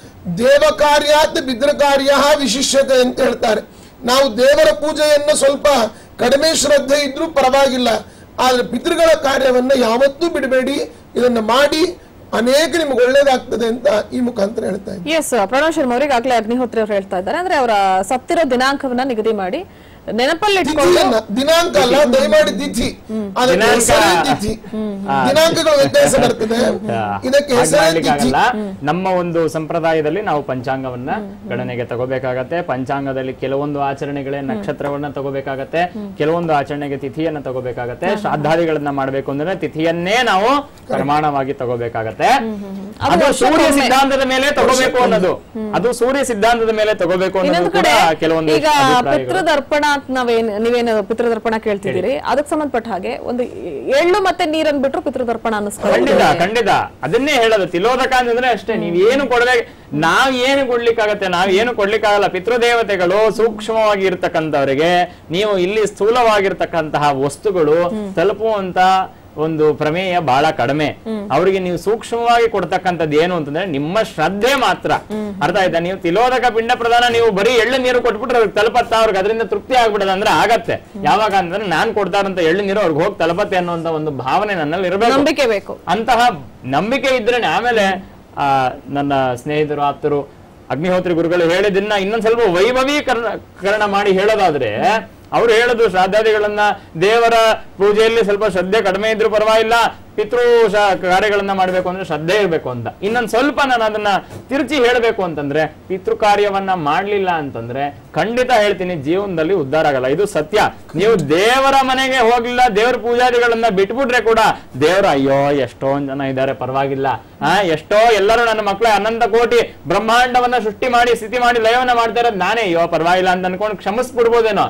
ದೇವ ಕಾರ್ಯಾತ್ ಪಿತೃ ಕಾರ್ಯ ವಿಶಿಷ್ಯತೆ ಅಂತ ಹೇಳ್ತಾರೆ ನಾವು ದೇವರ ಪೂಜೆಯನ್ನು ಸ್ವಲ್ಪ ಕಡಿಮೆ ಶ್ರದ್ಧೆ ಇದ್ರೂ ಪರವಾಗಿಲ್ಲ ಆದ್ರೆ ಪಿತೃಗಳ ಕಾರ್ಯವನ್ನ ಯಾವತ್ತೂ ಬಿಡಬೇಡಿ ಇದನ್ನ ಮಾಡಿ ಅನೇಕ ನಿಮ್ಗೆ ಒಳ್ಳೇದಾಗ್ತದೆ ಅಂತ ಈ ಮುಖಾಂತರ ಹೇಳ್ತಾ ಇದ್ದೀನಿ ಎಸ್ ಪ್ರಣವ್ ಶರ್ಮಾ ಅವರಿಗೆ ಆಗ್ಲೇ ಅಗ್ನಿಹೋತ್ರಿ ಅವ್ರು ಹೇಳ್ತಾ ಇದ್ದಾರೆ ಅಂದ್ರೆ ಅವರ ಸತ್ತಿರೋ ದಿನಾಂಕವನ್ನ ನಿಗದಿ ಮಾಡಿ ನೆನಪಲ್ಲಿ ಇಟ್ಕೊಂಡು ತಿಥಿಯನ್ನ ದಿನಾಂಕ ಅಲ್ಲ ದಯಮಾಡಿ ತಿಥಿ ಅದಕ್ಕೆ ದಿನಾಂಕ- ಹೆಸರೇ ತಿಥಿ ದಿನಾಂಕಗಳು ವ್ಯತ್ಯಾಸ ಬರ್ತದೆ ಇದಕ್ಕೆ ಹಾಗ್ ಹೆಸರೇ ತಿಥಿ ಮಾಡ್ಲಿಕ್ಕಾಗಲ್ಲ ನಮ್ಮ ಒಂದು ಸಂಪ್ರದಾಯದಲ್ಲಿ ನಾವು ಪಂಚಾಂಗವನ್ನ ಗಣನೆಗೆ ತಗೋಬೇಕಾಗತ್ತೆ ಪಂಚಾಂಗದಲ್ಲಿ ಕೆಲವೊಂದು ಆಚರಣೆಗಳೇ ನಕ್ಷತ್ರವನ್ನ ತಗೋಬೇಕಾಗತ್ತೆ ಕೆಲವೊಂದು ಆಚರಣೆಗೆ ತಿಥಿಯನ್ನ ತಗೋಬೇಕಾಗತ್ತೆ ಶ್ರಾದ್ದಾದಿಗಳನ್ನ ಮಾಡ್ಬೇಕು ಅಂದ್ರೆ ತಿಥಿಯನ್ನೇ ನಾವು ಪ್ರಮಾಣವಾಗಿ ತಗೋಬೇಕಾಗತ್ತೆ ಅದು ಅದು ಸೂರ್ಯ ವರ್ಷಕ್ಕೊಮ್ಮೆ. ಸಿದ್ಧಾಂತದ ಮೇಲೆ ತಗೋಬೇಕು ಅನ್ನೋದು ಅದು ಸೂರ್ಯ ಸಿದ್ಧಾಂತದ ಮೇಲೆ ತಗೋಬೇಕು ಅನ್ನೋದು ಇನ್ನೊಂದು ಕೂಡ ಕಡೆ ಕೆಲವೊಂದು ಈಗ ಅಭಿಪ್ರಾಯಗಳು. ಪಿತೃದರ್ಪಣ ಅಂತ ನಾವೇನ್ ನೀವೇನು ಪಿತೃದರ್ಪಣ ಕೇಳ್ತಿದ್ದೀರಿ ಅದಕ್ಕೆ ಸಂಬಂಧಪಟ್ಟ ಹಾಗೆ ಒಂದು ಎಳ್ಳು ಮತ್ತೆ ನೀರನ್ ಬಿಟ್ರು ಪಿತೃದರ್ಪಣ ಖಂಡಿತ ಅನ್ನಿಸ್ಕೊಳ್ಳಿ ಖಂಡಿತ ಅದನ್ನೇ ಹೇಳೋದು ತಿಲೋದಕ ಅಂತಂದ್ರೆ ಅಷ್ಟೇ ನೀವ್ ಏನು ಕೊಡ್ಬೇಕು ನಾವ್ ಏನು ಕೊಡ್ಲಿಕ್ಕಾಗತ್ತೆ ನಾವ್ ಏನು ಕೊಡ್ಲಿಕ್ಕಾಗಲ್ಲ ಪಿತೃದೇವತೆಗಳು ಸೂಕ್ಷ್ಮವಾಗಿ ಇರ್ತಕ್ಕಂಥವರಿಗೆ ನೀವು ಇಲ್ಲಿ ಸ್ಥೂಲವಾಗಿರ್ತಕ್ಕಂತಹ ವಸ್ತುಗಳು ತಲುಪುವಂತ ಒಂದು ಪ್ರಮೇಯ ಬಹಳ ಕಡಿಮೆ ಅವರಿಗೆ ನೀವು ಸೂಕ್ಷ್ಮವಾಗಿ ಕೊಡ್ತಕ್ಕಂಥದ್ದು ಏನು ಅಂತಂದ್ರೆ ನಿಮ್ಮ ಶ್ರದ್ಧೆ ಮಾತ್ರ ಅರ್ಥ ಆಯ್ತಾ ನೀವು ತಿಲೋದಕ ಪಿಂಡ ಪ್ರದಾನ ನೀವು ಬರೀ ಎಳ್ಳು ನೀರು ಕೊಟ್ಬಿಟ್ರೆ ಅವ್ರಿಗೆ ತಲುಪತ್ತಾ ಅವ್ರಿಗೆ ಅದರಿಂದ ತೃಪ್ತಿ ಆಗ್ಬಿಡೋದು ಅಂದ್ರೆ ಆಗತ್ತೆ ಯಾವಾಗ ಅಂತಂದ್ರೆ ನಾನ್ ಕೊಡ್ತಾರಂತ ಎಳ್ಳು ನೀರು ಅವ್ರಿಗೆ ಹೋಗಿ ತಲುಪತ್ತೆ ಅನ್ನುವಂತ ಒಂದು ಭಾವನೆ ನನ್ನಲ್ಲಿ ಇರಬೇಕು ನಂಬಿಕೆ ಬೇಕು ಅಂತಹ ನಂಬಿಕೆ ಇದ್ರೇನೆ ಆಮೇಲೆ ಆ ನನ್ನ ಸ್ನೇಹಿತರು ಆಪ್ತರು ಅಗ್ನಿಹೋತ್ರಿ ಗುರುಗಳು ಹೇಳಿದ್ದನ್ನ ಇನ್ನೊಂದ್ ಸ್ವಲ್ಪ ವೈಭವೀಕರಣ ಕರಣ ಮಾಡಿ ಹೇಳೋದಾದ್ರೆ ಅವ್ರು ಹೇಳೋದು ಶ್ರಾದ್ದಾದಿಗಳನ್ನ ದೇವರ ಪೂಜೆಯಲ್ಲಿ ಸ್ವಲ್ಪ ಶ್ರದ್ಧೆ ಕಡಿಮೆ ಇದ್ರೂ ಪರವಾಗಿಲ್ಲ ಪಿತೃ ಶ- ಕಾರ್ಯಗಳನ್ನ ಮಾಡ್ಬೇಕು ಅಂದ್ರೆ ಶ್ರದ್ಧೆ ಇರ್ಬೇಕು ಅಂತ ಇನ್ನೊಂದ್ ಸ್ವಲ್ಪ ನಾನು ಅದನ್ನ ತಿರುಚಿ ಹೇಳ್ಬೇಕು ಅಂತಂದ್ರೆ ಪಿತೃ ಕಾರ್ಯವನ್ನ ಮಾಡ್ಲಿಲ್ಲ ಅಂತಂದ್ರೆ ಖಂಡಿತ ಹೇಳ್ತೀನಿ ಜೀವನದಲ್ಲಿ ಉದ್ಧಾರ ಆಗಲ್ಲ ಇದು ಸತ್ಯ ನೀವು ದೇವರ ಮನೆಗೆ ಹೋಗ್ಲಿಲ್ಲ ದೇವರ ಪೂಜಾದಿಗಳನ್ನ ಬಿಟ್ಬಿಟ್ರೆ ಕೂಡ ದೇವರ ಅಯ್ಯೋ ಎಷ್ಟೊಂದ್ ಜನ ಇದ್ದಾರೆ ಪರವಾಗಿಲ್ಲ ಆ ಎಷ್ಟೋ ಎಲ್ಲರೂ ನನ್ನ ಮಕ್ಕಳ ಅನಂತ ಕೋಟಿ ಬ್ರಹ್ಮಾಂಡವನ್ನ ಸೃಷ್ಟಿ ಮಾಡಿ ಸ್ಥಿತಿ ಮಾಡಿ ಲಯವನ್ನ ಮಾಡ್ತಾ ಇರೋದು ನಾನೇ ಅಯ್ಯೋ ಪರವಾಗಿಲ್ಲ ಅಂತ ಅನ್ಕೊಂಡು ಕ್ಷಮಿಸ್ಬಿಡ್ಬೋದೇನೋ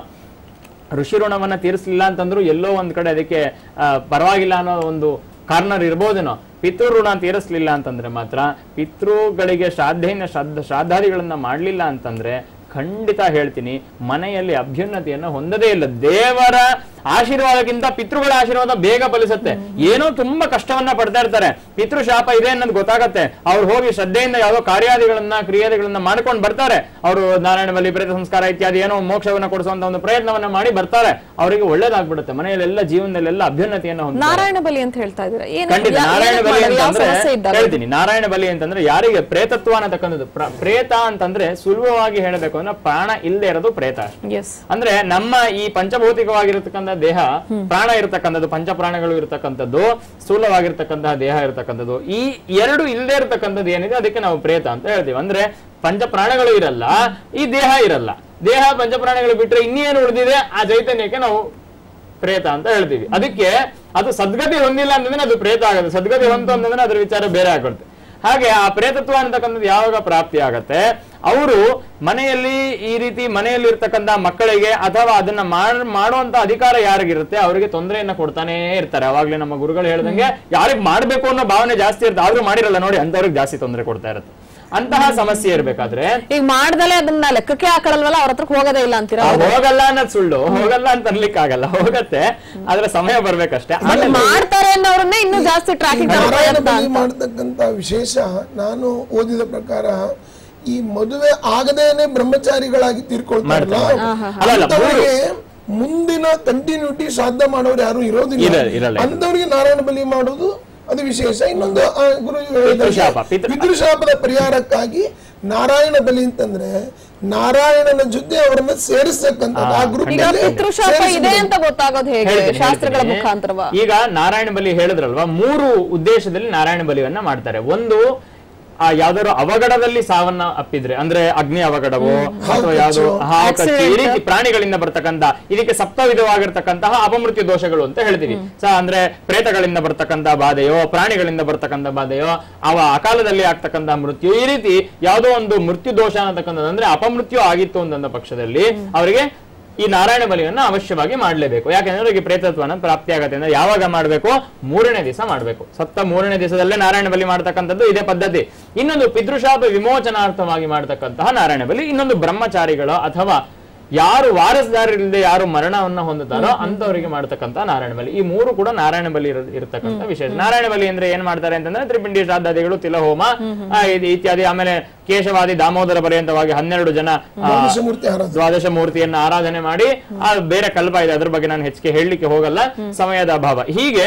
ಋಷಿ ಋಣವನ್ನ ತೀರಿಸಲಿಲ್ಲ ಅಂತಂದ್ರು ಎಲ್ಲೋ ಒಂದ್ ಕಡೆ ಅದಕ್ಕೆ ಆ, ಪರವಾಗಿಲ್ಲ ಅನ್ನೋ ಒಂದು ಕಾರ್ನರ್ ಇರ್ಬೋದೇನೋ ಪಿತೃ ಋಣ ತೀರಿಸ್ಲಿಲ್ಲ ಅಂತಂದ್ರೆ ಮಾತ್ರ ಪಿತೃಗಳಿಗೆ ಶ್ರಾದ್ದೆಯನ್ನ ಶ್ರಾದ್ದ ಶ್ರಾದ್ದಾದಿಗಳನ್ನ ಮಾಡ್ಲಿಲ್ಲ ಅಂತಂದ್ರೆ ಖಂಡಿತ ಹೇಳ್ತೀನಿ ಮನೆಯಲ್ಲಿ ಅಭ್ಯುನ್ನತಿಯನ್ನ ಹೊಂದದೇ ಇಲ್ಲ ದೇವರ ಆಶೀರ್ವಾದಕ್ಕಿಂತ ಪಿತೃಗಳ ಆಶೀರ್ವಾದ ಬೇಗ ಫಲಿಸುತ್ತೆ ಏನೋ ತುಂಬಾ ಕಷ್ಟವನ್ನ ಪಡ್ತಾ ಇರ್ತಾರೆ ಪಿತೃ ಶಾಪ ಇದೆ ಅನ್ನೋದು ಗೊತ್ತಾಗತ್ತೆ ಅವ್ರು ಹೋಗಿ ಶ್ರದ್ಧೆಯಿಂದ ಯಾವ್ದೋ ಕಾರ್ಯಾದಿಗಳನ್ನ ಕ್ರಿಯಾದಿಗಳನ್ನ ಮಾಡ್ಕೊಂಡು ಬರ್ತಾರೆ ಅವರು ನಾರಾಯಣ ಬಲಿ ಪ್ರೇತ ಸಂಸ್ಕಾರ ಇತ್ಯಾದಿ ಏನೋ ಮೋಕ್ಷವನ್ನ ಕೊಡಿಸುವಂತ ಒಂದು ಪ್ರಯತ್ನವನ್ನ ಮಾಡಿ ಬರ್ತಾರೆ ಅವರಿಗೆ ಒಳ್ಳೇದಾಗ್ಬಿಡುತ್ತೆ ಮನೆಯಲ್ಲೆಲ್ಲ ಜೀವನದಲ್ಲೆಲ್ಲ ಅಭ್ಯುನ್ನತಿಯನ್ನ ಹೊಂದ ನಾರಾಯಣ ಬಲಿ ಅಂತ ಹೇಳ್ತಾ ಇದ್ದೀರಾ ಏನು ಖಂಡಿತ ಯಾ- ನಾರಾಯಣ ಏನಕ್ಕೆ ಬಲಿ ಮಾಡೋದು? ಯಾವ ಅಂತಂದ್ರೆ ಸಮಸ್ಯೆ ಇದ್ದಾಗ ಹೇಳ್ತೀನಿ ನಾರಾಯಣ ಬಲಿ ಅಂತಂದ್ರೆ ಯಾರಿಗೆ ಪ್ರೇತತ್ವ ಅನ್ನತಕ್ಕಂಥದ್ದು ಪ್ರ- ಪ್ರೇತ ಅಂತಂದ್ರೆ ಸುಲಭವಾಗಿ ಹೇಳಬೇಕು ಅಂದ್ರೆ ಪ್ರಾಣ ಇಲ್ಲದೆ ಇರೋದು ಪ್ರೇತ ಅಷ್ಟೇ. ಎಸ್ ಅಂದ್ರೆ ನಮ್ಮ ಈ ಪಂಚಭೌತಿಕವಾಗಿರತಕ್ಕಂಥ ದೇಹ ಪ್ರಾಣ ಇರತಕ್ಕಂಥದ್ದು ಪಂಚಪ್ರಾಣಗಳು ಇರತಕ್ಕಂಥದ್ದು ಸ್ಥೂಲವಾಗಿರ್ತಕ್ಕಂತಹ ದೇಹ ಇರತಕ್ಕಂಥದ್ದು ಈ ಎರಡು ಇಲ್ಲದೆ ಇರತಕ್ಕಂಥದ್ದು ಏನಿದೆ ಅದಕ್ಕೆ ನಾವು ಪ್ರೇತ ಅಂತ ಹೇಳ್ತೀವಿ ಅಂದ್ರೆ ಪಂಚಪ್ರಾಣಗಳು ಇರಲ್ಲ ಈ ದೇಹ ಇರಲ್ಲ ದೇಹ ಪಂಚಪ್ರಾಣಗಳು ಬಿಟ್ರೆ ಇನ್ನೇನು ಉಳಿದಿದೆ ಆ ಚೈತನ್ಯಕ್ಕೆ ನಾವು ಪ್ರೇತ ಅಂತ ಹೇಳ್ತೀವಿ ಅದಕ್ಕೆ ಅದು ಸದ್ಗತಿ ಹೊಂದಿಲ್ಲ ಅಂತಂದ್ರೆ ಅದು ಪ್ರೇತ ಆಗುತ್ತೆ ಸದ್ಗತಿ ಹೊಂತು ಅಂತಂದ್ರೆ ಅದ್ರ ವಿಚಾರ ಬೇರೆ ಆಗುತ್ತೆ ಹಾಗೆ ಆ ಪ್ರೇತತ್ವ ಅಂತಕ್ಕಂಥದ್ದು ಯಾವಾಗ ಪ್ರಾಪ್ತಿ ಆಗತ್ತೆ ಅವರು ಮನೆಯಲ್ಲಿ ಈ ರೀತಿ ಮನೆಯಲ್ಲಿ ಇರ್ತಕ್ಕಂಥ ಮಕ್ಕಳಿಗೆ ಅಥವಾ ಅದನ್ನ ಮಾಡ್- ಮಾಡುವಂತ ಅಧಿಕಾರ ಯಾರಿಗಿರುತ್ತೆ ಅವರಿಗೆ ತೊಂದರೆಯನ್ನ ಕೊಡ್ತಾನೆ ಇರ್ತಾರೆ ಅವಾಗ್ಲೇ ನಮ್ಮ ಗುರುಗಳು ಹೇಳ್ದಂಗೆ ಯಾರಿಗ್ ಮಾಡ್ಬೇಕು ಅನ್ನೋ ಭಾವನೆ ಜಾಸ್ತಿ ಇರುತ್ತೆ ಆದ್ರೂ ಮಾಡಿರಲ್ಲ ನೋಡಿ ಅಂತವ್ರಿಗೆ ಜಾಸ್ತಿ ತೊಂದರೆ ಕೊಡ್ತಾ ಇರುತ್ತೆ ಅಂತಹ ಸಮಸ್ಯೆ ಇರ್ಬೇಕಾದ್ರೆ ಈಗ ಮಾಡ್ದಲೆ ಅದನ್ನ ಲೆಕ್ಕಕ್ಕೆ ಹಾಕಳಲ್ವಲ್ಲ ಅವ್ರ ಹತ್ರಕ್ಕೆ ಹೋಗೋದೇ ಇಲ್ಲ ಅಂತೀರಾ ಆ ಹೋಗಲ್ಲ ಅನ್ನೋದು ಸುಳ್ಳು ಹೋಗಲ್ಲ ಅಂತ ಅನ್ಲಿಕ್ಕೆ ಆಗಲ್ಲ ಹೋಗತ್ತೆ ಆದ್ರೆ ಸಮಯ ಬರ್ಬೇಕಷ್ಟೇ ಅದು ಆಮೇಲೆ ಮಾಡ್ತಾರೆ ಅನ್ನೋರನ್ನೇ ಇನ್ನೂ ಜಾಸ್ತಿ ಟ್ರಾಕಿಂಗ್ ನಾರಾಯಣ ಬಲಿ ಮಾಡತಕ್ಕಂತ ವಿಶೇಷ ನಾನು ಓದಿದ ಪ್ರಕಾರ ಈ ಮದುವೆ ಆಗದೇನೆ ಬ್ರಹ್ಮಚಾರಿಗಳಾಗಿ ತೀರ್ಕೊಳ್ತಾರಲ್ಲ ಅಲ್ಲ, ಅಲ್ಲ, ಅಂಥವ್ರಿಗೆ ಮುಂದಿನ ಕಂಟಿನ್ಯೂಟಿ ಶ್ರಾದ್ದ ಮಾಡೋರು ಯಾರು ಇರೋದಿಲ್ಲ ಇರಲ್ಲ, ಇರಲ್ಲ. ಅಂತವ್ರಿಗೆ ನಾರಾಯಣ ಬಲಿ ಮಾಡೋದು ಅದು ವಿಶೇಷ ಇನ್ನೊಂದು ಆ, ಗುರು ಪಿತೃಶಾಪ, ಪಿತೃ- ಪಿತೃಶಾಪದ ಪರಿಹಾರಕ್ಕಾಗಿ ನಾರಾಯಣ ಬಲಿ ಅಂತಂದ್ರೆ ನಾರಾಯಣನ ಜೊತೆ ಅವರನ್ನ ಸೇರಿಸ್ತಕ್ಕಂಥ ಆ ಈಗ ಗ್ರೂಪ್ ಪಿತೃಶಾಪ ಇದೆ ಅಂತ ಗೊತ್ತಾಗೋದು ಹೇಗೆ ಹೇಳ್ತೀನಿ, ಶಾಸ್ತ್ರಗಳ ಹೇಳ್ತೀನಿ. ಮುಖಾಂತರವ ಈಗ ನಾರಾಯಣ ಬಲಿ ಹೇಳಿದ್ರಲ್ವಾ ಮೂರು ಉದ್ದೇಶದಲ್ಲಿ ನಾರಾಯಣ ಬಲಿಯನ್ನ ಮಾಡ್ತಾರೆ ಒಂದು ಆ ಯಾವ್ದಾದ್ರು ಅವಘಡದಲ್ಲಿ ಸಾವನ್ನ ಅಪ್ಪಿದ್ರೆ ಅಂದ್ರೆ ಅಗ್ನಿ ಅವಘಡವೋ ಅಥವಾ ಹಾವು ಯಾವ್ದು ಕಚ್ಚು, ಹಾವು ಕಚ್ಚು, ಈ accident. ರೀತಿ ಪ್ರಾಣಿಗಳಿಂದ ಬರ್ತಕ್ಕಂತ ಇದಕ್ಕೆ ಸಪ್ತವಿಧವಾಗಿರ್ತಕ್ಕಂತಹ ಅಪಮೃತ್ಯು ದೋಷಗಳು ಅಂತ ಹೇಳ್ತೀವಿ ಸ ಅಂದ್ರೆ ಪ್ರೇತಗಳಿಂದ ಬರ್ತಕ್ಕಂತ ಬಾಧೆಯೋ ಪ್ರಾಣಿಗಳಿಂದ ಬರ್ತಕ್ಕಂತ ಬಾಧೆಯೋ ಅವ ಅಕಾಲದಲ್ಲಿ ಆಗ್ತಕ್ಕಂತ ಮೃತ್ಯು ಈ ರೀತಿ ಯಾವುದೋ ಒಂದು ಮೃತ್ಯು ದೋಷ ಅನ್ನತಕ್ಕಂಥದ್ದು ಅಂದ್ರೆ ಅಪಮೃತ್ಯು ಆಗಿತ್ತು ಅಂತಂದ ಪಕ್ಷದಲ್ಲಿ ಅವರಿಗೆ ಈ ನಾರಾಯಣ ಬಲಿಯನ್ನ ಅವಶ್ಯವಾಗಿ ಮಾಡಲೇಬೇಕು ಯಾಕೆಂದ್ರೆ ಅವರಿಗೆ ಪ್ರೇತತ್ವನ ಪ್ರಾಪ್ತಿ ಆಗತ್ತೆ ಅಂದ್ರೆ ಯಾವಾಗ ಮಾಡಬೇಕು ಮೂರನೇ ದಿವಸ ಮಾಡಬೇಕು ಸತ್ತ ಮೂರನೇ ದಿವಸದಲ್ಲೇ ನಾರಾಯಣ ಬಲಿ ಮಾಡ್ತಕ್ಕಂಥದ್ದು ಇದೇ ಪದ್ಧತಿ ಇನ್ನೊಂದು ಪಿತೃಶಾಪ ವಿಮೋಚನಾರ್ಥವಾಗಿ ಮಾಡತಕ್ಕಂತಹ ನಾರಾಯಣ ಬಲಿ ಇನ್ನೊಂದು ಬ್ರಹ್ಮಚಾರಿಗಳು ಅಥವಾ ಯಾರು ವಾರಸದಾರರಿಲ್ಲದೆ ಯಾರು ಮರಣವನ್ನ ಹೊಂದುತ್ತಾರೋ ಅಂತವರಿಗೆ ಮಾಡ್ತಕ್ಕಂಥ ನಾರಾಯಣ ಬಲಿ ಈ ಮೂರು ಕೂಡ ನಾರಾಯಣ ಬಲಿ ಇರ- ಇರತಕ್ಕಂಥ ವಿಶೇಷ ನಾರಾಯಣ ಬಲಿ ಅಂದ್ರೆ ಏನ್ ಮಾಡ್ತಾರೆ ಅಂತಂದ್ರೆ ತ್ರಿಪಿಂಡಿ ಶ್ರಾದ್ದಾದಿಗಳು ತಿಲಹೋಮ ಆ, ಇದು ಇತ್ಯಾದಿ ಆಮೇಲೆ ಕೇಶವಾದಿ ದಾಮೋದರ ಪರ್ಯಂತವಾಗಿ ಹನ್ನೆರಡು ಜನ ಆ, ದ್ವಾದಶ ಮೂರ್ತಿ ಆರಾಧನೆ ದ್ವಾದಶ ಮೂರ್ತಿಯನ್ನ ಆರಾಧನೆ ಮಾಡಿ ಆ ಬೇರೆ ಕಲ್ಪ ಇದೆ ಅದ್ರ ಬಗ್ಗೆ ನಾನು ಹೆಚ್ಚಿಗೆ ಹೇಳಲಿಕ್ಕೆ ಹೋಗಲ್ಲ ಸಮಯದ ಅಭಾವ ಹೀಗೆ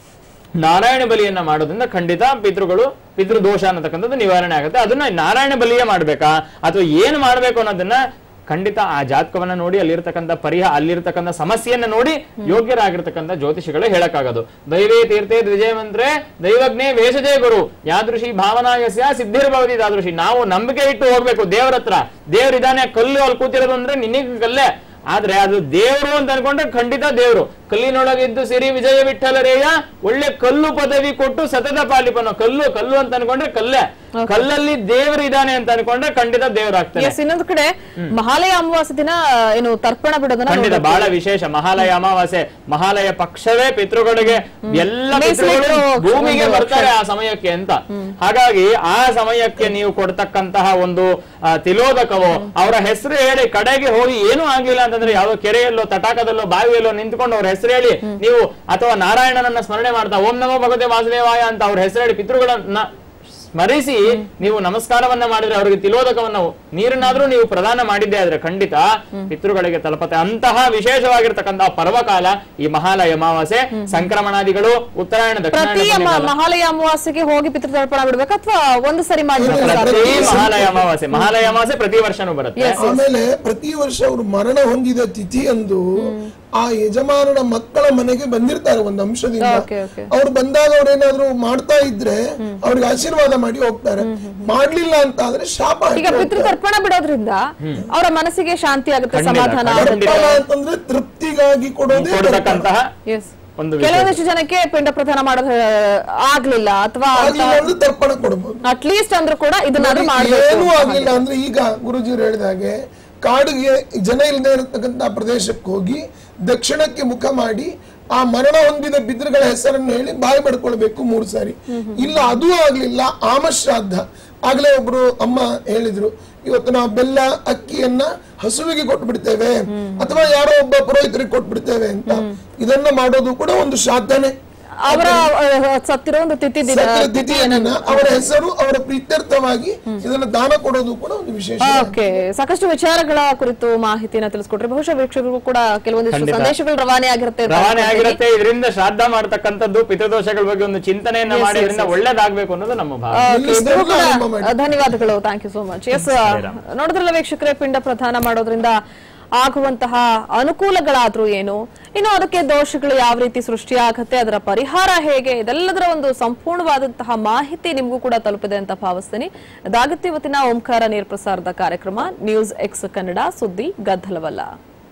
ನಾರಾಯಣ ಬಲಿಯನ್ನ ಮಾಡೋದ್ರಿಂದ ಖಂಡಿತ ಪಿತೃಗಳು ಪಿತೃದೋಷ ಅನ್ನತಕ್ಕಂಥದ್ದು ನಿವಾರಣೆ ಆಗುತ್ತೆ ಅದನ್ನ ನಾರಾಯಣ ಬಲಿಯೇ ಮಾಡ್ಬೇಕಾ ಅಥವಾ ಏನ್ ಮಾಡ್ಬೇಕು ಅನ್ನೋದನ್ನ ಖಂಡಿತ ಆ ಜಾತಕವನ್ನ ನೋಡಿ ಅಲ್ಲಿರ್ತಕ್ಕಂಥ ಪರಿಹಾರ ಅಲ್ಲಿರ್ತಕ್ಕಂಥ ಸಮಸ್ಯೆಯನ್ನ ನೋಡಿ ಯೋಗ್ಯರಾಗಿರ್ತಕ್ಕಂಥ ಜ್ಯೋತಿಷಿಗಳೇ ಹೇಳಕ್ಕಾಗೋದು ದೈವೇ ತೀರ್ಥೇ ದ್ವಿಜಯಮಂತ್ರೆ ದೈವಜ್ಞೇ ವೇಷಜೇ ಗುರು ಯಾದೃಶಿ ಭಾವನಾಯಸ್ಯ ಸಿದ್ಧಿರ್ಭವತಿ ತಾದೃಶಿ ನಾವು ನಂಬಿಕೆ ಇಟ್ಟು ಹೋಗ್ಬೇಕು ದೇವ್ರ ಹತ್ರ ದೇವ್ರಿದಾನೆ ಕಲ್ಲು ಅಲ್ಲಿ ಕೂತಿರೋದು ಅಂದ್ರೆ ನಿನಗೆ ಕಲ್ಲೇ ಆದ್ರೆ ಅದು ದೇವರು ಅಂತ ಅನ್ಕೊಂಡ್ರೆ ಖಂಡಿತ ದೇವರು ಕಲ್ಲಿನೊಳಗಿದ್ದು ಸಿರಿ ವಿಜಯ ವಿಠಲರೇಯ ಒಳ್ಳೆ ಕಲ್ಲು ಪದವಿ ಕೊಟ್ಟು ಸತತ ಪಾಲಿಪನು ಕಲ್ಲು ಕಲ್ಲು ಅಂತ ಅನ್ಕೊಂಡ್ರೆ ಕಲ್ಲೇ ಕಲ್ಲಲ್ಲಿ ದೇವರು ಇದಾನೆ ಅಂತ ಅನ್ಕೊಂಡ್ರೆ ಖಂಡಿತ ದೇವರಾಗ್ತಾನೆ ಎಸ್ ಇನ್ನೊಂದು ಕಡೆ ಮಹಾಲಯ ಅಮಾವಾಸ್ಯ ದಿನ ಏನು ತರ್ಪಣ ಬಿಡೋದನ್ನ ಖಂಡಿತ ನೋಡ್ಬೇಕು. ಬಹಳ ವಿಶೇಷ ಮಹಾಲಯ ಅಮಾವಾಸ್ಯೆ ಮಹಾಲಯ ಪಕ್ಷವೇ ಪಿತೃಗಳಿಗೆ ಎಲ್ಲ ಮೀಸಲಿಟ್ಟು ಪಿತೃಗಳು ಭೂಮಿಗೆ ಒಂದು ಬರ್ತಾರೆ ಆ ಸಮಯಕ್ಕೆ ಅಂತ ಹಾಗಾಗಿ ಆ ಸಮಯಕ್ಕೆ ನೀವು ಕೊಡ್ತಕ್ಕಂತಹ ಒಂದು ಆ, ತಿಲೋದಕವೋ ಅವರ ಹೆಸರು ಹೇಳಿ ಕಡೆಗೆ ಹೋಗಿ ಏನೂ ಆಗ್ಲಿಲ್ಲ ಅಂತಂದ್ರೆ ಯಾವ ಕೆರೆಯಲ್ಲೋ ತಟಾಕದಲ್ಲೋ ಬಾವಿಯಲ್ಲೋ ನಿಂತ್ಕೊಂಡು ಅವ್ರ ಹೆಸರು ಹೇಳಿ ನೀವು ಅಥವಾ ನಾರಾಯಣನನ್ನ ಸ್ಮರಣೆ ಮಾಡ್ತಾ ಓಂ ನಮೋ ಭಗವತೆ ವಾಸುದೇವಾಯ ಅಂತ ಅವ್ರ ಹೆಸರು ಹೇಳಿ ಪಿತೃಗಳನ್ನ ಸ್ಮರಿಸಿ ನೀವು ನಮಸ್ಕಾರವನ್ನ ಮಾಡಿದ್ರೆ ಅವರಿಗೆ ತಿಲೋದಕವನ್ನ ನೀರನ್ನಾದ್ರೂ ನೀವು ಪ್ರದಾನ ಮಾಡಿದ್ದೆ ಆದ್ರೆ ಖಂಡಿತ ಪಿತೃಗಳಿಗೆ ತಲುಪತ್ತೆ ಅಂತಹ ವಿಶೇಷವಾಗಿರ್ತಕ್ಕಂತಹ ಪರ್ವಕಾಲ ಈ ಮಹಾಲಯ ಅಮಾವಾಸ್ಯೆ ಸಂಕ್ರಮಣಾದಿಗಳು ಉತ್ತರಾಯಣ ಪ್ರತಿ ದಕ್ಷಿಣಾಯನ ಅಮ- ಪುಣ್ಯಕಾಲ. ಮಹಾಲಯ ಅಮಾವಾಸ್ಯೆಗೆ ಹೋಗಿ ಪಿತೃತರ್ಪಣ ಬಿಡ್ಬೇಕಾ ಅಥವಾ ಒಂದು ಸರಿ ಮಾಡಿದ್ರೆ ಪ್ರತಿ ಸಾಕು? ಮಹಾಲಯ ಅಮಾವಾಸ್ಯೆ ಮಹಾಲಯ ಅಮಾವಾಸ್ಯೆ ಪ್ರತಿ ವರ್ಷನೂ ಬರುತ್ತೆ ಆಮೇಲೆ ಪ್ರತಿ ವರ್ಷ ಅವರು ಮರಣ ಹೊಂದಿದ ತಿಥಿಯಂದು ಆ ಯಜಮಾನನ ಮಕ್ಕಳ ಮನೆಗೆ ಬಂದಿರ್ತಾರೆ ಒಂದು ಅಂಶದಿಂದ Okay, okay. ಅವ್ರು ಬಂದಾಗ ಅವ್ರೇನಾದ್ರು ಮಾಡ್ತಾ ಇದ್ರೆ ಅವ್ರಿಗೆ ಆಶೀರ್ವಾದ ಮಾಡಿ ಹೋಗ್ತಾರೆ ಮಾಡ್ಲಿಲ್ಲ ಅಂತ ಆದ್ರೆ ಶಾಪ ಹಾಕಿ ಈಗ ಹೋಗ್ತಾರೆ. ಪಿತೃತರ್ಪಣ ಬಿಡೋದ್ರಿಂದ ಅವರ ಮನಸ್ಸಿಗೆ ಶಾಂತಿ ಆಗುತ್ತೆ ಖಂಡಿತ, ಸಮಾಧಾನ ಖಂಡಿತ. ಆಗುತ್ತೆ ತರ್ಪಣ ಅಂತಂದ್ರೆ ತೃಪ್ತಿಗಾಗಿ ಕೊಡೋದೇ ತರ್ಪಣ. ಕೊಡ್ತಕ್ಕಂತಹ ಎಸ್ ಒಂದು ವಿಶೇಷ. ಕೆಲವೊಂದಿಷ್ಟು ಜನಕ್ಕೆ ಪಿಂಡ ಪ್ರದಾನ ಮಾಡೋದು ಆ, ಆಗ್ಲಿಲ್ಲ ಅಥವಾ ಆಗ್ಲಿಲ್ಲ ಅಂದ್ರೆ ತರ್ಪಣ ಕೊಡ್ಬೋದು ಅಟ್ಲೀಸ್ಟ್ ಅಂದ್ರೂ ಕೂಡ ಇದನ್ನಾದ್ರೂ ನೋಡಿ, ಮಾಡ್ಬೇಕು ಏನೂ ಆಗ್ಲಿಲ್ಲ ಅಂದ್ರೆ ಈಗ ಗುರುಜಿಯವರು ಹೇಳಿದ ಹಾಗೆ ಕಾಡಿಗೆ ಜನ ಇಲ್ಲದೆ ಇರತಕ್ಕಂತ ಪ್ರದೇಶಕ್ಕೆ ಹೋಗಿ ದಕ್ಷಿಣಕ್ಕೆ ಮುಖ ಮಾಡಿ ಆ ಮರಣ ಹೊಂದಿದ ಬಿದ್ರಗಳ ಹೆಸರನ್ನು ಹೇಳಿ ಬಾಯಿ ಮಾಡ್ಕೊಳ್ಬೇಕು ಮೂರು ಸಾರಿ ಇಲ್ಲ ಅದು ಆಗ್ಲಿಲ್ಲ ಆಮಶ್ರಾದ್ದ ಆಗ್ಲೇ ಒಬ್ರು ಅಮ್ಮ ಹೇಳಿದ್ರು ಇವತ್ತು ನಾವು ಬೆಲ್ಲ ಅಕ್ಕಿಯನ್ನ ಹಸುವಿಗೆ ಕೊಟ್ಬಿಡ್ತೇವೆ ಅಥವಾ ಯಾರೋ ಒಬ್ಬ ಪುರೋಹಿತರಿಗೆ ಕೊಟ್ಬಿಡ್ತೇವೆ ಅಂತ ಇದನ್ನ ಮಾಡೋದು ಕೂಡ ಒಂದು ಶ್ರಾದ್ದನೆ ಅವರ ಆ, ಸತ್ತಿರೋ ಒಂದು ತಿಥಿ ದಿನ ಸಕಲ ತಿಥಿಯನ್ನ ಅವರ ಹೆಸರು ಅವರ ಪ್ರೀತ್ಯರ್ಥವಾಗಿ ಇದನ್ನ ದಾನ ಕೊಡೋದು ಕೂಡ ಒಂದು ವಿಶೇಷ ಓಕೆ ಸಾಕಷ್ಟು ವಿಚಾರಗಳ ಕುರಿತು ಮಾಹಿತಿನ ತಿಳಿಸ್ಕೊಟ್ರಿ ಬಹುಶಃ ವೀಕ್ಷಕರಿಗೂ ಕೂಡ ಕೆಲವೊಂದಿಷ್ಟು ಖಂಡಿತ. ಸಂದೇಶಗಳು ರವಾನೆ ಆಗಿರುತ್ತೆ ಅಂತ ರವಾನೆ ಅನ್ಕೊಳ್ತೀನಿ. ಆಗಿರುತ್ತೆ ಇದರಿಂದ ಶ್ರಾದ್ದ ಮಾಡ್ತಕ್ಕಂಥದ್ದು ಪಿತೃದೋಷಗಳ ಬಗ್ಗೆ ಒಂದು ಚಿಂತನೆಯನ್ನ ಮಾಡಿ ಇದರಿಂದ ಒಳ್ಳೇದಾಗ್ಬೇಕು ಅನ್ನೋದು ನಮ್ಮ ಭಾವ Okay, ನಿಲ್ಲಿಸ್ದವ್ರನ್ನ ಇಬ್ರಿಗೂ ಕೂಡ ಆರಂಭ ಮಾಡಿ. ಧನ್ಯವಾದಗಳು thank you so much yes ನೋಡಿದ್ರಲ್ಲ ವೀಕ್ಷಕರೇ ಪಿಂಡ ಪ್ರದಾನ ಮಾಡೋದ್ರಿಂದ ಆಗುವಂತಹ ಅನುಕೂಲಗಳಾದ್ರೂ ಏನು ಇನ್ನು ಅದಕ್ಕೆ ದೋಷಗಳು ಯಾವ ರೀತಿ ಸೃಷ್ಟಿಯಾಗತ್ತೆ ಅದರ ಪರಿಹಾರ ಹೇಗೆ ಇದೆಲ್ಲದರ ಒಂದು ಸಂಪೂರ್ಣವಾದಂತಹ ಮಾಹಿತಿ ನಿಮಗೂ ಕೂಡ ತಲುಪಿದೆ ಅಂತ ಭಾವಿಸ್ತೀನಿ ಅದಾಗತ್ತೆ ಇವತ್ತಿನ ಓಂಕಾರ ನೇರ ಪ್ರಸಾರದ ಕಾರ್ಯಕ್ರಮ ನ್ಯೂಸ್ ಎಕ್ಸ್ ಕನ್ನಡ ಸುದ್ದಿ ಗದ್ದಲವಲ್ಲ